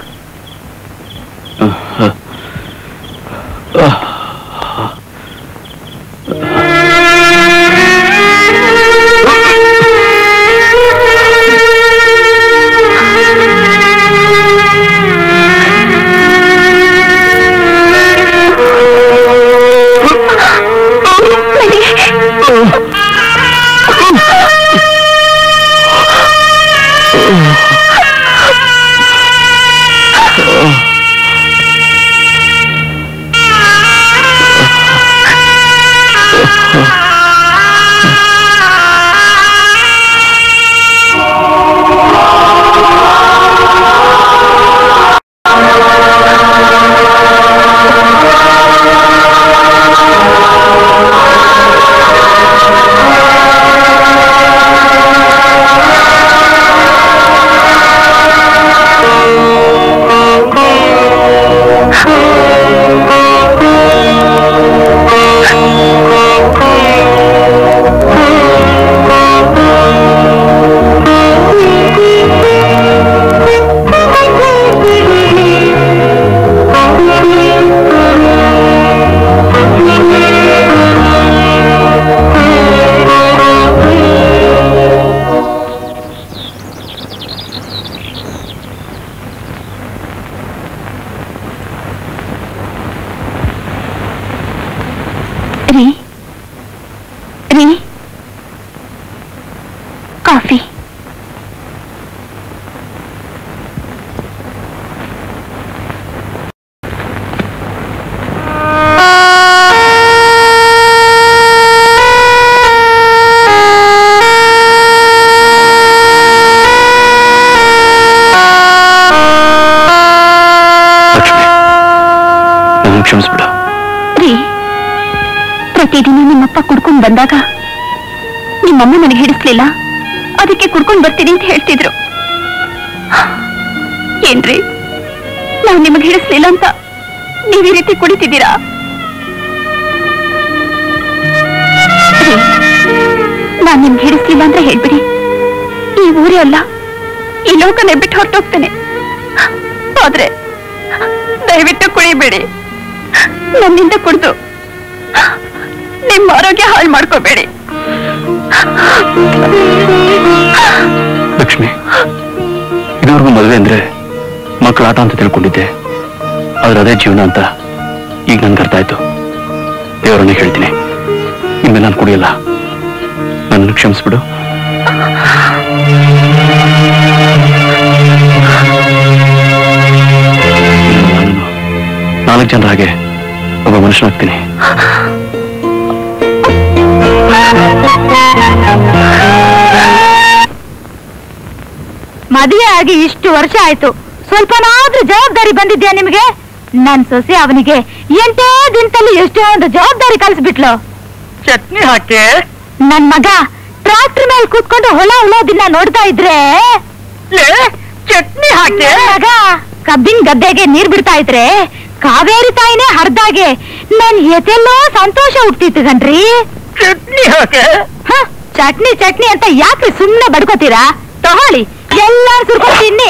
ರೀ ರೀ ಕಾಫಿ ನನ್ನ ಕ್ಷಮಿಸ್ಬಿಡು ರೀ ಪ್ರತಿದಿನ ನಿಮ್ಮಪ್ಪ ಕುಡ್ಕೊಂಡ್ ಬಂದಾಗ ನಿಮ್ಮಮ್ಮ ನನಗೆ ಹಿಡಿಸ್ಲಿಲ್ಲ ಅದಕ್ಕೆ ಕುಡ್ಕೊಂಡ್ ಬರ್ತೀನಿ ಅಂತ ಹೇಳ್ತಿದ್ರು ಏನ್ರಿ ನಾವು ನಿಮಗೆ ಹಿಡಿಸ್ಲಿಲ್ಲ ಅಂತ ನೀವ್ ಈ ರೀತಿ ಕುಡಿತಿದ್ದೀರಾ ರೀ, ನಾನ್ ನಿಮ್ಗೆ ಹಿಡಿಸ್ಲಿಲ್ಲ ಅಂತ ಹೇಳ್ಬಿಡಿ ಈ ಊರೇ ಅಲ್ಲ ಈ ಲೋಕನೇ ಬಿಟ್ಟು ಹೊರಟೋಗ್ತೇನೆ ಆದ್ರೆ ದಯವಿಟ್ಟು ಕುಡಿಬೇಡಿ ನನ್ನಿಂದ ಕುಡಿದು ನಿಮ್ಮ ಆರೋಗ್ಯ ಹಾಳು ಮಾಡ್ಕೋಬೇಡಿ ಲಕ್ಷ್ಮಿ ಇದುವರೆಗೂ ಮದುವೆ ಅಂದ್ರೆ ಮಕ್ಕಳ ಆಟ ಅಂತ ತಿಳ್ಕೊಂಡಿದ್ದೆ ಆದ್ರೆ ಅದೇ ಜೀವನ ಅಂತ ಈಗ ನನ್ಗೆ ಅರ್ಥ ಆಯ್ತು ದೇವರನ್ನೇ ಹೇಳ್ತೀನಿ ಇನ್ಮೇಲೆ ನಾನು ಕುಡಿಯಲ್ಲ ನನ್ನನ್ನು ಕ್ಷಮಿಸ್ಬಿಡು ನಾನು ನಾಲ್ಕು ಜನರ ಹಾಗೆ ಒಬ್ಬ ಮನುಷ್ಯನಾಗ್ತೀನಿ ಮದುವೆ ಆಗಿ ಇಷ್ಟು ವರ್ಷ ಆಯ್ತು ಸ್ವಲ್ಪನಾದ್ರೂ ಜವಾಬ್ದಾರಿ ಬಂದಿದ್ಯಾ ನಿಮ್ಗೆ ನನ್ ಸೊಸೆ ಅವನಿಗೆ ಎಂಟೇ ದಿನದಲ್ಲಿ ಎಷ್ಟೊಂದು ಜವಾಬ್ದಾರಿ ಕಲಿಸ್ಬಿಟ್ಲು ಚಟ್ನಿ ಹಾಕಿ ನನ್ ಮಗ ಟ್ರಾಕ್ಟರ್ ಮೇಲೆ ಕೂತ್ಕೊಂಡು ಹೊಲ ಉಳೋದಿನ್ನ ನೋಡ್ತಾ ಇದ್ರೆ ಚಟ್ನಿ ಹಾಕಿ ನನ್ ಮಗ ಕಬ್ಬಿನ ಗದ್ದೆಗೆ ನೀರ್ ಬಿಡ್ತಾ ಇದ್ರೆ ಕಾವೇರಿ ತಾಯಿನೇ ಹರ್ದಾಗೆ ನನ್ ಎದೆಲ್ಲೋ ಸಂತೋಷ ಹುಟ್ಟಿತ್ತು ಕಣ್ರಿ ಚಟ್ನಿ ಹಾಕಿ ಹ, ಚಟ್ನಿ ಚಟ್ನಿ ಅಂತ ಯಾಕೆ ಸುಮ್ನೆ ಬಡ್ಕೋತೀರಾ ತಗೊಳ್ಳಿ ಎಲ್ಲಾರು ಸುರ್ಕೊಂಡು ತಿನ್ನಿ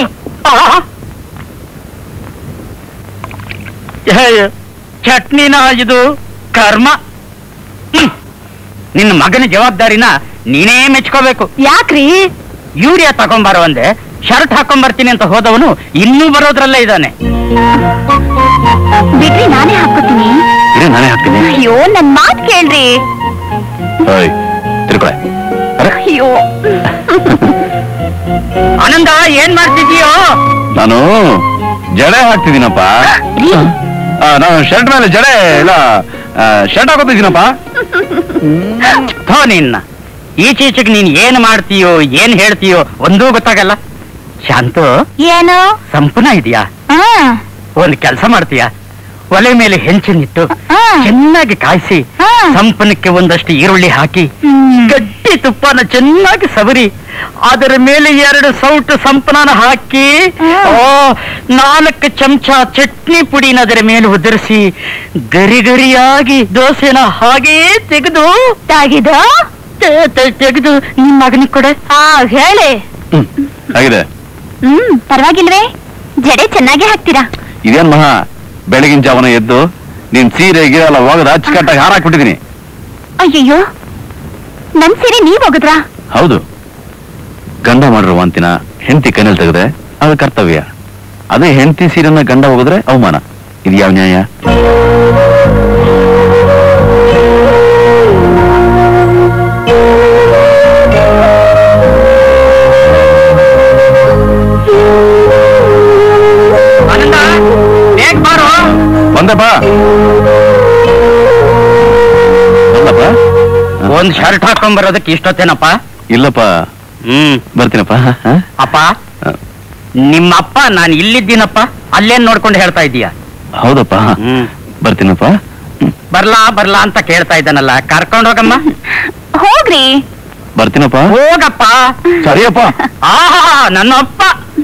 ಚಟ್ನಿನ ಇದು ಕರ್ಮ ಹ್ಮ್. ನಿನ್ನ ಮಗನ ಜವಾಬ್ದಾರಿನ ನೀನೇ ಮೆಚ್ಕೋಬೇಕು ಯಾಕ್ರಿ ಯೂರಿಯಾ ತಗೊಂಬಾರೋ ಅಂದೆ ಶರ್ಟ್ ಹಾಕೊಂಬರ್ತೀನಿ ಅಂತ ಹೋದವನು ಇನ್ನೂ ಬರೋದ್ರಲ್ಲೇ ಇದ್ದಾನೆ ಬಿಡ್ರಿ ನಾನೇ ಹಾಕೋತೀನಿ ಇರೇ ನಾನೇ ಹಾಕ್ತೀನಿ ಅಯ್ಯೋ ನನ್ ಮಾತ್ ಕೇಳ್ರಿ ಓಯ್ ತಿರ್ಕೊಳೆ ಅರೆ ಅಯ್ಯೋ ಆನಂದ ಏನ್ ಮಾಡ್ತಿದೀಯೋ ನಾನು ಜಡೆ ಹಾಕ್ತಿದ್ದೀನಪ್ಪ ಆ, ನಾನು ಶರ್ಟ್ ಮೇಲೆ ಜಡೆ ಇಲ್ಲ ಶರ್ಟ್ ಹಾಕೋತಿದ್ದೀನಪ್ಪ ಥೋ ನಿನ್ನ ಈಚೀಚೆಗೆ ನೀನ್ ಏನ್ ಮಾಡ್ತೀಯೋ ಏನ್ ಹೇಳ್ತೀಯೋ ಒಂದೂ ಗೊತ್ತಾಗಲ್ಲ ಶಾಂತು ಏನು ಸಂಪುನ ಇದೆಯಾ ಆ, ಒಂದ್ ಕೆಲಸ ಮಾಡ್ತೀಯಾ ಒಲೆ ಮೇಲೆ ಹೆಂಚನ್ನಿಟ್ಟು ಆ. ಚೆನ್ನಾಗಿ ಕಾಯಿಸಿ ಆ. ಸಂಪನಕ್ಕೆ ಒಂದಷ್ಟು ಈರುಳ್ಳಿ ಹಾಕಿ ಹ್ಮ್. ಗಟ್ಟಿ ತುಪ್ಪನ ಚೆನ್ನಾಗಿ ಸವರಿ ಅದರ ಮೇಲೆ ಎರಡು ಸೌಟು ಸಂಪನಾನ ಹಾಕಿ ಆ. ಓ ನಾಲ್ಕು ಚಮಚ ಚಟ್ನಿ ಪುಡಿನ ಅದರ ಮೇಲೆ ಉದುರಿಸಿ ಗರಿ ಗರಿಯಾಗಿ ದೋಸೆನ ಹಾಗೇ ತೆಗೆದು ತಾಗಿದು ತೆ- ತೆ- ತೆಗೆದು ನಿಮ್ ಮಗನಿಗೆ ಕೊಡೆ ಆ ಹೇಳಿ ಹ್ಮ್ ಆಗಿದೆ ಹ್ಮ್ ಪರವಾಗಿಲ್ವೇ ಜಡೆ ಚೆನ್ನಾಗಿ ಹಾಕ್ತೀರಾ ಇದೇನ್ ಮಹಾ ಬೆಳಗಿನ ಜಾವನ ಎದ್ದು ನೀನ್ ಸೀರೆ ಗೀರೆ ಎಲ್ಲ ಹೋಗದ ಅಚ್ಚುಕಟ್ಟಾಗಿ ಹಾರ ಹಾಕ್ಬಿಟ್ಟಿದೀನಿ ಅಯ್ಯಯ್ಯೋ ನನ್ ಸೀರೆ ನೀವ್ ಹೋಗುದ್ರಾ ಹೌದು ಗಂಡ ಮಾಡಿರೋ ವಾಂತಿನ ಹೆಂಡತಿ ಕೈನಲ್ಲಿ ತೆಗೆದ್ರೆ ಅದು ಕರ್ತವ್ಯ ಅದೇ ಹೆಂಡತಿ ಸೀರೆನ ಗಂಡ ಹೋಗಿದ್ರೆ ಅವಮಾನ ಇದು ಯಾವ ನ್ಯಾಯ ಆನಂದ ಬೇಗ ಬಾರೋ ಬಂದಪ್ಪ ಬಂದಪ್ಪ ಒಂದ್ ಶರ್ಟ್ ಹಾಕೊಂಡ್ ಬರೋದಕ್ಕೆ ಇಷ್ಟೊತ್ತೇನಪ್ಪ ಇಲ್ಲಪ್ಪ ಹ್ಮ್ ಬರ್ತೀನಪ್ಪ ಹ? ಅಪ್ಪ ಹ. ನಿಮ್ಮಪ್ಪ ನಾನು ಇಲ್ಲಿದ್ದೀನಪ್ಪ ಅಲ್ಲೇನ್ ನೋಡ್ಕೊಂಡು ಹೇಳ್ತಾ ಇದೀಯ ಹೌದಪ್ಪ ಹ್ಮ್ ಬರ್ತೀನಪ್ಪ ಹ್ಮ್. ಬರ್ಲಾ ಬರ್ಲಾ ಅಂತ ಕೇಳ್ತಾ ಇದ್ದಾನಲ್ಲ ಕರ್ಕೊಂಡ್ ಹೋಗಮ್ಮ ಹೋಗ್ರಿ ಬರ್ತೀನಪ್ಪ ಹೋಗಪ್ಪ ಸರಿಯಪ್ಪ ಆಹಾ ನನ್ನಪ್ಪ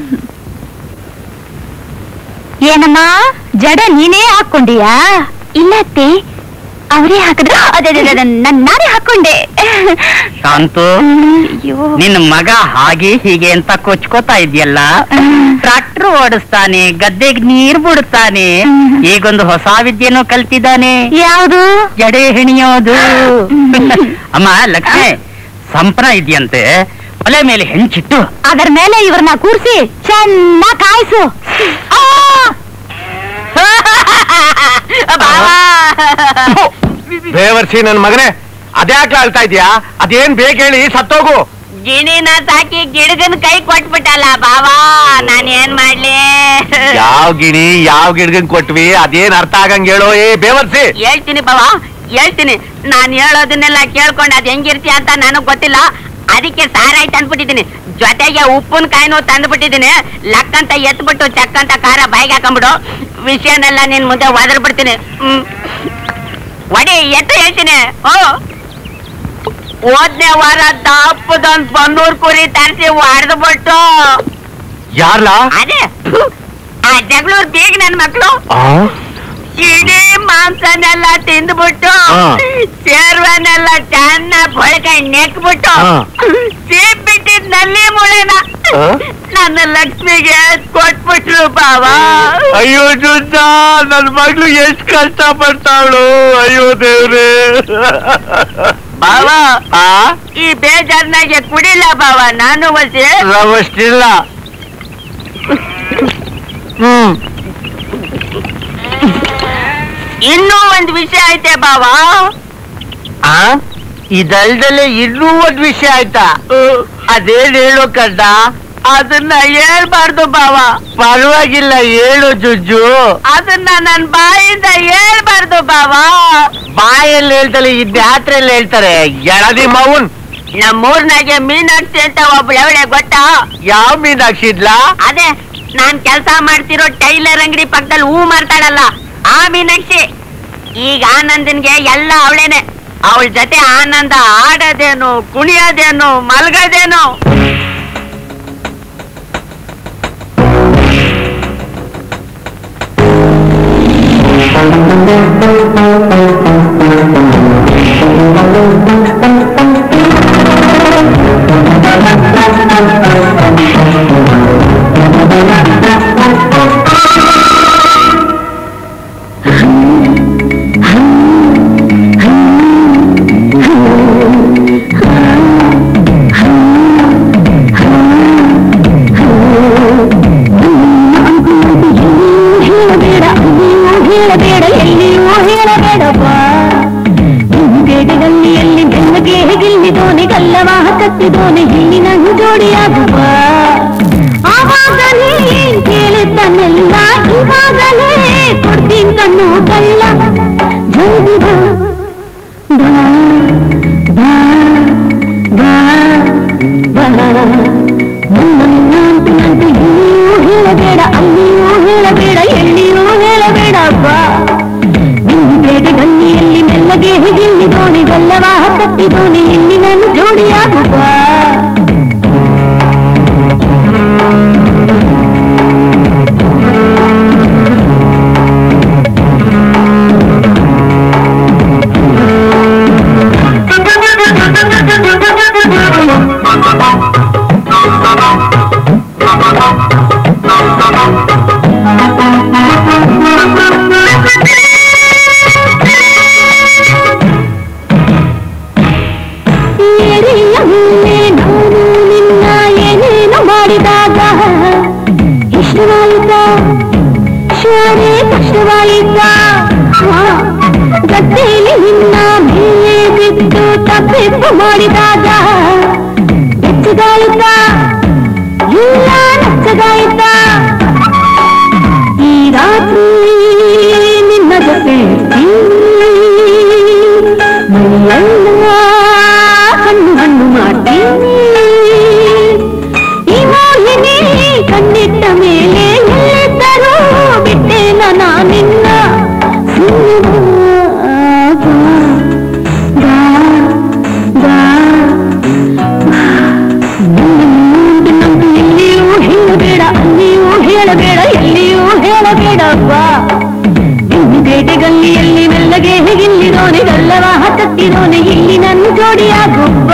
ಏನಮ್ಮ ಜಡೆ ನೀನೇ ಹಾಕೊಂಡಿಯಾ ಇಲ್ಲ ಅತ್ತೆ ಅವರೇ ಹಾಕಿದ್ರ ಅದೇ ಅದೇ, ಅದೇ, ನನ್ ನಾನೇ ಹಾಕೊಂಡೆ ಶಾಂತು ಅಯ್ಯೋ ನಿನ್ನ ಮಗ ಹಾಗೆ ಹೀಗೆ ಅಂತ ಕೊಚ್ಕೋತಾ ಇದೆಯಲ್ಲ ಟ್ರಾಕ್ಟರ್ ಓಡಿಸ್ತಾನೆ ಗದ್ದೆಗೆ ನೀರ್ ಬಿಡುತ್ತಾನೆ ಈಗೊಂದು ಹೊಸ ವಿದ್ಯೆನೂ ಕಲ್ತಿದ್ದಾನೆ ಯಾವುದು ಜಡೆ ಹೆಣಿಯೋದು ಅಮ್ಮ ಲಕ್ಷ್ಮಿ ಸಂಪನ ಇದೆಯಂತೆ ಒಲೆ ಮೇಲೆ ಹೆಂಚಿಟ್ಟು ಅದರ ಮೇಲೆ ಇವ್ರನ್ನ ಕೂರ್ಸಿ ಚೆನ್ನಾಗ್ ಕಾಯಿಸು ಆ! ಬಾವಾ. ಬೇವರ್ಸಿ ನನ್ ಮಗನೇ ಅದ್ಯಾಕ್ಲ ಅಳ್ತಾ ಇದ್ಯಾ ಅದೇನ್ ಬೇಗ ಹೇಳಿ ಸತ್ತೋಗು ಗಿಣಿನ ಸಾಕಿ ಗಿಡಗನ್ ಕೈ ಕೊಟ್ಬಿಟ್ಟಲ್ಲ ಬಾವಾ ನಾನ್ ಏನ್ ಮಾಡ್ಲಿ ಯಾವ ಗಿಣಿ ಯಾವ ಗಿಡಗನ್ ಕೊಟ್ವಿ ಅದೇನ್ ಅರ್ಥ ಆಗಂಗ್ ಹೇಳೋ ಏ ಬೇವರ್ಸಿ ಹೇಳ್ತೀನಿ ಬಾವಾ ಹೇಳ್ತೀನಿ ನಾನ್ ಹೇಳೋದನ್ನೆಲ್ಲ ಕೇಳ್ಕೊಂಡು ಅದ್ ಹೆಂಗಿರ್ತೀಯ ಅಂತ ನನಗ್ ಗೊತ್ತಿಲ್ಲ ಅದಕ್ಕೆ ಸಾರಾಯಿ ತಂದ್ಬಿಟ್ಟಿದ್ದೀನಿ ಜೊತೆಗೆ ಉಪ್ಪಿನಕಾಯಿನೂ ತಂದ್ಬಿಟ್ಟಿದ್ದೀನಿ ಲಕ್ಕಂತ ಎತ್ಬಿಟ್ಟು ಚಕ್ಕಂತ ಖಾರ ಬಾಯಿಗೆ ಹಾಕೊಂಡ್ಬಿಡು ವಿಷಯನೆಲ್ಲ ನಿನ್ ಮುಂದೆ ಒದರ್ ಬಿಡ್ತೀನಿ ಹ್ಮ್ ಒಡಿ ಎತ್ತು ಹೇಳ್ತೀನಿ ಓ ಹೋದ್ನೇ ವಾರ ದಪ್ಪದೊಂದ್ ಬನ್ನೂರ್ ಕುರಿ ತರಿಸಿ ಹೊಡೆದ್ಬಿಟ್ಟು ಯಾರ್ಲಾ ಅದೇ ಥು, ಆ ಜಗಳೂರ್ ಬೀಗ ನನ್ ಮಕ್ಳು ಇಡೀ ಮಾಂಸನೆಲ್ಲ ತಿಂದ್ಬಿಟ್ಟು ಹಾ. ಸೇರ್ವನೆಲ್ಲ ಚೆನ್ನಾಗ್ ಹೊಳಕೈ ನೆಕ್ಬಿಟ್ಟು ಹಾ. ಸೀಪ್ ಬಿಟ್ಟಿದ್ ನಲ್ಲಿ ಮುಳೆನ ಹಾ? ನನ್ನ ಲಕ್ಷ್ಮಿಗೆ ಕೊಟ್ಬಿಟ್ರು ಬಾವ ಅಯ್ಯೋ ಜುಜ್ಜ ನನ್ ಮಗ್ಳು ಎಷ್ಟ್ ಕಷ್ಟ ಪಡ್ತಾವಳು ಅಯ್ಯೋ ದೇವ್ರೆ ಬಾವ ಆ ಈ ಬೇಜಾರ್ನಾಗೆ ಕುಡಿಲ್ಲ ಬಾವ ನಾನು ಒಸಿ ರವಷ್ಟಿಲ್ಲ ಹ್ಮ್ ಇನ್ನೂ ಒಂದ್ ವಿಷಯ ಐತೆ ಬಾವ ಆ ಇದಲ್ದಲೆ ಇನ್ನೂ ಒಂದ್ ವಿಷಯ ಆಯ್ತಾ ಅದೇನ್ ಹೇಳೋ ಕಂದ ಅದನ್ನ ಹೇಳ್ಬಾರ್ದು ಬಾವ ಪರವಾಗಿಲ್ಲ ಹೇಳು ಜುಜ್ಜು ಅದನ್ನ ನನ್ ಬಾಯಿಂದ ಹೇಳ್ಬಾರ್ದು ಬಾವ ಬಾಯಲ್ಲಿ ಹೇಳ್ತಾರೆ ಇದ್ ಯಾತ್ರೆಯಲ್ಲಿ ಹೇಳ್ತಾರೆ ಎಳದಿ ಮೌನ್ ನಮ್ಮೂರ್ನಾಗೆ ಮೀನಾಕ್ಷಿ ಅಂತ ಒಬ್ಳವಳೆ ಗೊತ್ತಾ ಯಾವ ಮೀನಾಕ್ಷಿ ಇದ್ಲಾ ಅದೇ ನಾನ್ ಕೆಲ್ಸ ಮಾಡ್ತಿರೋ ಟೈಲರ್ ಅಂಗಡಿ ಪಕ್ಕದಲ್ಲಿ ಹೂ ಮಾರ್ತಾಳಲ್ಲ ಆ ಮೀನಾಕ್ಷಿ ಈಗ ಆನಂದನ್ಗೆ ಎಲ್ಲ ಅವಳೇನೆ ಅವಳ ಜೊತೆ ಆನಂದ ಆಡೋದೇನು ಕುಣಿಯೋದೇನು ಮಲ್ಗೋದೇನು ಹೇಳಬೇಡ ಅಲ್ಲಿಯೂ ಹೇಳಬೇಡ ಎಲ್ಲಿಯೂ ಹೇಳಬೇಡಪ್ಪ ಬೇಟೆಗಲ್ಲಿ ಎಲ್ಲಿ ಬೆನ್ನಗೆ ಗಿಲ್ಲಿದೋನೆ ಗಲ್ಲವ ಕತ್ತಿದೋನೆ ಇಲ್ಲಿ ನನ್ನ ಜೋಡಿಯಾಗುವ ಆವಾಗಲೇ ಕೇಳಿದ್ದನ್ನೆಲ್ಲ ಇವಾಗಲೇ ಕೊಡ್ತೀನಿ ಕಣ್ಣು ಕಲ್ಲ ಜಲ್ದಿ ಬಾ ಬಾ ಬಾ ಬಾ ಬಾ ನನ್ನನ್ನಂತೂ ನಂತು ಇಲ್ಲಿಯೂ ಹೇಳಬೇಡ ಅಲ್ಲಿಯೂ ಹೇಳಬೇಡ ಎಲ್ಲಿಯೂ ಹೇಳಬೇಡ ಬಾ ಬೇಟೆ ಗಲ್ಲಿಯಲ್ಲಿ ಮೆಲ್ಲಗೆ ಹಿಗಿಲ್ಲಿ ದೋಣಿ ಗಲ್ಲವ ಹತ್ತಿ ದೋಣಿ ಇಲ್ಲಿ ನಾನು ಜೋಡಿಯಾಗುವ ಏರಿಯ ಮುಂದೆ ನಾನು ನಿನ್ನ ಏನೇನು ಮಾಡಿದಾಗ ಇಷ್ಟವಾಯಿತ ಶಾಲೆ ಕಷ್ಟವಾಯಿತ ಗದ್ದೆಯಲ್ಲಿ ನಿನ್ನ ಮೇಲೆ ಬಿದ್ದು ತಪ್ಪಿಪ್ಪು ಮಾಡಿದಾಗ ಬೆಚ್ಚಗಾಯಿತ ಇಲ್ಲ ನಚ್ಚಗಾಯಿತ ಈ ರಾತ್ರಿ ನಿನ್ನ ಜೊತೆ ಮೈಯೆಲ್ಲ ಕಣ್ಣು ಹಣ್ಣು ಮಾಡ್ತೀನಿ ಈ ಮೋಹಿನಿ ಕಣ್ಣಿಟ್ಟ ಮೇಲೆ ಎಲ್ಲಿದ್ದರೂ ಬಿಟ್ಟೇನ ನಾನಿನ್ನ ಎಲ್ಲಿಯೂ ಹೇಳಬೇಡ ಅಲ್ಲಿಯೂ ಹೇಳಬೇಡ ಎಲ್ಲಿಯೂ ಹೇಳಬೇಡಪ್ಪ ಬೇಟೆಗಲ್ಲಿಯಲ್ಲಿ ಮೆಲ್ಲಗೆ ಹೇಗಿಲ್ಲಿರೋನೆ ಗಲ್ಲವ ಹತ್ತತ್ತಿರೋನೆ ಇಲ್ಲಿ ನನ್ನ ಜೋಡಿಯಾಗುಬ್ಬ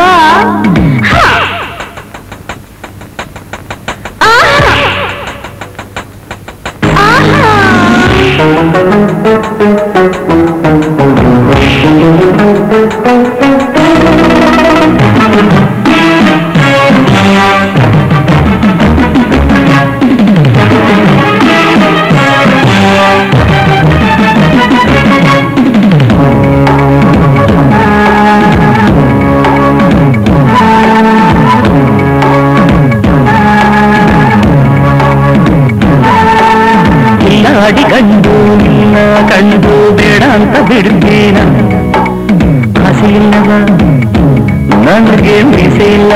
ಇಲ್ಲಾಡಿ ಗಂಡು ನಿನ್ನ ಕಂಡು ಬೇಡ ಅಂತ ಬಿಡ್ತೀನ ಆಸೆ ಇಲ್ಲವ ನನಗೆ ಮೀಸೆ ಇಲ್ಲ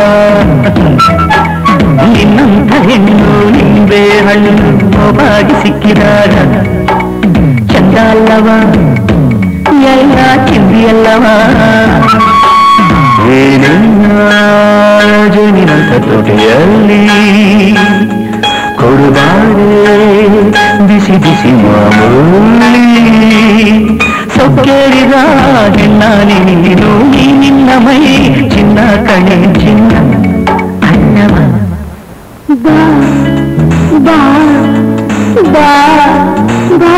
ನಿನ್ನಂತ ಹೆಣ್ಣು ನಿಂಬೆ ಹಣ್ಣು ಬಾಗಿ ಸಿಕ್ಕಿದಾಗ ಚಂದ ಅಲ್ಲವ ಎಲ್ಲ ಚಿಂದಿಯಲ್ಲವ ಜೇನಿನಂತ ತೋಟೆಯಲ್ಲಿ ಕೊಡುಬಾರೆ ಬಿಸಿ ಬಿಸಿ ಮಾಮೂಲಿ ಸೊಕ್ಕೇರಿದ ಹೆಣ್ಣಾನಿ ನೀನು ಈ ನಿನ್ನ ಮೈ ಚಿನ್ನ ಕಣೆ ಚಿನ್ನ ಅನ್ನವ ಬಾ ಬಾ ಬಾ ಬಾ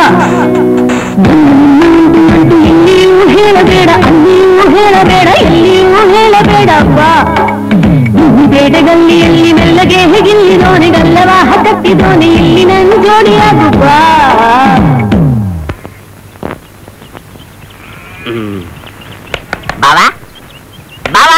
ಎಲ್ಲಿಯೂ ಹೇಳಬೇಡ ಅಲ್ಲಿಯೂ ಹೇಳಬೇಡ ಎಲ್ಲಿಯೂ ಹೇಳಬೇಡ ಬಾ ಬೇಡಗಲ್ಲಿಯಲ್ಲಿ ಮೆಲ್ಲಗೆ ಹೇಗಿಲ್ಲಿ ದೋಣಿಗಲ್ಲವ ಹತಟ್ಟಿದೋಣಿ ಇಲ್ಲಿ ನನ್ನ ಜೋಡಿಯಾಗು ಬಾ ಬಾವಾ ಬಾವಾ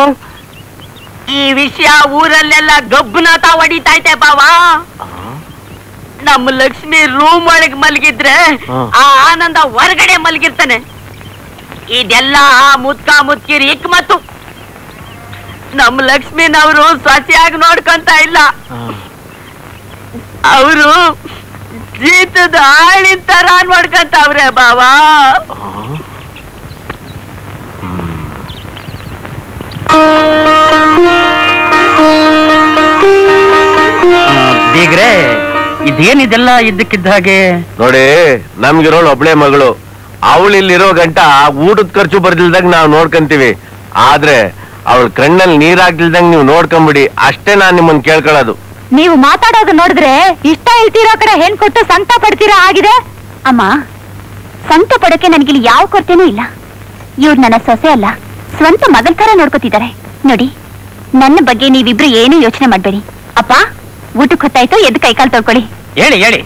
ಈ ವಿಷಯ ಊರಲ್ಲೆಲ್ಲ ಗಬ್ಬುನಾಥ ಹೊಡಿತೈತೆ ಬಾವಾ ನಮ್ಮ ಲಕ್ಷ್ಮಿ ರೂಮ್ ಒಳಗ್ ಮಲಗಿದ್ರೆ ಆ ಆನಂದ ಹೊರಗಡೆ ಮಲಗಿರ್ತಾನೆ ಇದೆಲ್ಲ ಆ ಮುದ್ಕ ಮುದ್ಕಿರಿ ಇಕ್ ಮತ್ತು ನಮ್ಮ ಲಕ್ಷ್ಮಿನವರು ಸೊಸೆಯಾಗಿ ನೋಡ್ಕೊಂತ ಇಲ್ಲ ಅವರು ಜೀತದ ಆಳಿನ ತರ ನೋಡ್ಕೊಂತಾವ್ರೆ ಬಾವಾ ಬೀಗ್ರೆ ಇದೇನಿದೆಲ್ಲ ಇದ್ದಕ್ಕಿದ್ದ ಹಾಗೆ ನೋಡಿ ನಮ್ಗಿರೋಳು ಒಬ್ಳೆ ಮಗಳು ಅವಳು ಇಲ್ಲಿರೋ ಗಂಟ ಊಟದ ಖರ್ಚು ಬರ್ದಿಲ್ದಾಗ ನಾವು ನೋಡ್ಕೊಂತೀವಿ ಆದ್ರೆ ಅವಳ ಕಣ್ಣಲ್ಲಿ ನೀರಾಗ್ದಿಲ್ದಂಗ್ ನೀವು ನೋಡ್ಕೊಂಬಿಡಿ ಅಷ್ಟೇ ನಾನ್ ನಿಮ್ಮನ್ನ ಕೇಳ್ಕೊಳ್ಳೋದು ನೀವು ಮಾತಾಡೋದು ನೋಡಿದ್ರೆ ಇಷ್ಟ ಇಲ್ತಿರೋ ಕಡೆ ಹೆಣ್ ಕೊಟ್ಟು ಸಂತ ಪಡ್ತೀರಾ ಆಗಿದೆ ಅಮ್ಮ ಸಂತ ಪಡಕ್ಕೆ ನನಗಿಲ್ಲಿ ಯಾವ ಕೊರತೆನೂ ಇಲ್ಲ ಇವ್ರು ನನ್ನ ಸೊಸೆ ಅಲ್ಲ ಸ್ವಂತ ಮಗನ ತರ ನೋಡ್ಕೋತಿದ್ದಾರೆ ನೋಡಿ ನನ್ನ ಬಗ್ಗೆ ನೀವಿಬ್ರು ಏನು ಯೋಚನೆ ಮಾಡ್ಬೇಡಿ ಅಪ್ಪ ಊಟಕ್ಕೆ ಹೊತ್ತಾಯ್ತು ಎದ್ದು ಕೈಕಾಲು ತೊಳ್ಕೊಳ್ಳಿ ಹೇಳಿ ಹೇಳಿ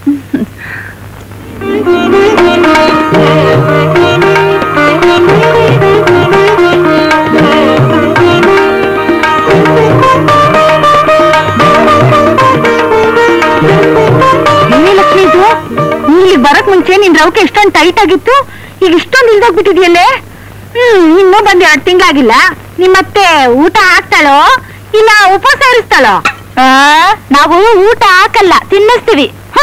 ಏನೇ ಲಕ್ಷ್ಮಿ ಇದು ನೀ ಇಲ್ಲಿಗ್ ಬರಕ್ ಮುಂಚೆ ನಿನ್ ರೌಕೆ ಇಷ್ಟೊಂದು ಟೈಟ್ ಆಗಿತ್ತು ಈಗ ಇಷ್ಟೊಂದು ಇಲ್ದೋಗ್ಬಿಟ್ಟಿದ್ಯಲ್ಲೇ ಹ್ಮ್ ಇನ್ನೂ ಬಂದ್ ಎರಡ್ ತಿಂಗಳಾಗಿಲ್ಲ ನಿಮ್ಮತ್ತೆ ಊಟ ಹಾಕ್ತಾಳೋ ಇಲ್ಲ ಉಪವಾಸ ಇರಿಸ್ತಾಳೋ ಆ, ನಾವು ಊಟ ಹಾಕಲ್ಲ ತಿನ್ನಿಸ್ತೀವಿ ಹ?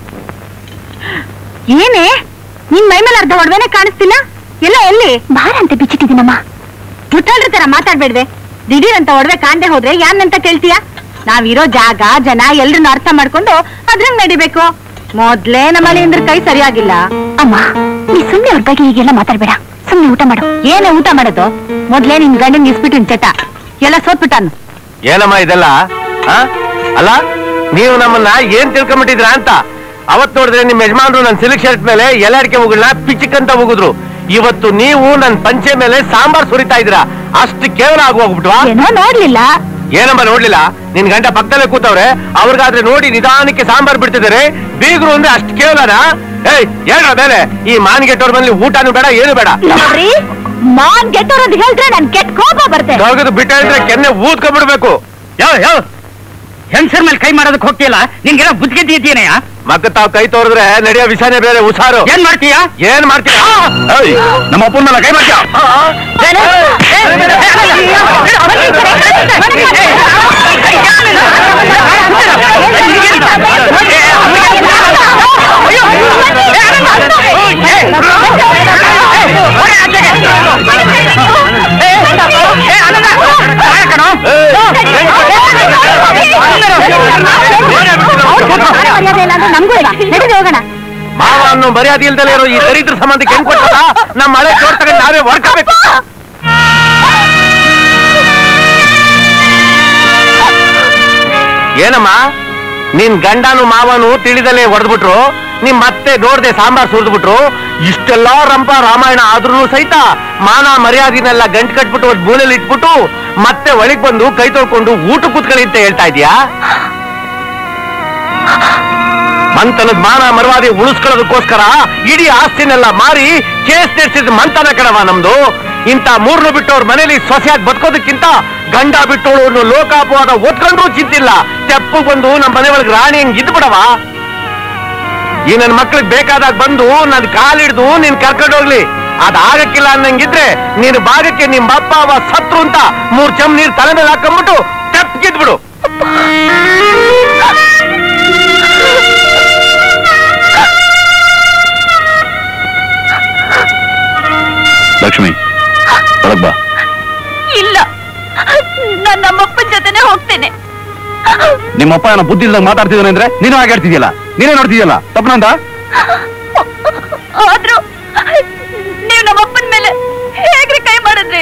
ಏನೇ ನಿನ್ ಮೈ ಮೇಲೆ ಅರ್ಧ ಒಡವೆನೆ ಕಾಣಿಸ್ತಿಲ್ಲ ಎಲ್ಲ ಎಲ್ಲಿ ಭಾರ ಅಂತ ಬಿಚ್ಚಿಟ್ಟಿದ್ದೀನಮ್ಮ ಮುಟ್ಟಾಳ್ರ ತರ ಮಾತಾಡ್ಬೇಡ್ವೆ ದಿಢೀರ್ ಅಂತ ಒಡವೆ ಕಾಣ್ದೆ ಹೋದ್ರೆ ಯಾನ್ನಂತ ಕೇಳ್ತೀಯ ನಾವಿರೋ ಜಾಗ ಜನ ಎಲ್ರನ್ನ ಅರ್ಥ ಮಾಡ್ಕೊಂಡು ಅದ್ರಂಗ್ ನಡಿಬೇಕು ಮೊದ್ಲೇ ನಮ್ಮಲ್ಲಿ ಅಂದ್ರೆ ಕೈ ಸರಿಯಾಗಿಲ್ಲ ಅಮ್ಮ ನೀ ಸುಮ್ನೆ ಅವ್ರ ಬಗ್ಗೆ ಹೀಗೆಲ್ಲ ಮಾತಾಡ್ಬೇಡ ಸುಮ್ನೆ ಊಟ ಮಾಡು ಏನೇ ಊಟ ಮಾಡೋದು ಮೊದ್ಲೇ ನಿನ್ ಗಂಡನ್ ಇಸ್ಬಿಟ್ಟು ಚಟ ಎಲ್ಲ ಸೋತ್ಬಿಟ್ಟಾನು ಏನಮ್ಮ ಇದೆಲ್ಲ ಆ? ಅಲ್ಲ ನೀವು ನಮ್ಮನ್ನ ಏನ್ ತಿಳ್ಕೊಂಬಿಟ್ಟಿದ್ರ ಅಂತ ಅವತ್ ನೋಡಿದ್ರೆ ನಿಮ್ ಯಜಮಾನ್ರು ನನ್ ಸಿಲ್ಕ್ ಶರ್ಟ್ ಮೇಲೆ ಎಲೆ ಅಡಿಕೆ ಹೋಗಲ್ನ ಪಿಚಿಕ್ಕಂತ ಹೋಗುದ್ರು ಇವತ್ತು ನೀವು ನನ್ ಪಂಚೆ ಮೇಲೆ ಸಾಂಬಾರ್ ಸುರಿತಾ ಇದ್ದೀರಾ ಅಷ್ಟು ಕೇವಲ ಆಗಿ ಹೋಗ್ಬಿಟ್ವಾ ಏನೋ ನೋಡ್ಲಿಲ್ಲ ಏನಮ್ಮ ನೋಡ್ಲಿಲ್ಲ ನಿನ್ ಗಂಟ ಪಕ್ಕದಲ್ಲೇ ಕೂತವ್ರೆ ಅವ್ರಿಗಾದ್ರೆ ನೋಡಿ ನಿಧಾನಕ್ಕೆ ಸಾಂಬಾರ್ ಬಿಡ್ತಿದ್ದಾರೆ ಬೀಗರು ಅಂದ್ರೆ ಅಷ್ಟು ಕೇವಲನಾ ಏಯ್ ಹೇಳ್ರ ಮೇಲೆ ಈ ಮಾನ್ಗೆಟ್ಟವ್ರ ಮನೇಲಿ ಊಟನೂ ಬೇಡ ಏನು ಬೇಡ ನೋಡ್ರಿ ಮಾನ್ ಗೆಟ್ಟೋರದ್ ಹೇಳಿದ್ರೆ ನನ್ ಕೆಟ್ಟ ಕೋಪ ಬರ್ತೇನೆ ತೊಗದು ಬಿಟ್ಟ ಹೇಳಿದ್ರೆ ಕೆನ್ನೆ ಊದ್ಕೊಂಡ್ಬಿಡ್ಬೇಕು ಯಾವ ಯಾವ ಹೆಂಗಸರ್ ಮೇಲೆ ಕೈ ಮಾಡೋದಕ್ಕೆ ಹೋಗ್ತಿಲ್ಲ ನಿನ್ಗೆಲ್ಲ ಬುದ್ಧಿಗೆದ್ದಿ ಇದೆಯೇನಯ್ಯ ಮಕ್ಕ ತಾವ್ ಕೈ ತೋರಿದ್ರೆ ನಡೆಯೋ ವಿಷಯನೇ ಬೇರೆ ಹುಷಾರು ಏನ್ ಮಾಡ್ತೀಯ ಏನ್ ಮಾಡ್ತೀಯ ಏಯ್, ನಮ್ಮ ಅಪ್ಪನ ಮೇಲೆ ಕೈ ಮಾಡ್ತೀಯ ಮರ್ಯಾದೆ ಇಲ್ಲ ಅಂದ್ರೆ ನಮ್ಗೂ ಇಲ್ಲ ನಡೀರಿ ಹೋಗೋಣ ಮಾವ ಅನ್ನೋ ಮರ್ಯಾದೆ ಇಲ್ದಲೇ ಇರೋ ಈ ದರಿದ್ರ ಸಂಬಂಧಕ್ಕೆ ಹೆಂಗ್ ಕೊಟ್ಟಲ್ಲ ನಮ್ಮ ಮಳೆ ಜೋರ್ ತಗೊಂಡು ನಾವೇ ಹೊಡ್ಕೋಬೇಕು ಏನಮ್ಮ ನಿನ್ ಗಂಡನು ಮಾವನು ತಿಳಿದಲೇ ಹೊಡೆದ್ಬಿಟ್ರು ನಿಮ್ ಮತ್ತೆ ನೋಡ್ದೆ ಸಾಂಬಾರ್ ಸುರಿದ್ಬಿಟ್ರು ಇಷ್ಟೆಲ್ಲಾ ರಂಪ ರಾಮಾಯಣ ಆದ್ರೂ ಸಹಿತ ಮಾನ ಮರ್ಯಾದಿನೆಲ್ಲ ಗಂಟ್ ಕಟ್ಬಿಟ್ಟು ಒಂದ್ ಮೂಲೆಯಲ್ಲಿ ಇಟ್ಬಿಟ್ಟು ಮತ್ತೆ ಒಳಗ್ ಬಂದು ಕೈ ತೊಳ್ಕೊಂಡು ಊಟ ಕೂತ್ಕೊಳ್ಳಿ ಅಂತ ಹೇಳ್ತಾ ಇದೀಯಾ ಮಂತನದ ಮಾನ ಮರವಾದಿ ಉಳಿಸ್ಕೊಳ್ಳೋದಕ್ಕೋಸ್ಕರ ಇಡೀ ಆಸ್ತಿನೆಲ್ಲ ಮಾರಿ ಕೇಸ್ ನಡೆಸಿದ ಮಂತನ ಕಣವ ನಮ್ದು ಇಂಥ ಮೂರ್ನು ಬಿಟ್ಟವ್ರ ಮನೇಲಿ ಸೊಸೆಯಾಗಿ ಬದುಕೋದಕ್ಕಿಂತ ಗಂಡ ಬಿಟ್ಟೋಳು ಅನ್ನೋ ಲೋಕಾಪವಾದ ಒತ್ಕೊಂಡ್ರೂ ಚಿಂತಿಲ್ಲ ತೆಪ್ಪು ಬಂದು ನಮ್ಮ ಮನೆ ಒಳಗೆ ರಾಣಿ ಹಂಗ್ ಇದ್ ಬಿಡವ ಈ ನನ್ ಮಕ್ಳಿಗೆ ಬೇಕಾದಾಗ ಬಂದು ನನ್ ಕಾಲಿಡ್ದು ನೀನ್ ಕರ್ಕೊಂಡೋಗ್ಲಿ ಅದಾಗಕ್ಕಿಲ್ಲ ಅನ್ನಂಗಿದ್ರೆ ನೀನು ಭಾಗಕ್ಕೆ ನಿಮ್ ಅಪ್ಪ ಅವ ಸತ್ರು ಅಂತ ಮೂರ್ ಚಮ್ ನೀರ್ ತಲೆ ಮೇಲೆ ಹಾಕೊಂಡ್ಬಿಟ್ಟು ತೆಪ್ಪಗಿದ್ಬಿಡು ಲಕ್ಷ್ಮಿ ಒಳಗ್ ಬಾ ಇಲ್ಲ ನಾನ್ ನಮ್ಮಪ್ಪನ ಜೊತೆನೆ ಹೋಗ್ತೇನೆ ನಿಮ್ಮಪ್ಪ ಏನೋ ಬುದ್ಧಿ ಇಲ್ದಂಗ್ ಮಾತಾಡ್ತಿದ್ದಾನೆ ಅಂದ್ರೆ ನೀನು ಹಾಗೆ ಆಡ್ತಿದ್ಯಲ್ಲ ನೀನೇ ನೋಡ್ತಿದ್ಯಲ್ಲ ತಪ್ಪನಂತ ಆದ್ರೂ ನೀವು ನಮ್ಮಪ್ಪನ ಮೇಲೆ ಹೇಗ್ರಿ ಕೈ ಮಾಡಿದ್ರಿ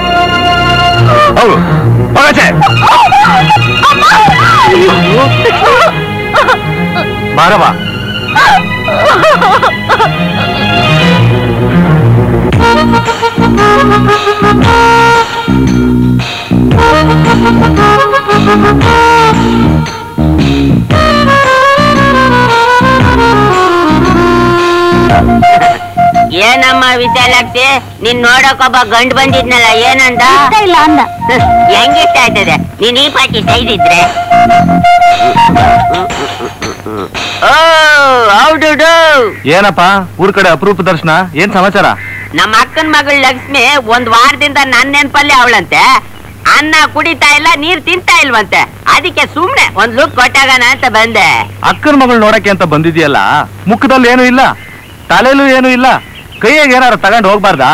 ಹೌದು ಹೋಗಾಚೆ ಅಮ್ಮ! ಬಾರವಾ ಏನಮ್ಮ ವಿಶಾಲಾಕ್ಷಿ ನೀನ್ ನೋಡಕ್ ಒಬ್ಬ ಗಂಡ್ ಬಂದಿದ್ನಲ್ಲ ಏನಂದ ಇಷ್ಟ ಇಲ್ಲ ಅಂದ ಹೆಂಗ್ ಇಷ್ಟ ಆಯ್ತದೆ ನೀನ್ ಈ ಪಾಟಿ ಸೈಡ್ ಇದ್ರೆ ಓ ಹೌದು ಏನಪ್ಪ ಊರ್ ಕಡೆ ಅಪರೂಪ ದರ್ಶನ ಏನ್ ಸಮಾಚಾರ ನಮ್ಮ ಅಕ್ಕನ ಮಗಳು ಲಕ್ಷ್ಮಿ ಒಂದ್ ವಾರದಿಂದ ನನ್ನ ನೆನ್ಪಲ್ಲಿ ಅವಳಂತೆ ಅನ್ನ ಕುಡಿತಾ ಇಲ್ಲ ನೀರ್ ತಿಂತಾ ಇಲ್ವಂತೆ ಅದಕ್ಕೆ ಸುಮ್ನೆ ಒಂದ್ ಲುಕ್ ಕೊಟ್ಟಾಗಣ ಅಂತ ಬಂದೆ ಅಕ್ಕನ ಮಗಳು ನೋಡಕ್ಕೆ ಅಂತ ಬಂದಿದ್ಯಲ್ಲ ಮುಖದಲ್ಲಿ ಏನು ಇಲ್ಲ ತಲೆಲೂ ಏನು ಇಲ್ಲ ಕೈಯಾಗ ಏನಾರು ತಗೊಂಡು ಹೋಗ್ಬಾರ್ದಾ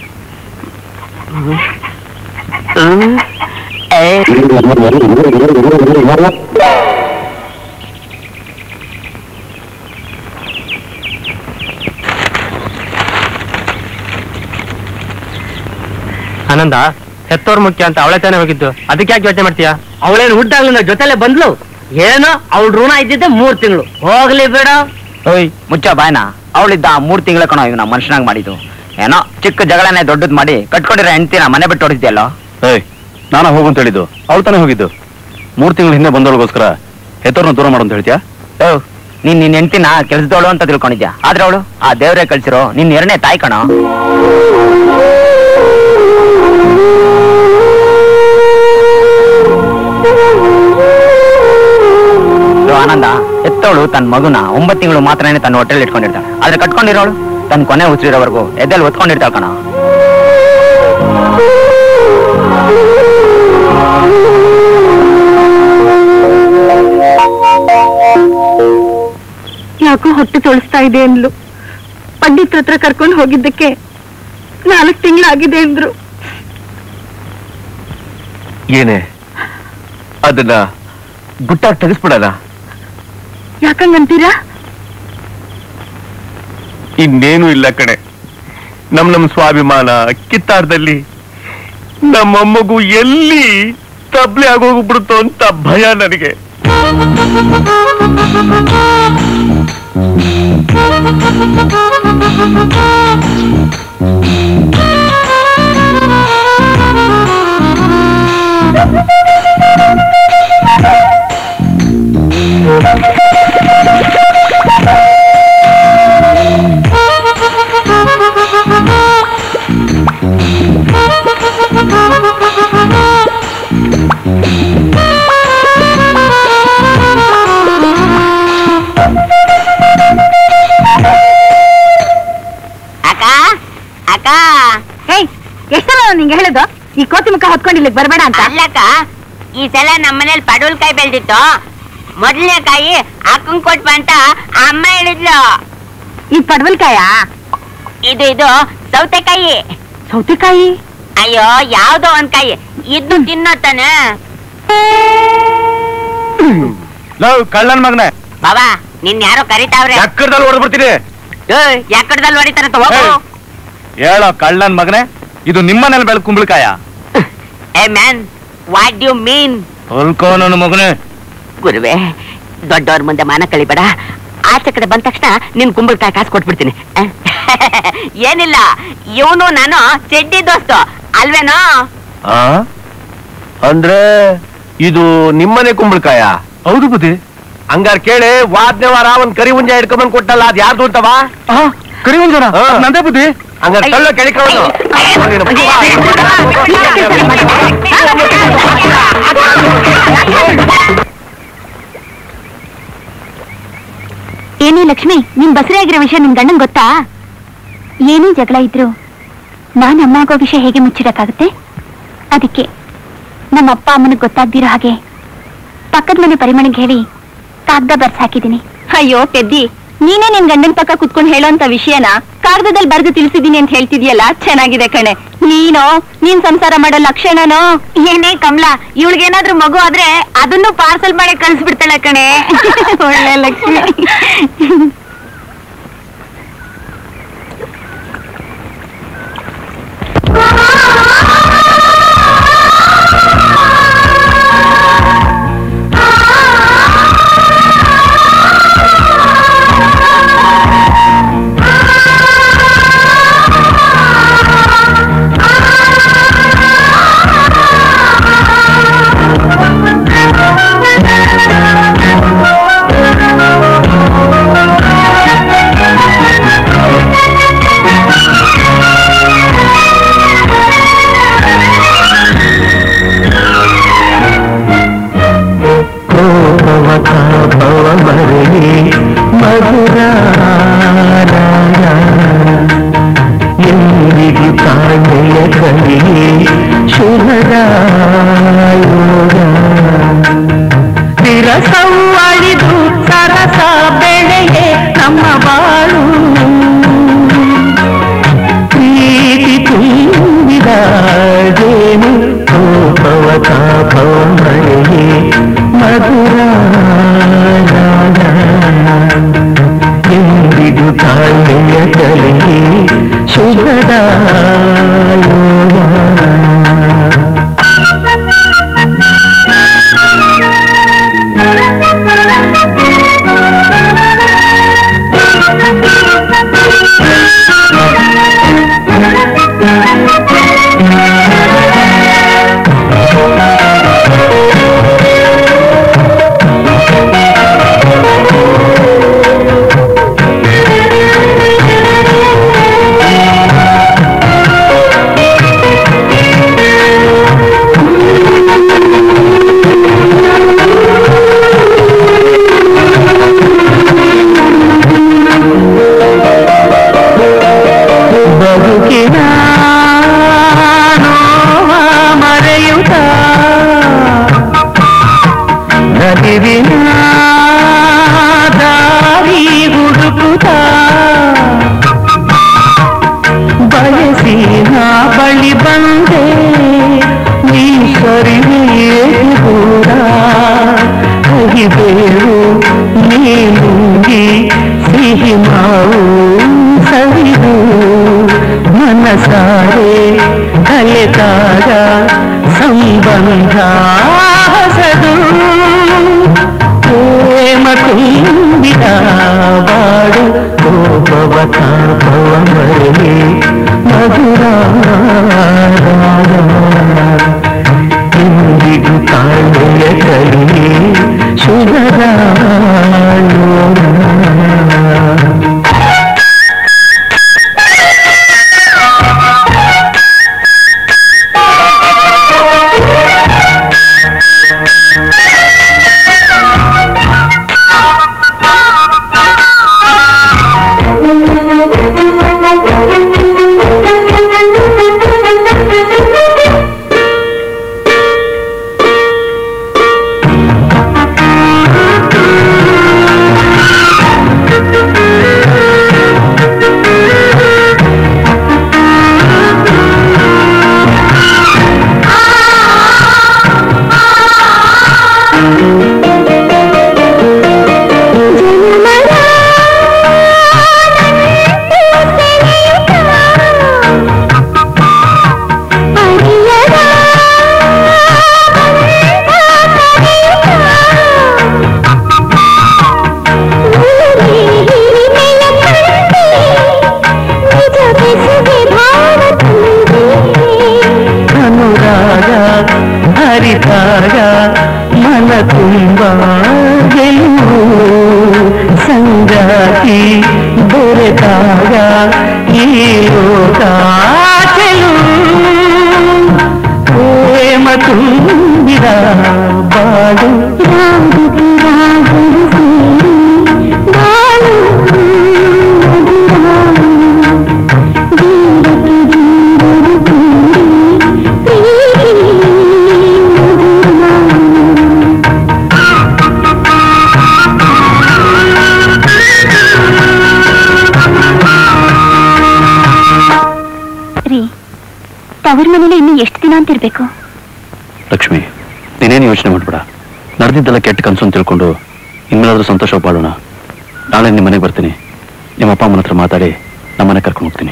ಆನಂದ ಹೆತ್ತೋರ್ ಮುಖ್ಯ ಅಂತ ಅವಳೆ ತಾನೇ ಹೋಗಿದ್ದು ಅದಕ್ಕೆ ಯಾಕೆ ಯೋಚನೆ ಮಾಡ್ತೀಯಾ ಅವಳೇನು ಹುಟ್ಟಾಗ್ಲಿಂದ ಜೊತೆಲೆ ಬಂದ್ಲು ಏನೋ ಅವಳ ಋಣ ಇದ್ದಿದ್ದೆ ಮೂರ್ ತಿಂಗಳು ಹೋಗ್ಲಿ ಬಿಡ ಓಯ್ ಮುಚ್ಚ ಬಾಯ್ನ ಅವಳಿದ್ದ ಮೂರ್ ತಿಂಗಳ ಕಣೋ ಇವ್ನ ಮನುಷ್ಯನಾಗ್ ಮಾಡಿದ್ದು ಏನೋ ಚಿಕ್ಕ ಜಗಳನೆ ದೊಡ್ಡದ್ ಮಾಡಿ ಕಟ್ಕೊಂಡಿರೋ ಹೆಂಡ್ತಿನ ಮನೆ ಬಿಟ್ಟು ಹೊಡಿದ್ಯಲ್ಲೋ ಏಯ್ ನಾನ ಹೋಗು ಅಂತ ಹೇಳಿದ್ದು ಅವಳು ತಾನೇ ಹೋಗಿದ್ದು ಮೂರ್ ತಿಂಗಳ ಹಿಂದೆ ಬಂದವಳಿಗೋಸ್ಕರ ಹೆತ್ತವ್ರನ್ನ ದೂರ ಮಾಡು ಅಂತ ಹೇಳ್ತೀಯಾ ಓ ನೀನ್ ನಿನ್ ಹೆಂಡ್ತಿನ ಕೆಲ್ಸದವಳು ಅಂತ ತಿಳ್ಕೊಂಡಿದ್ಯಾ ಆದ್ರೆ ಅವಳು ಆ ದೇವ್ರೇ ಕಳ್ಸಿರೋ ನಿನ್ ಎರಡನೇ ತಾಯಿ ಕಣೋ ಇದು ಆನಂದ ಎತ್ತವಳು ತನ್ನ ಮಗುನ ಒಂಬತ್ತು ತಿಂಗಳು ಮಾತ್ರನೇ ತನ್ನ ಹೊಟ್ಟೆಲಿ ಇಟ್ಕೊಂಡಿರ್ತಾಳೆ ಆದ್ರೆ ಕಟ್ಕೊಂಡಿರೋಳು ತನ್ನ ಕೊನೆ ಉಸಿರಿರೋವರೆಗೂ ಎದೆಲ್ಲಿ ಒತ್ಕೊಂಡಿರ್ತಾಳ ಕಣ ಯಾಕೋ ಹೊಟ್ಟೆ ತೊಳಸ್ತಾ ಇದೆ ಅಂದ್ಲು ಪಂಡಿತ್ ಹತ್ರ ಕರ್ಕೊಂಡು ಹೋಗಿದ್ದಕ್ಕೆ ನಾಲ್ಕು ತಿಂಗಳಾಗಿದೆ ಅಂದ್ರು ಏನೇ ಅದನ್ನ ಗುಟ್ಟಾಗಿ ತೆಗಿಸ್ಬಿಡಲ್ಲ ಯಾಕಂಗಂತೀರಾ ಇನ್ನೇನು ಇಲ್ಲ ಕಣೆ ನಮ್ ನಮ್ ಸ್ವಾಭಿಮಾನ ಕಿತ್ತಾಟದಲ್ಲಿ ನಮ್ಮ ಮೊಮ್ಮಗು ಎಲ್ಲಿ ತಬ್ಲೆ ಆಗೋಗ್ಬಿಡುತ್ತೋ ಅಂತ ಭಯ ನನಗೆ ಅಕ್ಕ ಅಕ್ಕ ಏಯ್ ಎಷ್ಟಲ್ಲ ನಿಂಗೆ ಹೇಳೋದು ಈ ಕೋತಿ ಮುಖ ಹೊತ್ಕೊಂಡು ಇಲ್ಲಿಗೆ ಬರಬೇಡ ಅಂತ ಅಲ್ಲಕ್ಕ ಈ ಸಲ ನಮ್ಮನೇಲಿ ಪಡವಲ್ಕಾಯಿ ಬೆಳ್ದಿತ್ತು ಮೊದಲನೇ ಕಾಯಿ ಅಕ್ಕಂಗ್ ಕೊಟ್ಬ ಅಂತ ಅಮ್ಮ ಹೇಳಿದ್ಲು ಈ ಪಡ್ವಲ್ಕಾಯ ಇದು ಇದು ಸೌತೆಕಾಯಿ ಸೌತೆಕಾಯಿ ಅಯ್ಯೋ ಯಾವ್ದೋ ಒಂದ್ ಕಾಯಿ ಇದ್ದು ತಿನ್ನೋ ತಾನೆ ಲವ್ ಕಳ್ಳನ್ ಮಗನೆ ಬಾಬಾ ನಿನ್ ಯಾರೋ ಕರಿತಾವ್ರೆ ಚಕ್ರದಲ್ಲಿ ಹೊಡೆದ್ಬಿಡ್ತೀನಿ ಯಾಕಡದಲ್ಲಿ ಹೊಡಿತಾರಂತ ಹೋಗು ಏಯ್. ಹೇಳೋ ಕಳ್ಳನ್ ಮಗನೆ ಇದು ನಿಮ್ಮನೇಲಿ ಬೆಳ್ ಕುಂಬಳಕಾಯ ಏ ಮ್ಯಾನ್ ವಾಟ್ ಯು ಮೀನ್ ಹೊಲ್ಕೋ ನನ್ನ ಮಗನೇ ಗುರುವೆ ದೊಡ್ಡವ್ರ ಮುಂದೆ ಮಾನ ಕಳಿಬೇಡ ಆಚೆ ಕಡೆ ಬಂದ ತಕ್ಷಣ ನಿನ್ ಕುಂಬಳಕಾಯಿ ಕಾಸು ಕೊಟ್ಬಿಡ್ತೀನಿ ಏನಿಲ್ಲ ಇವನು ನಾನು ಚೆಡ್ಡಿ ದೋಸ್ತು ಅಲ್ವೇನೋ ಆ ಅಂದ್ರೆ ಇದು ನಿಮ್ಮನೆ ಕುಂಬಳಕಾಯ ಹೌದು ಬುದ್ಧಿ ಹಂಗಾರ್ ಕೇಳಿ ವಾದ್ನೆ ವಾರ ಒಂದ್ ಕರಿ ಹುಂಜ ಹಿಡ್ಕೊಂಬಂದ್ ಕೊಟ್ಟಲ್ಲ ಅದ್ ಯಾರ್ದು ಅಂತವಾ ಕರಿ ಹುಂಜನ ನಂದೇ ಬುದ್ಧಿ ಹಂಗಾರ ಕಳ್ಳ ಕೆಳಿಕೊಂಡು ಏನೇ ಲಕ್ಷ್ಮಿ ನಿಮ್ ಬಸರೆ ಆಗಿರೋ ವಿಷಯ ನಿಮ್ ಗಂಡನ್ ಗೊತ್ತಾ ಏನೇ ಜಗಳ ಇದ್ರು ನಾನ್ ಅಮ್ಮ ಆಗೋ ವಿಷಯ ಹೇಗೆ ಮುಚ್ಚಿಡಕ್ಕಾಗುತ್ತೆ ಅದಕ್ಕೆ ನಮ್ಮ ಅಪ್ಪ ಅಮ್ಮನಿಗೆ ಗೊತ್ತಾಗ್ದಿರೋ ಹಾಗೆ ಪಕ್ಕದ ಮನೆ ಪರಿಮಣಿಗೆ ಹೇಳಿ ಕಾಗ್ದ ಬರ್ಸ್ ಹಾಕಿದೀನಿ ಅಯ್ಯೋ ಪೆದ್ದಿ ನೀನೇ ನಿನ್ ಗಂಡನ್ ಪಕ್ಕ ಕುತ್ಕೊಂಡು ಹೇಳೋಂತ ವಿಷಯನ ಕಾಗದದಲ್ಲಿ ಬರೆದು ತಿಳಿಸಿದೀನಿ ಅಂತ ಹೇಳ್ತಿದ್ಯಲ್ಲ ಚೆನ್ನಾಗಿದೆ ಕಣೆ ನೀನೋ ನೀನ್ ಸಂಸಾರ ಮಾಡೋ ಲಕ್ಷಣನೋ ಏನೇ ಕಮಲಾ ಇವಳಿಗೇನಾದ್ರೂ ಮಗು ಆದ್ರೆ ಅದನ್ನು ಪಾರ್ಸಲ್ ಮಾಡಿ ಕಳ್ಸ್ಬಿಡ್ತಾಳೆ ಕಣೆ ಒಳ್ಳೆ ಲಕ್ಷ್ಮಿ ಎಂದಿಗೂ ತಾಳ್ಮೆಯ ಕಲಿ ಶುಭರಾಯೋಗ ತಿರಸವ್ವಳಿದು ಸರಸ ಬೆಳೆಯೇ ನಮ್ಮ ಬಾಳು ಪ್ರೀತಿ ತುಂಬಿದ ಜೇನು ಕೋಪವ ತಾಪವ ಮಳೆಯೇ ಮಧುರ ಎಂದಿಗೂ ತಾಳ್ಮೆಯ ಕಲಿ ಶುಭದಾಯೋಗ ಬದುಕಿನ ನೋವ ಮರೆಯುತ್ತ ನದಿವಿನ ದಾರಿ ಹುಡುಕುತ್ತ ಬಯಸಿ ನಾ ಬಳಿ ಬಂದೆ ನೀ ಸರಿಯೇ ದೂರ ಕಹಿಬೇರು ನೀನುಂಗಿ ಸಿಹಿ ಮಾವು ಸರಿದು ಮನಸಾರೆ ಕಲೆತಾಗ ಸಂಬಂಧ ಹೊಸದು ಪ್ರೇಮ ತುಂಬಿದ ಬಾಡು ಕೋಪವ ತಾಪವ ಮರಳಿ ಮಧುರ ಇಂದಿಗೂ ತಾಳ್ಮೆಯ ಕಲಿ ಶುಭರಾಯೋಗ ಅನುರಾಗ ಹರಿದಾಗ ಮನ ತುಂಬ ಗೆಲುವು ಸಂಗಾತಿ ದೊರೆತಾಗ ಈ ಲೋಕ ಚೆಲುವು ಪ್ರೇಮ ತುಂಬಿದ ಬಾಳು ರೀ ತವ್ರ ಮನೇಲಿ ಇನ್ನು ಎಷ್ಟು ದಿನ ಅಂತ ಇರ್ಬೇಕು ಲಕ್ಷ್ಮಿ ನೀನೇನು ಯೋಚನೆ ಮಾಡ್ಬೇಡ ನಡೆದಿದ್ದೆಲ್ಲ ಕೆಟ್ಟ ಕನ್ಸು ಅಂತ ತಿಳ್ಕೊಂಡು ಇನ್ಮೇಲಾದ್ರೂ ಸಂತೋಷ ಬಾಳೋಣ ನಾಳೆ ನಿಮ್ಮ ಮನೆಗೆ ಬರ್ತೀನಿ ನಿಮ್ಮ ಅಪ್ಪ ಅಮ್ಮನ ಹತ್ರ ಮಾತಾಡಿ ನಮ್ಮನೆ ಕರ್ಕೊಂಡು ಹೋಗ್ತೀನಿ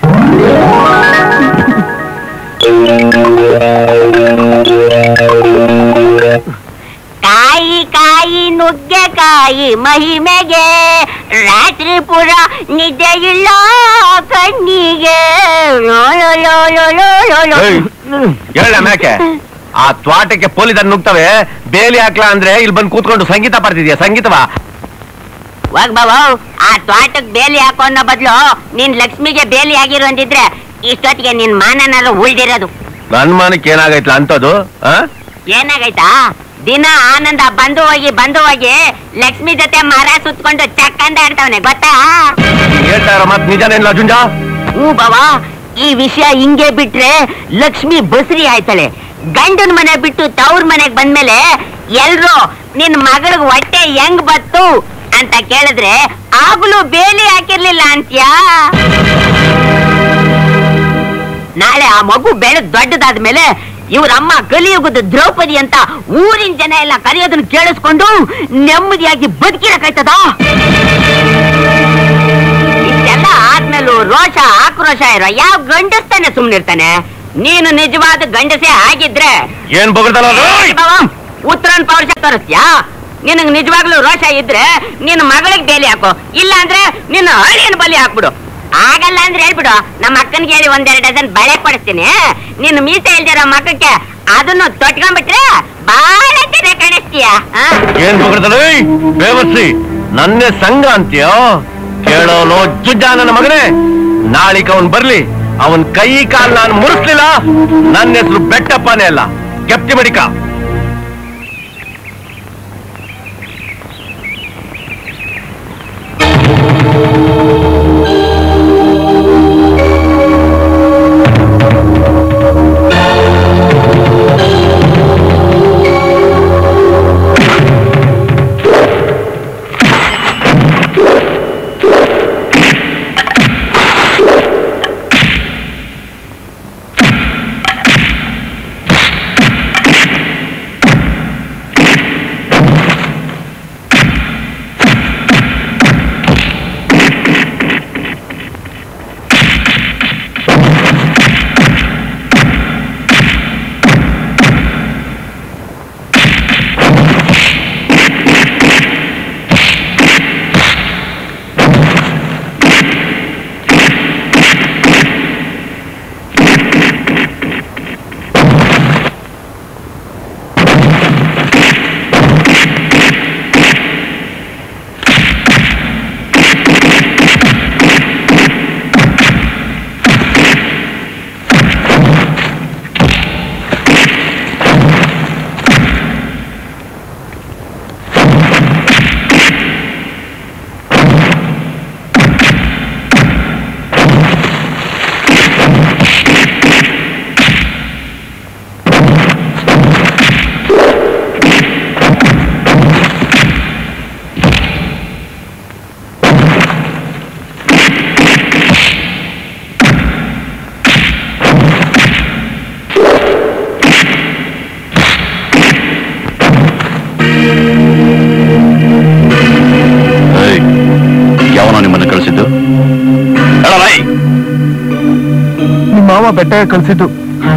ಕಾಯಿ ಕಾಯಿ ನುಗ್ಗೆಕಾಯಿ ಮಹಿಮೆಗೆ ರಾತ್ರಿ ಪುರ ನಿದ್ದೆ ಇಲ್ಲ ಕಣ್ಣಿಗೆ ಲೋ ಲೋ ಲೋ ಲೋ ಲೋ ಲೋ ಲೋ. ಹೇಳ ಮ್ಯಾಕೆ ಆ ತ್ವಾಟಕ್ಕೆ ಪೋಲಿದನ್ ನುಗ್ತವೆ ಬೇಲಿ ಹಾಕ್ಲಾ ಅಂದ್ರೆ ಇಲ್ಲಿ ಬಂದು ಕೂತ್ಕೊಂಡು ಸಂಗೀತ ಬರ್ತಿದ್ಯಾ ಸಂಗೀತವಾ ಹೋಗ್ ಬಾವು ಆ ತ್ವಾಟಕ್ ಬೇಲಿ ಹಾಕೋನ್ನ ಬದ್ಲು ನೀನ್ ಲಕ್ಷ್ಮಿಗೆ ಬೇಲಿ ಆಗಿರು ಅಂದಿದ್ರೆ ಇಷ್ಟೊತ್ತಿಗೆ ನಿನ್ ಮಾನನಾದ್ರು ಉಳ್ದಿರೋದು ನನ್ ಮಾನಕ್ಕೆ ಏನಾಗೈತ್ಲ ಅಂತದು ಆ ಏನಾಗೈತಾ ದಿನ ಆನಂದ ಬಂದು ಹೋಗಿ ಬಂದು ಹೋಗಿ ಲಕ್ಷ್ಮಿ ಜೊತೆ ಮರ ಸುತ್ಕೊಂಡು ಚಕ್ಕಂದ ಆಡ್ತಾವನೆ ಗೊತ್ತಾ ಹೇಳ್ತಾ ಇರೋ ಮತ್ ನಿಜನೇನ್ಲ ಜುಂಜಾ ಹ್ಞೂ ಬಾವ ಈ ವಿಷಯ ಹಿಂಗೆ ಬಿಟ್ರೆ ಲಕ್ಷ್ಮಿ ಬಸ್ರಿ ಆಯ್ತಾಳೆ ಗಂಡನ ಮನೆ ಬಿಟ್ಟು ತವ್ರ ಮನೆಗ್ ಬಂದ್ಮೇಲೆ ಎಲ್ರು ನಿನ್ ಮಗಳಿಗೆ ಹೊಟ್ಟೆ ಹೆಂಗ್ ಬತ್ತು ಅಂತ ಕೇಳಿದ್ರೆ ಆಗ್ಲೂ ಬೇಲಿ ಹಾಕಿರ್ಲಿಲ್ಲ ಅಂತ್ಯಾ ನಾಳೆ ಆ ಮಗು ಬೆಳೆದ್ ದೊಡ್ಡದಾದ್ಮೇಲೆ ಇವ್ರ ಅಮ್ಮ ಕಲಿಯುಗದ ದ್ರೌಪದಿ ಅಂತ ಊರಿನ ಜನ ಎಲ್ಲ ಕರೆಯೋದನ್ನ ಕೇಳಿಸ್ಕೊಂಡು ನೆಮ್ಮದಿಯಾಗಿ ಬದುಕಿರಕಾಯ್ತದ ಇಷ್ಟೆಲ್ಲ ಆದ್ಮೇಲೂ ರೋಷ ಆಕ್ರೋಶ ಇರೋ ಯಾವ ಗಂಡಸ್ತಾನೆ ಸುಮ್ನಿರ್ತಾನೆ ನೀನು ನಿಜವಾದ ಗಂಡಸೇ ಆಗಿದ್ರೆ ಏನ್ ಬಗಳ್ದಲ್ಲ ಉತ್ತರನ್ ಪೌರುಷ ತೋರಿಸ್ತ್ಯಾ ನಿನಗ್ ನಿಜವಾಗ್ಲೂ ರೋಷ ಇದ್ರೆ ನಿನ್ನ ಮಗಳಿಗೆ ಬೇಲಿ ಹಾಕು ಇಲ್ಲ ಅಂದ್ರೆ ನಿನ್ನ ಹಳ್ಳಿನ ಬಲಿ ಹಾಕ್ಬಿಡು ಆಗಲ್ಲ ಅಂದ್ರೆ ಹೇಳ್ಬಿಡು ನಮ್ಮ ಅಕ್ಕನಿಗೆ ಹೇಳಿ ಒಂದೆರಡು ಡಜನ್ ಬಳೆ ಕೊಡಿಸ್ತೀನಿ ನಿನ್ನ ಮೀಸೆ ಇಲ್ದಿರೋ ಮಕ್ಕಕ್ಕೆ ಅದನ್ನು ತೊಟ್ಕೊಂಡ್ಬಿಟ್ರೆ ಬಹಳ ಚೆನ್ನಾಗಿ ಕಾಣಿಸ್ತೀಯ ಆ? ಏನ್ ಬಗಳ್ದಲ್ಲ ಬೇವರ್ಸಿ ನನ್ನೇ ಸಂಘ ಅಂತೀಯೋ ಕೇಳೋನು ಜುಜ್ಜ ನನ್ನ ಮಗನೇ ನಾಳಿಕ ಅವನ್ ಬರ್ಲಿ ಅವನ್ ಕೈ ಕಾಲ್ ನಾನು ಮುರಿಸ್ಲಿಲ್ಲ ನನ್ನ ಹೆಸರು ಬೆಟ್ಟಪ್ಪನೇ ಅಲ್ಲ ಕೆಪ್ಟಿ ಮಡಿಕ ಯಾವನೋ ನಿಮ್ಮನ್ನು ಕಳಿಸಿದ್ದು ನಿಮ್ಮ ಮಾವ ಬೆಟ್ಟ ಕಳ್ಸಿದ್ದು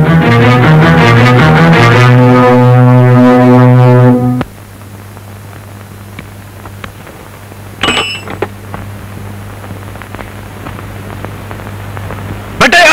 ಬೆಟ್ಟಯ್ಯ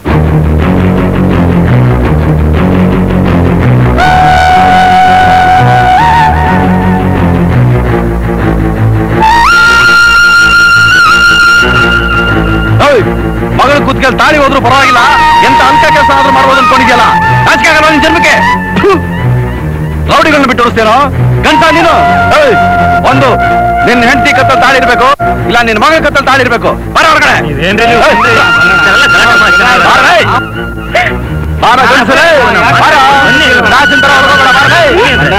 ಮಗಳ ಕುತ್ಕಲ್ ತಾಳಿ ಹೋದ್ರು ಪರವಾಗಿಲ್ಲ ಎಂತ ಅಂತ ಕೆಲಸ ಆದ್ರೂ ಮಾಡ್ಬೋದು ಅನ್ಕೊಂಡಿದ್ಯಲ್ಲ ನಾಚಿಕೆ ಆಗಲ್ಲ ನಿನ್ ಜನ್ಮಕ್ಕೆ ಥು. ರೌಡಿಗಳನ್ನ ಬಿಟ್ಟು ಓಡಿಸ್ತೇನೋ ಗಂಟ ನೀನು ಏಯ್, ಒಂದು ನಿನ್ನ ಹೆಂಡತಿ ಕತ್ತಲ್ ತಾಳಿ ಇರ್ಬೇಕು ಇಲ್ಲ ನಿನ್ನ ಮಗಳ ಕತ್ತಲ್ ತಾಳಿ ಇರ್ಬೇಕು ಬರ ಹೊರಗಡೆ ಬಾರ, ಏಯ್. ಬಾರ, ಗಂಡ್ಸರೇ. ಬಾರ. ನಾಚಿನ ತರ ಹೊರಗೋಗ್ಬೇಡ, ಬಾರ, ಏಯ್.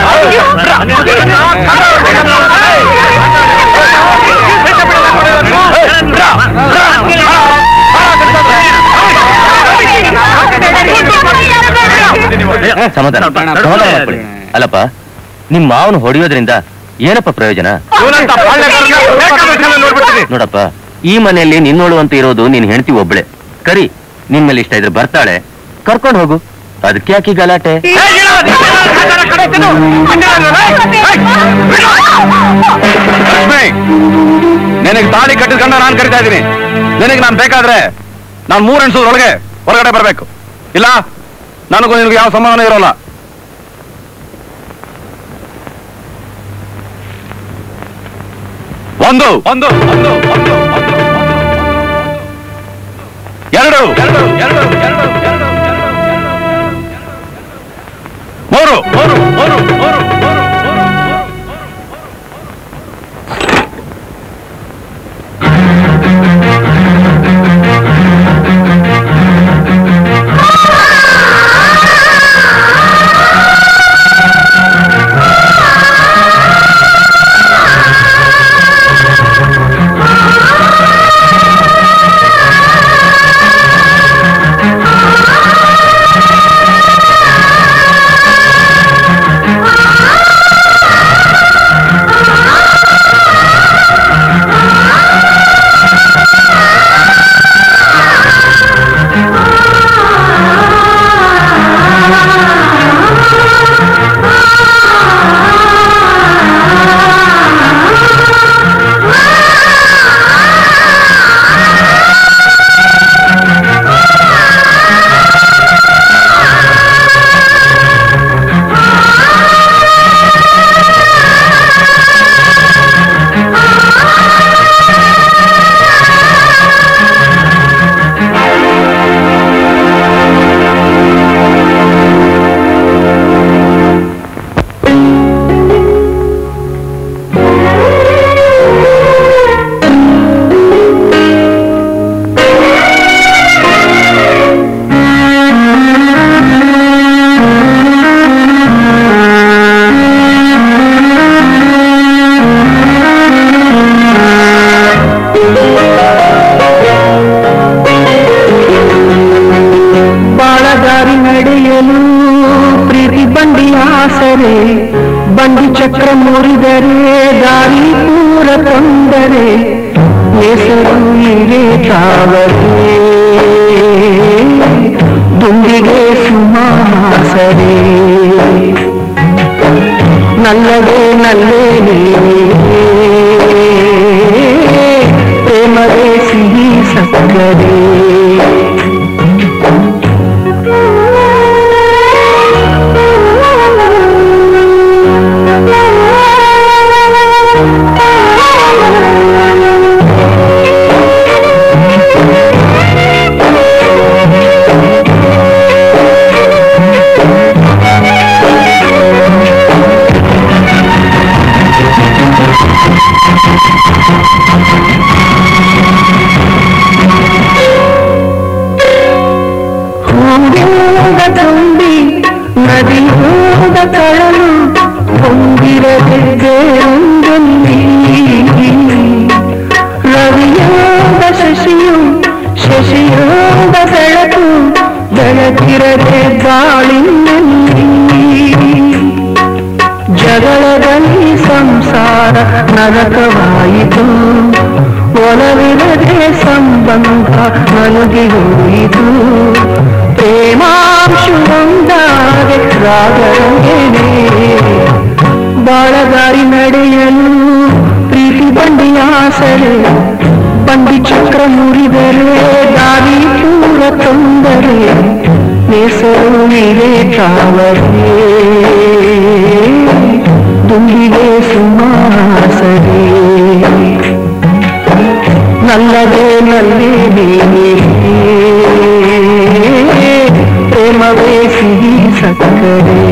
ಬಾರ, ಏಯ್. ಸಮಾಧಾನ ಸಮಾಧಾನ ಮಾಡ್ಕೊಳ್ಳಿ. ಅಲ್ಲಪ್ಪ ನಿಮ್ ಮಾವನು ಹೊಡೆಯೋದ್ರಿಂದ ಏನಪ್ಪ ಪ್ರಯೋಜನ ಇವನಂತ ಬಾಳ್ಯಗಾರನ್ನ ಬೇಕಾದಷ್ಟ್ ನೋಡ್ಬಿಡ್ತೀನಿ ನೋಡಪ್ಪ ಈ ಮನೆಯಲ್ಲಿ ನಿನ್ನೋಳು ಅಂತ ಇರೋದು ನಿನ್ ಹೆಂಡತಿ ಒಬ್ಳೆ ಕರಿ ನಿನ್ ಮೇಲೆ ಇಷ್ಟ ಇದ್ರೆ ಬರ್ತಾಳೆ ಕರ್ಕೊಂಡು ಹೋಗು ಅದಕ್ಕೆ ಯಾಕೆ ಈ ಗಲಾಟೆ ಲಕ್ಷ್ಮಿ ನಿನಗೆ ತಾಳಿ ಕಟ್ಟಿದ ಗಂಡ ನಾನು ಕರಿತಾ ಇದ್ದೀನಿ ನಿನಗೆ ನಾನು ಬೇಕಾದ್ರೆ ನಾನು ಮೂರು ಎಣ್ಸೋದ್ರೊಳಗೆ ಹೊರಗಡೆ ಬರಬೇಕು ಇಲ್ಲ ನನಗೂ ನಿನಗೆ ಯಾವ ಸಂಬಂಧನೂ ಇರೋಲ್ಲ ಒಂದು ಒಂದು ಒಂದು ಒಂದು ಒಂದು ಎರಡು ಎರಡು ಎರಡು ಎರಡು ಎರಡು ಮೂರು ಮೂರು ಮೂರು ಮೂರು ಮೂರು ಚಕ್ರ ಮುರಿದರೆ ದಾರಿ ಪೂರ ತೊಂದರೆ ಹೆಸರು ಇರೆ ತಾವರೆ ದುಂಡಿಗೆ ಸುಮಾಸರೆ ನಲ್ಲದೆ ನಲ್ಲೇ ಪ್ರೇಮವೇ ಸಿಹಿ ಸಕ್ಕರೆ ಹೂವಿಂದ ತುಂಬಿ ನದಿಯೂದ ಕಳಲು ಹೊಂದಿರದೆ ಬೇರೊಂದಲ್ಲಿ ರವಿಯಾದ ಶಶಿಯು ಶಶಿಯಾದ ಬೆಳಕು ಬೆಳಕಿರದೆ ಬಾಳಿನಲ್ಲಿ ಜಗಳದಲ್ಲಿ ಸಂಸಾರ ನರಕವಾಯಿತು ಒಲವಿರದೆ ಸಂಬಂಧ ನಲುಗಿ ಹೋಯಿತು ಪ್ರೇಮಾಂಶು ಒಂದಾಗೆ ರಾಗರಂಗೇನೆ ಬಾಳದಾರಿ ನಡೆಯಲು ಪ್ರೀತಿ ಬಂಡಿಯ ಆಸರೆ ಬಂಡಿ ಚಕ್ರ ಮುರಿದರೆ ದಾರಿ ಪೂರ ತೊಂದರೆ ನೆಸರು ಇರೆ ತಾವರೆ ದುಂಡಿಗೆ ಸುಮಾಸರೆ ನಲ್ಲದೆ ನಲ್ಲೇ ಪ್ರೇಮವೇ ಸಿಹಿ ಸಕ್ಕರೆ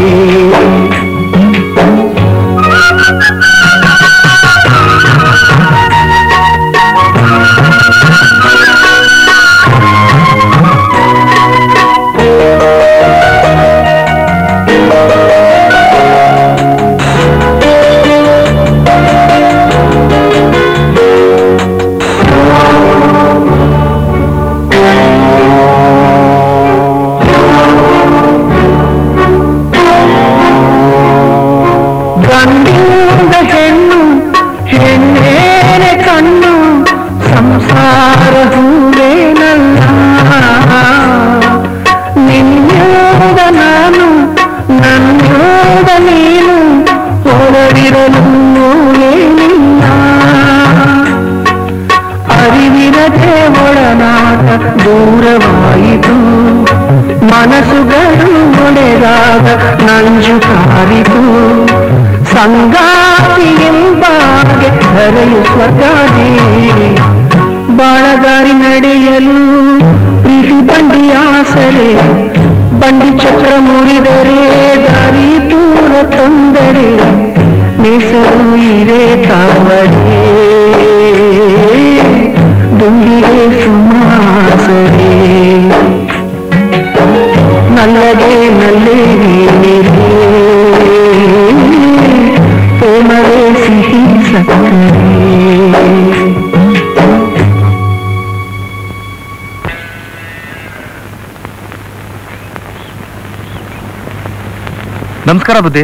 ಗಂಡಿಂದ ಹೆಣ್ಣು ಹೆಣ್ಣೇನೆ ಕಣ್ಣು ಸಂಸಾರ ಹೂವೇನಲ್ಲ ನಿನ್ನೋದ ನಾನು ನನ್ನೋದ ನೀನು ಹೊರಡಿರಲು ಏನಿಲ್ಲ ಅರಿವಿರದೆ ಒಳನಾಟ ದೂರವಾಯಿತು ಮನಸ್ಸುಗಳು ಒಡೆದಾಗ ನಂಜು ಕಾರಿತು ಸಂಗಾತಿ ಎಂಬಾಗೆ ಹರೆಯು ಸ್ವರ್ಗಾದಿ ಬಾಳದಾರಿ ನಡೆಯಲು ಪ್ರೀತಿ ಬಂಡಿ ಆಸರೆ ಬಂಡಿ ಚಕ್ರ ಮುರಿದರೆ ದಾರಿ ದೂರ ತೊಂದರೆ ನೆಸರು ಇರೆ ತಾವಡೆ ದುಂಡಿಗೆ ಸುಮಾಸರೆ ನಲ್ಲದೆ ನಲ್ಲೇ ನೀರೇ ಪ್ರೇಮವೇ ಸಿಹಿ ಸಕ್ಕರೆ ನಮಸ್ಕಾರ ಬುದ್ಧಿ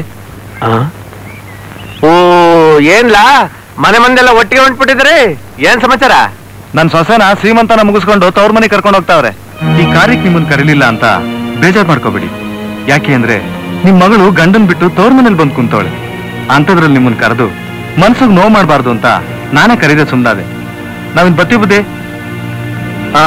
ಓ ಏನ್ಲಾ ಮನೆ ಮಂದೆಲ್ಲ ಒಟ್ಟಿಗೆ ಹೊಂಟ್ಬಿಟ್ಟಿದ್ರಿ ಏನ್ ಸಮಾಚಾರ ನನ್ ಸೊಸೆನ ಶ್ರೀಮಂತನ ಮುಗಿಸ್ಕೊಂಡು ತವ್ರ ಮನೆ ಕರ್ಕೊಂಡು ಹೋಗ್ತಾವ್ರೆ ಈ ಕಾರ್ಯಕ್ಕೆ ನಿಮ್ಮನ್ ಕರೀಲಿಲ್ಲ ಅಂತ ಬೇಜಾರ್ ಮಾಡ್ಕೋಬೇಡಿ ಯಾಕೆ ಅಂದ್ರೆ ನಿಮ್ ಮಗಳು ಗಂಡನ್ ಬಿಟ್ಟು ತವ್ರ ಮನೇಲಿ ಬಂದ್ ಕುಂತವಳೆ ಅಂತದ್ರಲ್ಲಿ ನಿಮ್ಮನ್ ಕರೆದು ಮನ್ಸಿಗೆ ನೋವು ಮಾಡಬಾರ್ದು ಅಂತ ನಾನೇ ಕರೀದೆ ಸುಮ್ನಾದೆ ನಾವಿನ್ ಬತ್ತಿ ಬುದ್ಧಿ ಹಾ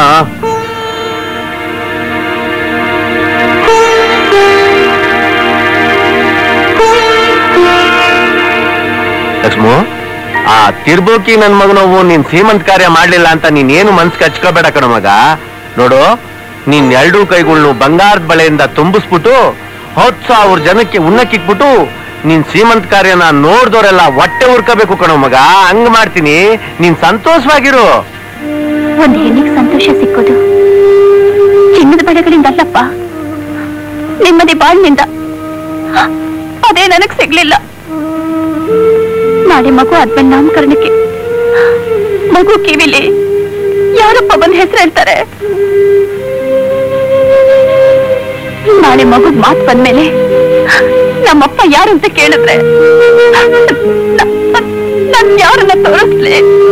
ಲಕ್ಷ್ಮು ಆ ತಿರ್ಬೋಕಿ ನನ್ ಮಗನವು ನೀನ್ ಸೀಮಂತ ಕಾರ್ಯ ಮಾಡ್ಲಿಲ್ಲ ಅಂತ ನೀನ್ ಏನು ಮನ್ಸ್ ಕಚ್ಕೋಬೇಡ ಕಣ ಮಗ ನೋಡು ನೀನ್ ಎರಡೂ ಕೈಗಳ್ನು ಬಂಗಾರದ ಬಳೆಯಿಂದ ತುಂಬಿಸ್ಬಿಟ್ಟು ಹತ್ತು ಸಾವಿರ ಜನಕ್ಕೆ ಉಣ್ಣಕ್ಕಿಕ್ಬಿಟ್ಟು ನೀನ್ ಸೀಮಂತ ಕಾರ್ಯನ ನೋಡ್ದೋರೆಲ್ಲ ಹೊಟ್ಟೆ ಉರ್ಕೋಬೇಕು ಕಣೋ ಮಗ ಹಂಗ್ ಮಾಡ್ತೀನಿ ನೀನ್ ಸಂತೋಷವಾಗಿರು ಒಂದು ಹೆಣ್ಣಿಗೆ ಸಂತೋಷ ಸಿಕ್ಕೋದು ಚಿನ್ನದ ಬಳೆಗಳಿಂದ ಅಲ್ಲಪ್ಪ ನೆಮ್ಮದಿ ಬಾಳ್ನಿಂದ ಅದೇ ನನಗ್ ಸಿಗ್ಲಿಲ್ಲ ನಾಳೆ ಮಗು ಆದ್ಮೇಲೆ ನಾಮಕರಣಕ್ಕೆ ಮಗು ಕಿವಿಲಿ ಯಾರಪ್ಪ ಬಂದ್ ಹೆಸರು ಹೇಳ್ತಾರೆ ನಾಳೆ ಮಗು ಮಾತು ಬಂದ್ಮೇಲೆ ನಮ್ಮಪ್ಪ ಯಾರು ಅಂತ ಕೇಳಿದ್ರೆ ನ- ನಾನ್ ಯಾರನ್ನ ತೋರಿಸ್ಲಿ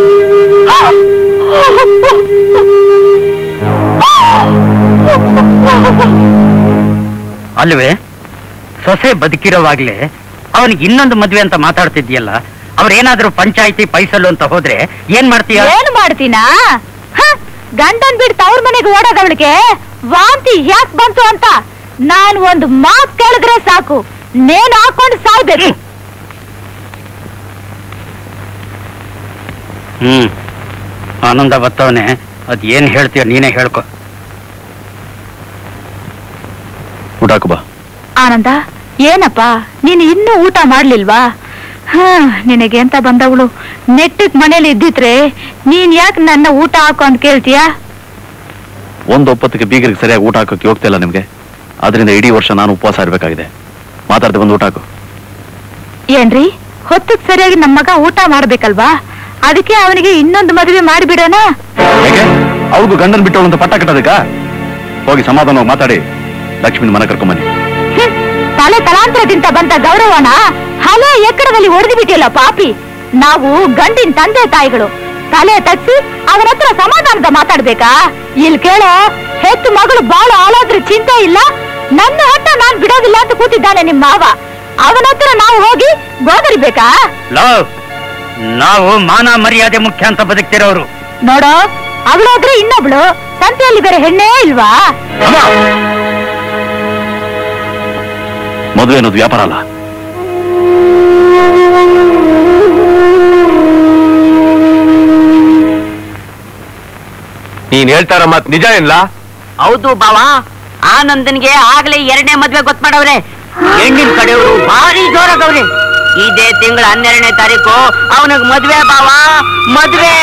ಅಲ್ವೇ ಸೊಸೆ ಬದುಕಿರೋವಾಗ್ಲೇ ಅವನಿಗೆ ಇನ್ನೊಂದು ಮದ್ವೆ ಅಂತ ಮಾತಾಡ್ತಿದ್ಯಲ್ಲ ಅವ್ರೇನಾದ್ರೂ ಪಂಚಾಯತಿ ಪೈಸಲು ಅಂತ ಹೋದ್ರೆ ಏನ್ ಮಾಡ್ತೀಯ ಏನ್ ಮಾಡ್ತೀನಾ ಹ, ಗಂಡನ್ ಬಿಟ್ಟು ತವ್ರ ಮನೆಗೆ ಓಡೋದವಳಿಗೆ ವಾಂತಿ ಯಾಕ್ ಬಂತು ಅಂತ ನಾನ್ ಒಂದು ಮಾತ್ ಕೇಳಿದ್ರೆ ಸಾಕು ನೇಣು ಹಾಕೊಂಡು ಸಾಯ್ಬೇಕು ಹ್ಮ್ ಆನಂದ ಬತ್ತವನೆ ಅದ್ ಏನ್ ಹೇಳ್ತೀಯ ನೀನೇ ಹೇಳ್ಕೊ ಊಟ ಹಾಕು ಬಾ ಆನಂದ ಏನಪ್ಪ ನೀನು ಇನ್ನೂ ಊಟ ಮಾಡ್ಲಿಲ್ವಾ ಹ ನಿನಗೆ ಅಂತ ಬಂದವಳು ನೆಟ್ಟಕ್ ಮನೇಲಿ ಇದ್ದಿದ್ರೆ ನೀನ್ ಯಾಕೆ ನನ್ನ ಊಟ ಹಾಕು ಅಂತ ಕೇಳ್ತೀಯಾ ಒಂದು ಒಪ್ಪತ್ತಿಗೆ ಬೀಗರಿಗೆ ಸರಿಯಾಗಿ ಊಟ ಹಾಕೋಕೆ ಹೋಗ್ತಾ ಇಲ್ಲ ನಿಮ್ಗೆ ಅದರಿಂದ ಇಡೀ ವರ್ಷ ನಾನು ಉಪವಾಸ ಇರಬೇಕಾಗಿದೆ ಮಾತಾಡ್ದೆ ಬಂದು ಊಟ ಹಾಕು ಏನ್ರಿ ಹೊತ್ತಕ್ ಸರಿಯಾಗಿ ನಮ್ಮ ಮಗ ಊಟ ಮಾಡ್ಬೇಕಲ್ವಾ ಅದಕ್ಕೆ ಅವನಿಗೆ ಇನ್ನೊಂದು ಮದುವೆ ಮಾಡಿಬಿಡೋಣ ಹೇಗೆ ಅವ್ರಿಗೂ ಗಂಡನ್ ಬಿಟ್ಟವಳು ಅಂತ ಪಟ್ಟ ಕಟ್ಟೋದಕ್ಕ ಹೋಗಿ ಸಮಾಧಾನವಾಗಿ ಮಾತಾಡಿ ಲಕ್ಷ್ಮಿನ ಮನೆ ಕರ್ಕೊಂಬನ್ನಿ ಹ್ಮ್. ತಲೆ ತಲಾಂತರದಿಂದ ಬಂದ ಗೌರವನ ಹಲೆ ಎಕ್ಕಡದಲ್ಲಿ ಒಡೆದು ಬಿಟ್ಟಿಲ್ಲ ಪಾಪಿ ನಾವು ಗಂಡಿನ ತಂದೆ ತಾಯಿಗಳು ತಲೆ ತಗ್ಸಿ ಅವನ ಹತ್ರ ಸಮಾಧಾನದ ಮಾತಾಡ್ಬೇಕಾ ಇಲ್ಲಿ ಕೇಳೋ ಹೆತ್ತು ಮಗಳು ಬಾಳ ಹಾಳಾದ್ರೆ ಚಿಂತೆ ಇಲ್ಲ ನನ್ನ ಹಠ ನಾನ್ ಬಿಡೋದಿಲ್ಲ ಅಂತ ಕೂತಿದ್ದಾನೆ ನಿಮ್ ಮಾವ ಅವನ ಹತ್ರ ನಾವು ಹೋಗಿ ಗೋದರಿಬೇಕಾ ಲವ್ ನಾವು ಮಾನ ಮರ್ಯಾದೆ ಮುಖ್ಯ ಅಂತ ಬದುಕ್ತಿರೋರು ನೋಡೋ ಅವಳಾದ್ರೆ ಇನ್ನೊಬ್ಳು ಸಂತೆಯಲ್ಲಿ ಬೇರೆ ಹೆಣ್ಣೇ ಇಲ್ವಾ ಮದುವೆ ಅನ್ನೋದು ವ್ಯಾಪಾರ ಅಲ್ಲ ನೀನ್ ಹೇಳ್ತಾರ ಮತ್ ನಿಜ ಇಲ್ಲ ಹೌದು ಬಾವ ಆನಂದನ್ಗೆ ಆಗ್ಲೇ ಎರಡನೇ ಮದ್ವೆ ಗೊತ್ತ ಮಾಡವ್ರೆ ಹೆಣ್ಣಿನ ಕಡೆಯವರು ಭಾರಿ ಜೋರಾಗವ್ರೆ ಇದೇ ತಿಂಗಳ ಹನ್ನೆರಡನೇ ತಾರೀಕು ಅವನಿಗೆ ಮದ್ವೆ ಬಾವ ಮದ್ವೆ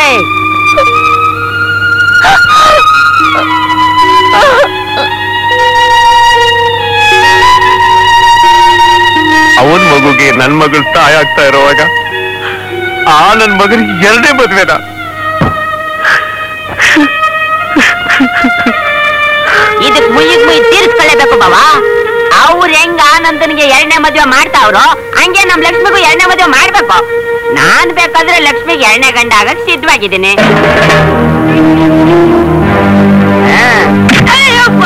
ಅವನ್ ಮಗುಗೆ ನನ್ ಮಗಳು ತಾಯಿ ಆಗ್ತಾ ಇರೋವಾಗ ಆ ನನ್ ಮಗನಿಗೆ ಎರಡನೇ ಮದ್ವೆನಾ ಇದಕ್ ಮುಯ್ಯಿಗ್ ಮುಯ್ ತೀರ್ಸ್ಕೊಳ್ಳೇಬೇಕು ಬಾವ ಅವ್ರ ಹೆಂಗ ಆನಂದನ್ಗೆ ಎರಡನೇ ಮದ್ವೆ ಮಾಡ್ತಾವ್ರೋ ಹಂಗೆ ನಮ್ ಲಕ್ಷ್ಮಿಗೂ ಎರಡನೇ ಮದ್ವೆ ಮಾಡ್ಬೇಕು ನಾನ್ ಬೇಕಾದ್ರೆ ಲಕ್ಷ್ಮಿಗೆ ಎರಡನೇ ಗಂಡ ಆಗಕ್ ಸಿದ್ಧವಾಗಿದ್ದೀನಿ ಆ. ಅಯ್ಯಪ್ಪ.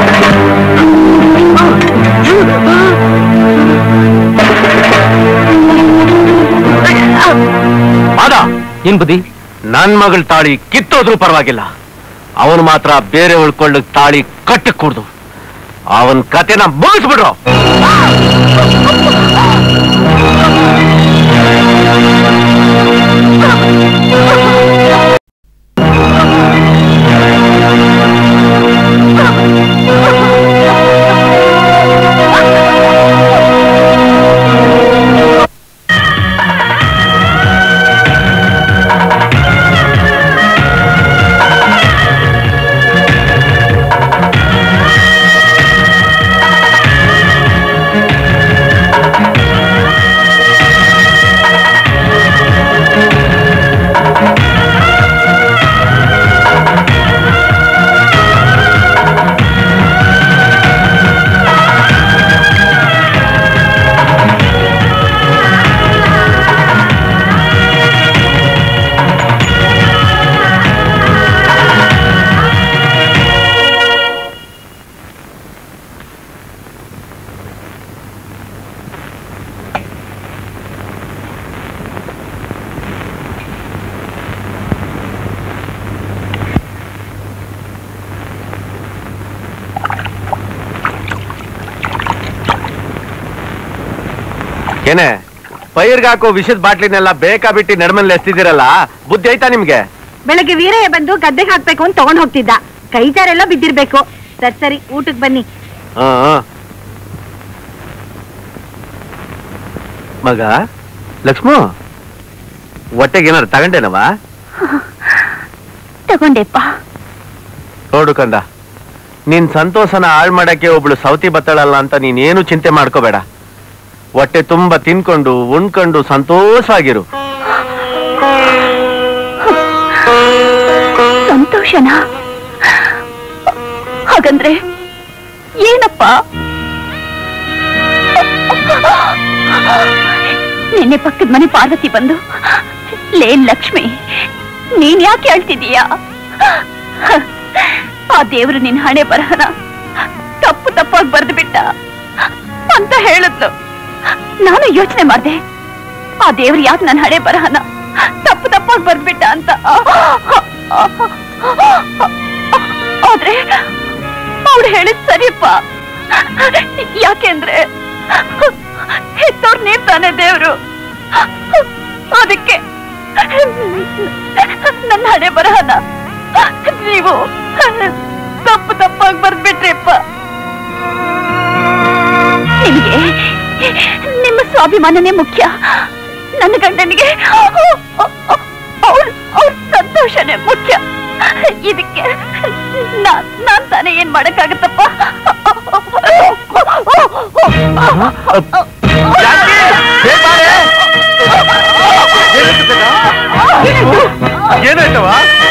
ಅದ ಏನ್ ಬುದ್ಧಿ ನನ್ ಮಗಳ ತಾಳಿ ಕಿತ್ತೋದ್ರೂ ಪರವಾಗಿಲ್ಲ ಅವನು ಮಾತ್ರ ಬೇರೆ ಉಳ್ಕೊಳ್ಳಕ್ ತಾಳಿ ಕಟ್ಟಕ್ ಕೂಡ್ದು ಅವನ್ ಕತೆನ ಮುಗಿಸ್ಬಿಡ್ರು ಏನೇ ಪೈರ್ಗ್ ಹಾಕೋ ವಿಷದ ಬಾಟ್ಲಿನೆಲ್ಲ ಬೇಕಾ ಬಿಟ್ಟು ನಡ್ಮಲ್ಲಿ ಎಸ್ತಿದ್ದೀರಲ್ಲ ಬುದ್ಧಿ ಐತಾ ನಿಮ್ಗೆ ಬೆಳಗ್ಗೆ ವೀರಯ್ಯ ಬಂದು ಗದ್ದೆಗೆ ಹಾಕ್ಬೇಕು ಅಂತ ತಗೊಂಡ್ ಹೋಗ್ತಿದ್ದ ಕೈ ಜಾರೆಲ್ಲ ಬಿದ್ದಿರ್ಬೇಕು ಸರಿ ಸರಿ ಊಟಕ್ ಬನ್ನಿ ಹಾ ಹಾ. ಮಗ ಲಕ್ಷ್ಮು ಹೊಟ್ಟೆಗೆ ಏನಾರು ತಗೊಂಡೇನವ ತಗೊಂಡೆಪ್ಪ ನೋಡು ಕಂದ ನಿನ್ ಸಂತೋಷನ ಹಾಳ್ ಮಾಡಕ್ಕೆ ಒಬ್ಳು ಸೌತಿ ಬತ್ತಳಲ್ಲ ಅಂತ ನೀನೇನು ಚಿಂತೆ ಮಾಡ್ಕೋಬೇಡ ಹೊಟ್ಟೆ ತುಂಬಾ ತಿನ್ಕೊಂಡು ಉಣ್ಕೊಂಡು ಸಂತೋಷವಾಗಿರು ಸಂತೋಷನಾ ಹಾಗಂದ್ರೆ ಏನಪ್ಪ ನಿನ್ನೆ ಪಕ್ಕದ ಮನೆ ಪಾರ್ವತಿ ಬಂದು ಲೇ ಲಕ್ಷ್ಮಿ ನೀನ್ ಯಾಕೆ ಹೇಳ್ತಿದೀಯಾ ಆ ದೇವ್ರು ನಿನ್ ಹಣೆ ಬರಹನ ತಪ್ಪು ತಪ್ಪಾಗಿ ಬರ್ದು ಬಿಟ್ಟ ಅಂತ ಹೇಳಿದ್ಲು ನಾನು ಯೋಚನೆ ಮಾಡ್ದೆ ಆ ದೇವ್ರು ಯಾಕೆ ನನ್ನ ಹಣೆ ಬರಹನ ತಪ್ಪು ತಪ್ಪಾಗಿ ಬರ್ದ್ಬಿಟ್ಟ ಅಂತ ಆದ್ರೆ ಅವ್ರು ಹೇಳಿದ್ ಸರಿಯಪ್ಪ ಯಾಕೆಂದ್ರೆ ಹೆತ್ತವ್ರು ನೀವ್ ತಾನೇ ದೇವ್ರು ಅದಕ್ಕೆ ನನ್ನ ಹಣೆ ಬರಹನ ನೀವು ತಪ್ಪು ತಪ್ಪಾಗಿ ಬರ್ಬಿಟ್ರಿಪ್ಪ ನಿಮಗೆ ನಿಮ್ಮ ಸ್ವಾಭಿಮಾನನೇ ಮುಖ್ಯ ನನ್ನ ಗಂಡನಿಗೆ ಅವ್ರ ಅವ್ರ ಸಂತೋಷನೇ ಮುಖ್ಯ ಇದಕ್ಕೆ ನಾನ್ ನಾನ್ ತಾನೇ ಏನ್ ಮಾಡಕ್ಕಾಗತ್ತಪ್ಪ ಏನಾಯ್ತವ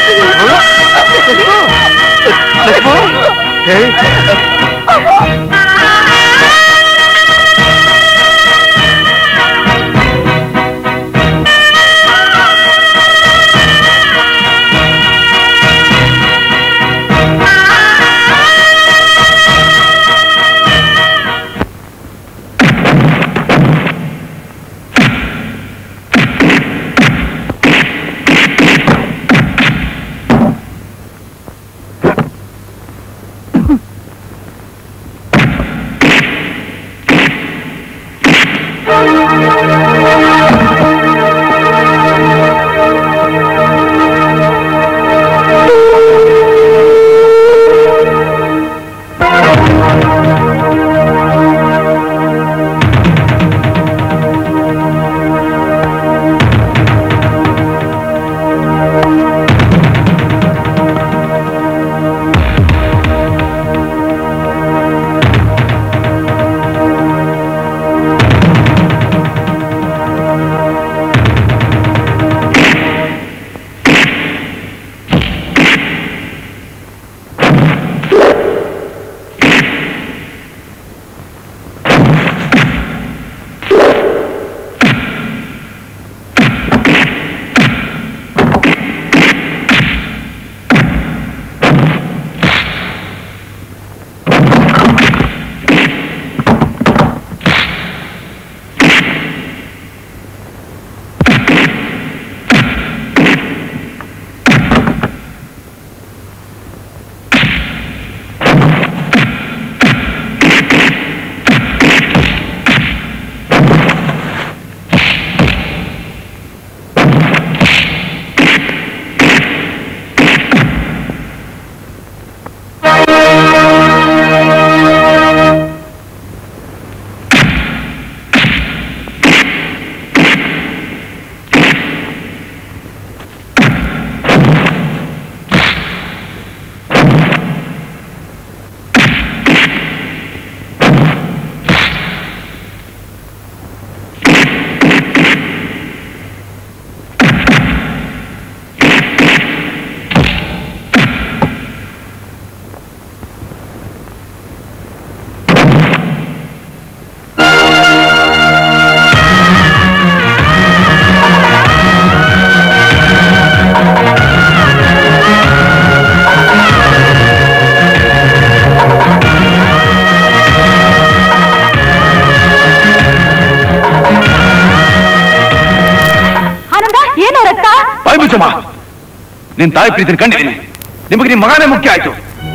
ಆನಂದ ಏನು ರಕ್ತ ಬಾಯ್ ಮುಚ್ಚಮ್ಮ ನಿನ್ ತಾಯಿ ಪ್ರೀತಿನ ಕಂಡಿದ್ದೀನಿ ನಿಮಗೆ ನಿಮ್ ಮಗನೇ ಮುಖ್ಯ ಆಯ್ತು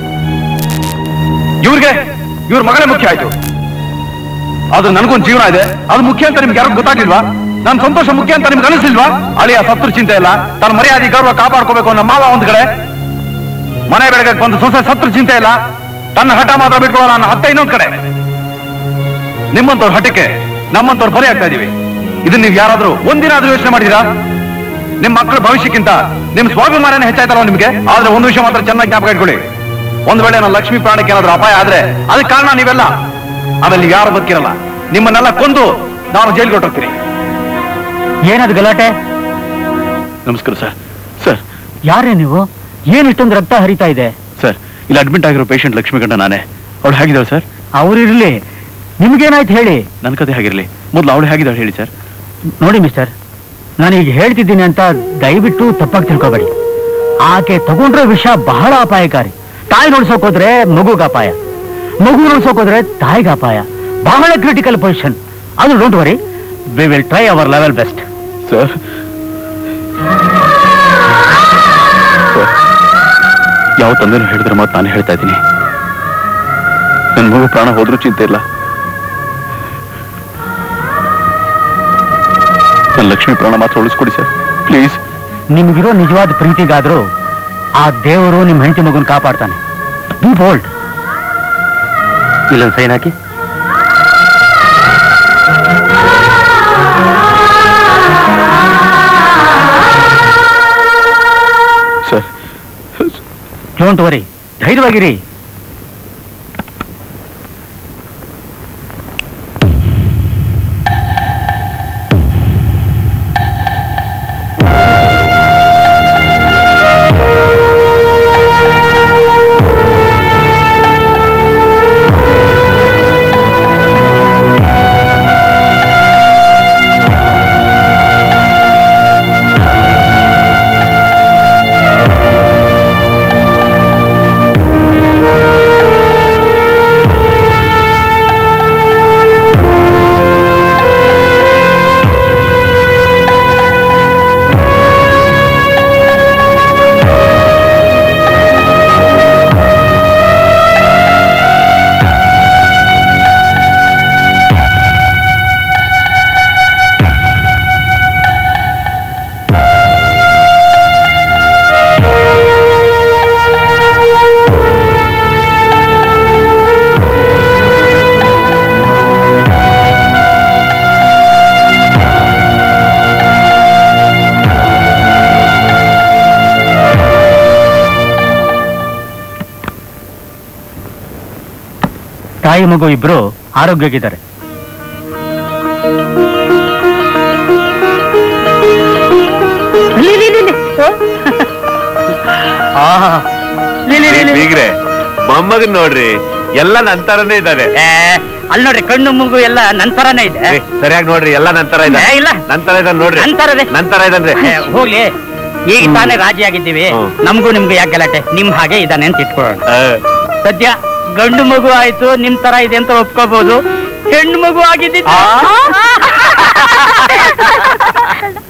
ಇವ್ರಿಗೆ ಇವ್ರ ಮಗನೇ ಮುಖ್ಯ ಆಯ್ತು ಆದ್ರೆ ನನಗೊಂದು ಜೀವನ ಇದೆ ಅದು ಮುಖ್ಯ ಅಂತ ನಿಮ್ಗೆ ಯಾರು ಗೊತ್ತಾಗ್ಲಿಲ್ವಾ ನನ್ನ ಸಂತೋಷ ಮುಖ್ಯ ಅಂತ ನಿಮ್ಗೆ ಅನಿಸಿಲ್ವಾ ಅಳಿಯ ಸತ್ರು ಚಿಂತೆ ಇಲ್ಲ ತನ್ನ ಮರ್ಯಾದೆ ಗೌರವ ಕಾಪಾಡ್ಕೋಬೇಕು ಅನ್ನೋ ಮಾವ ಒಂದ್ ಕಡೆ ಮನೆ ಬೆಳಗ್ಗೆ ಬಂದು ಸೊಸೆ ಸತ್ರು ಚಿಂತೆ ಇಲ್ಲ ತನ್ನ ಹಠ ಮಾತ್ರ ಬಿಟ್ಕೊಳ್ಳೋ ನನ್ನ ಅತ್ತೆ ಇನ್ನೊಂದ್ ಕಡೆ ನಿಮ್ಮಂತವ್ರ ಹಠಕ್ಕೆ ನಮ್ಮಂತವ್ರು ಬಲಿ ಆಗ್ತಾ ಇದೀವಿ ಇದನ್ನ ನೀವು ಯಾರಾದ್ರೂ ಒಂದಿನ ಆದ್ರೂ ಯೋಚನೆ ಮಾಡಿದೀರಾ ನಿಮ್ ಮಕ್ಕಳ ಭವಿಷ್ಯಕ್ಕಿಂತ ನಿಮ್ ಸ್ವಾಭಿಮಾನನೇ ಹೆಚ್ಚಾಯ್ತಲ್ಲ ನಿಮ್ಗೆ ಆದ್ರೆ ಒಂದು ವಿಷಯ ಮಾತ್ರ ಚೆನ್ನಾಗಿ ಜ್ಞಾಪಕ ಇಟ್ಕೊಳ್ಳಿ ಒಂದ್ ವೇಳೆ ನನ್ನ ಲಕ್ಷ್ಮೀ ಪ್ರಾಣಕ್ಕೆ ಏನಾದ್ರೂ ಅಪಾಯ ಆದ್ರೆ ಅದಕ್ಕೆ ಕಾರಣ ನೀವೆಲ್ಲ ಆಮೇಲೆ ನೀವು ಯಾರು ಬದುಕಿರಲ್ಲ ನಿಮ್ಮನ್ನೆಲ್ಲ ಕೊಂದು ನಾನು ಜೈಲ್ಗೆ ಹೊಟ್ಟೋಗ್ತೀನಿ ಏನದು ಗಲಾಟೆ ನಮಸ್ಕಾರ ಸರ್ ಸರ್ ಯಾರೇ ನೀವು ಏನ್ ಇಷ್ಟೊಂದು ರಕ್ತ ಹರಿತಾ ಇದೆ ಸರ್ ಇಲ್ಲಿ ಅಡ್ಮಿಟ್ ಆಗಿರೋ ಪೇಷಂಟ್ ಲಕ್ಷ್ಮೀಕಂಠ ನಾನೇ ಅವಳು ಹೇಗಿದ್ದಾಳೆ ಸರ್ ಅವ್ರಿರ್ಲಿ ನಿಮ್ಗೇನಾಯ್ತು ಹೇಳಿ ನನ್ನ ಕತೆ ಹಾಗಿರ್ಲಿ ಮೊದ್ಲು ಅವಳು ಹೇಗಿದ್ದಾಳೆ ಹೇಳಿ ಸರ್ ನೋಡಿ ಮಿಸ್ಟರ್ ನಾನೀಗ ಹೇಳ್ತಿದ್ದೀನಿ ಅಂತ ದಯವಿಟ್ಟು ತಪ್ಪಾಗಿ ತಿಳ್ಕೊಬೇಡಿ ಆಕೆ ತಗೊಂಡ್ರೆ ವಿಷಯ ಬಹಳ ಅಪಾಯಕಾರಿ ತಾಯಿ ನೋಡ್ಸೋಕ್ ಹೋದ್ರೆ ಮಗುಗ ಅಪಾಯ ಮಗು ನೋಡ್ಸೋಕ್ ಹೋದ್ರೆ ತಾಯಿಗೆ ಅಪಾಯ ಬಹಳ ಕ್ರಿಟಿಕಲ್ ಪೊಸಿಷನ್ ಅದು don't worry we will try our level best sir ಯಾವ ತಂದೆನೂ ಹೇಳಿದ್ರೆ ಮಾತು ನಾನು ಹೇಳ್ತಾ ಇದ್ದೀನಿ ನನ್ನ ಮಗು ಪ್ರಾಣ ಹೋದ್ರೂ ಚಿಂತೆ ಇಲ್ಲ ನನ್ನ ಲಕ್ಷ್ಮಿ ಪ್ರಾಣ ಮಾತ್ರ ಉಳಿಸ್ಕೊಡಿ ಸರ್ ಪ್ಲೀಸ್ ನಿಮ್ಗಿರೋ ನಿಜವಾದ ಪ್ರೀತಿಗಾದ್ರೂ ಆ ದೇವರು ನಿಮ್ ಹೆಂಡತಿ ಮಗುನ್ ಕಾಪಾಡ್ತಾನೆ ಬಿ ಬೋಲ್ಡ್ ಇಲ್ಲೊಂದು ಸೈನ್ ಹಾಕಿ ಸರ್ ಡೋಂಟ್ ವರಿ ಧೈರ್ಯವಾಗಿರಿ ತಾಯಿ ಮಗು ಇಬ್ರು ಆರೋಗ್ಯವಾಗಿದ್ದಾರೆ ಬೀಗ್ರೆ ಮೊಮ್ಮಗನ್ ನೋಡ್ರಿ ಎಲ್ಲ ನಂತರನೇ ಇದ್ದಾನೆ ಅಲ್ಲಿ ನೋಡ್ರಿ ಕಣ್ಣು ಮೂಗು ಎಲ್ಲ ನಂತರನೇ ಇದೆ ಸರಿಯಾಗಿ ನೋಡ್ರಿ ಎಲ್ಲ ನಂತರ ಏ, ಇದ್ದಾನೆ ಇಲ್ಲ ನಂತರ ಇದ್ದಾನೆ ನೋಡ್ರಿ ನಂತರದೇ ನಂತರ ಇದ್ದಾನ್ರಿ ಏ, ಹೋಗ್ಲಿ ಈಗ ತಾನೇ ರಾಜಿ ಆಗಿದ್ದೀವಿ ಹ್ಮ್. ನಮಗೂ ನಿಮ್ಗೂ ಯಾಕೆ ಗಲಾಟೆ ನಿಮ್ ಹಾಗೆ ಇದಾನೆ ಅಂತ ಇಟ್ಕೊಳ್ಳೋಣ ಆ, ಸದ್ಯ ಗಂಡು ಮಗು ಆಯ್ತು ನಿಮ್ ತರ ಇದೆ ಅಂತ ಒಪ್ಕೋಬಹುದು ಹೆಣ್ಣು ಮಗು ಆಗಿದ್ದಿದ್ದು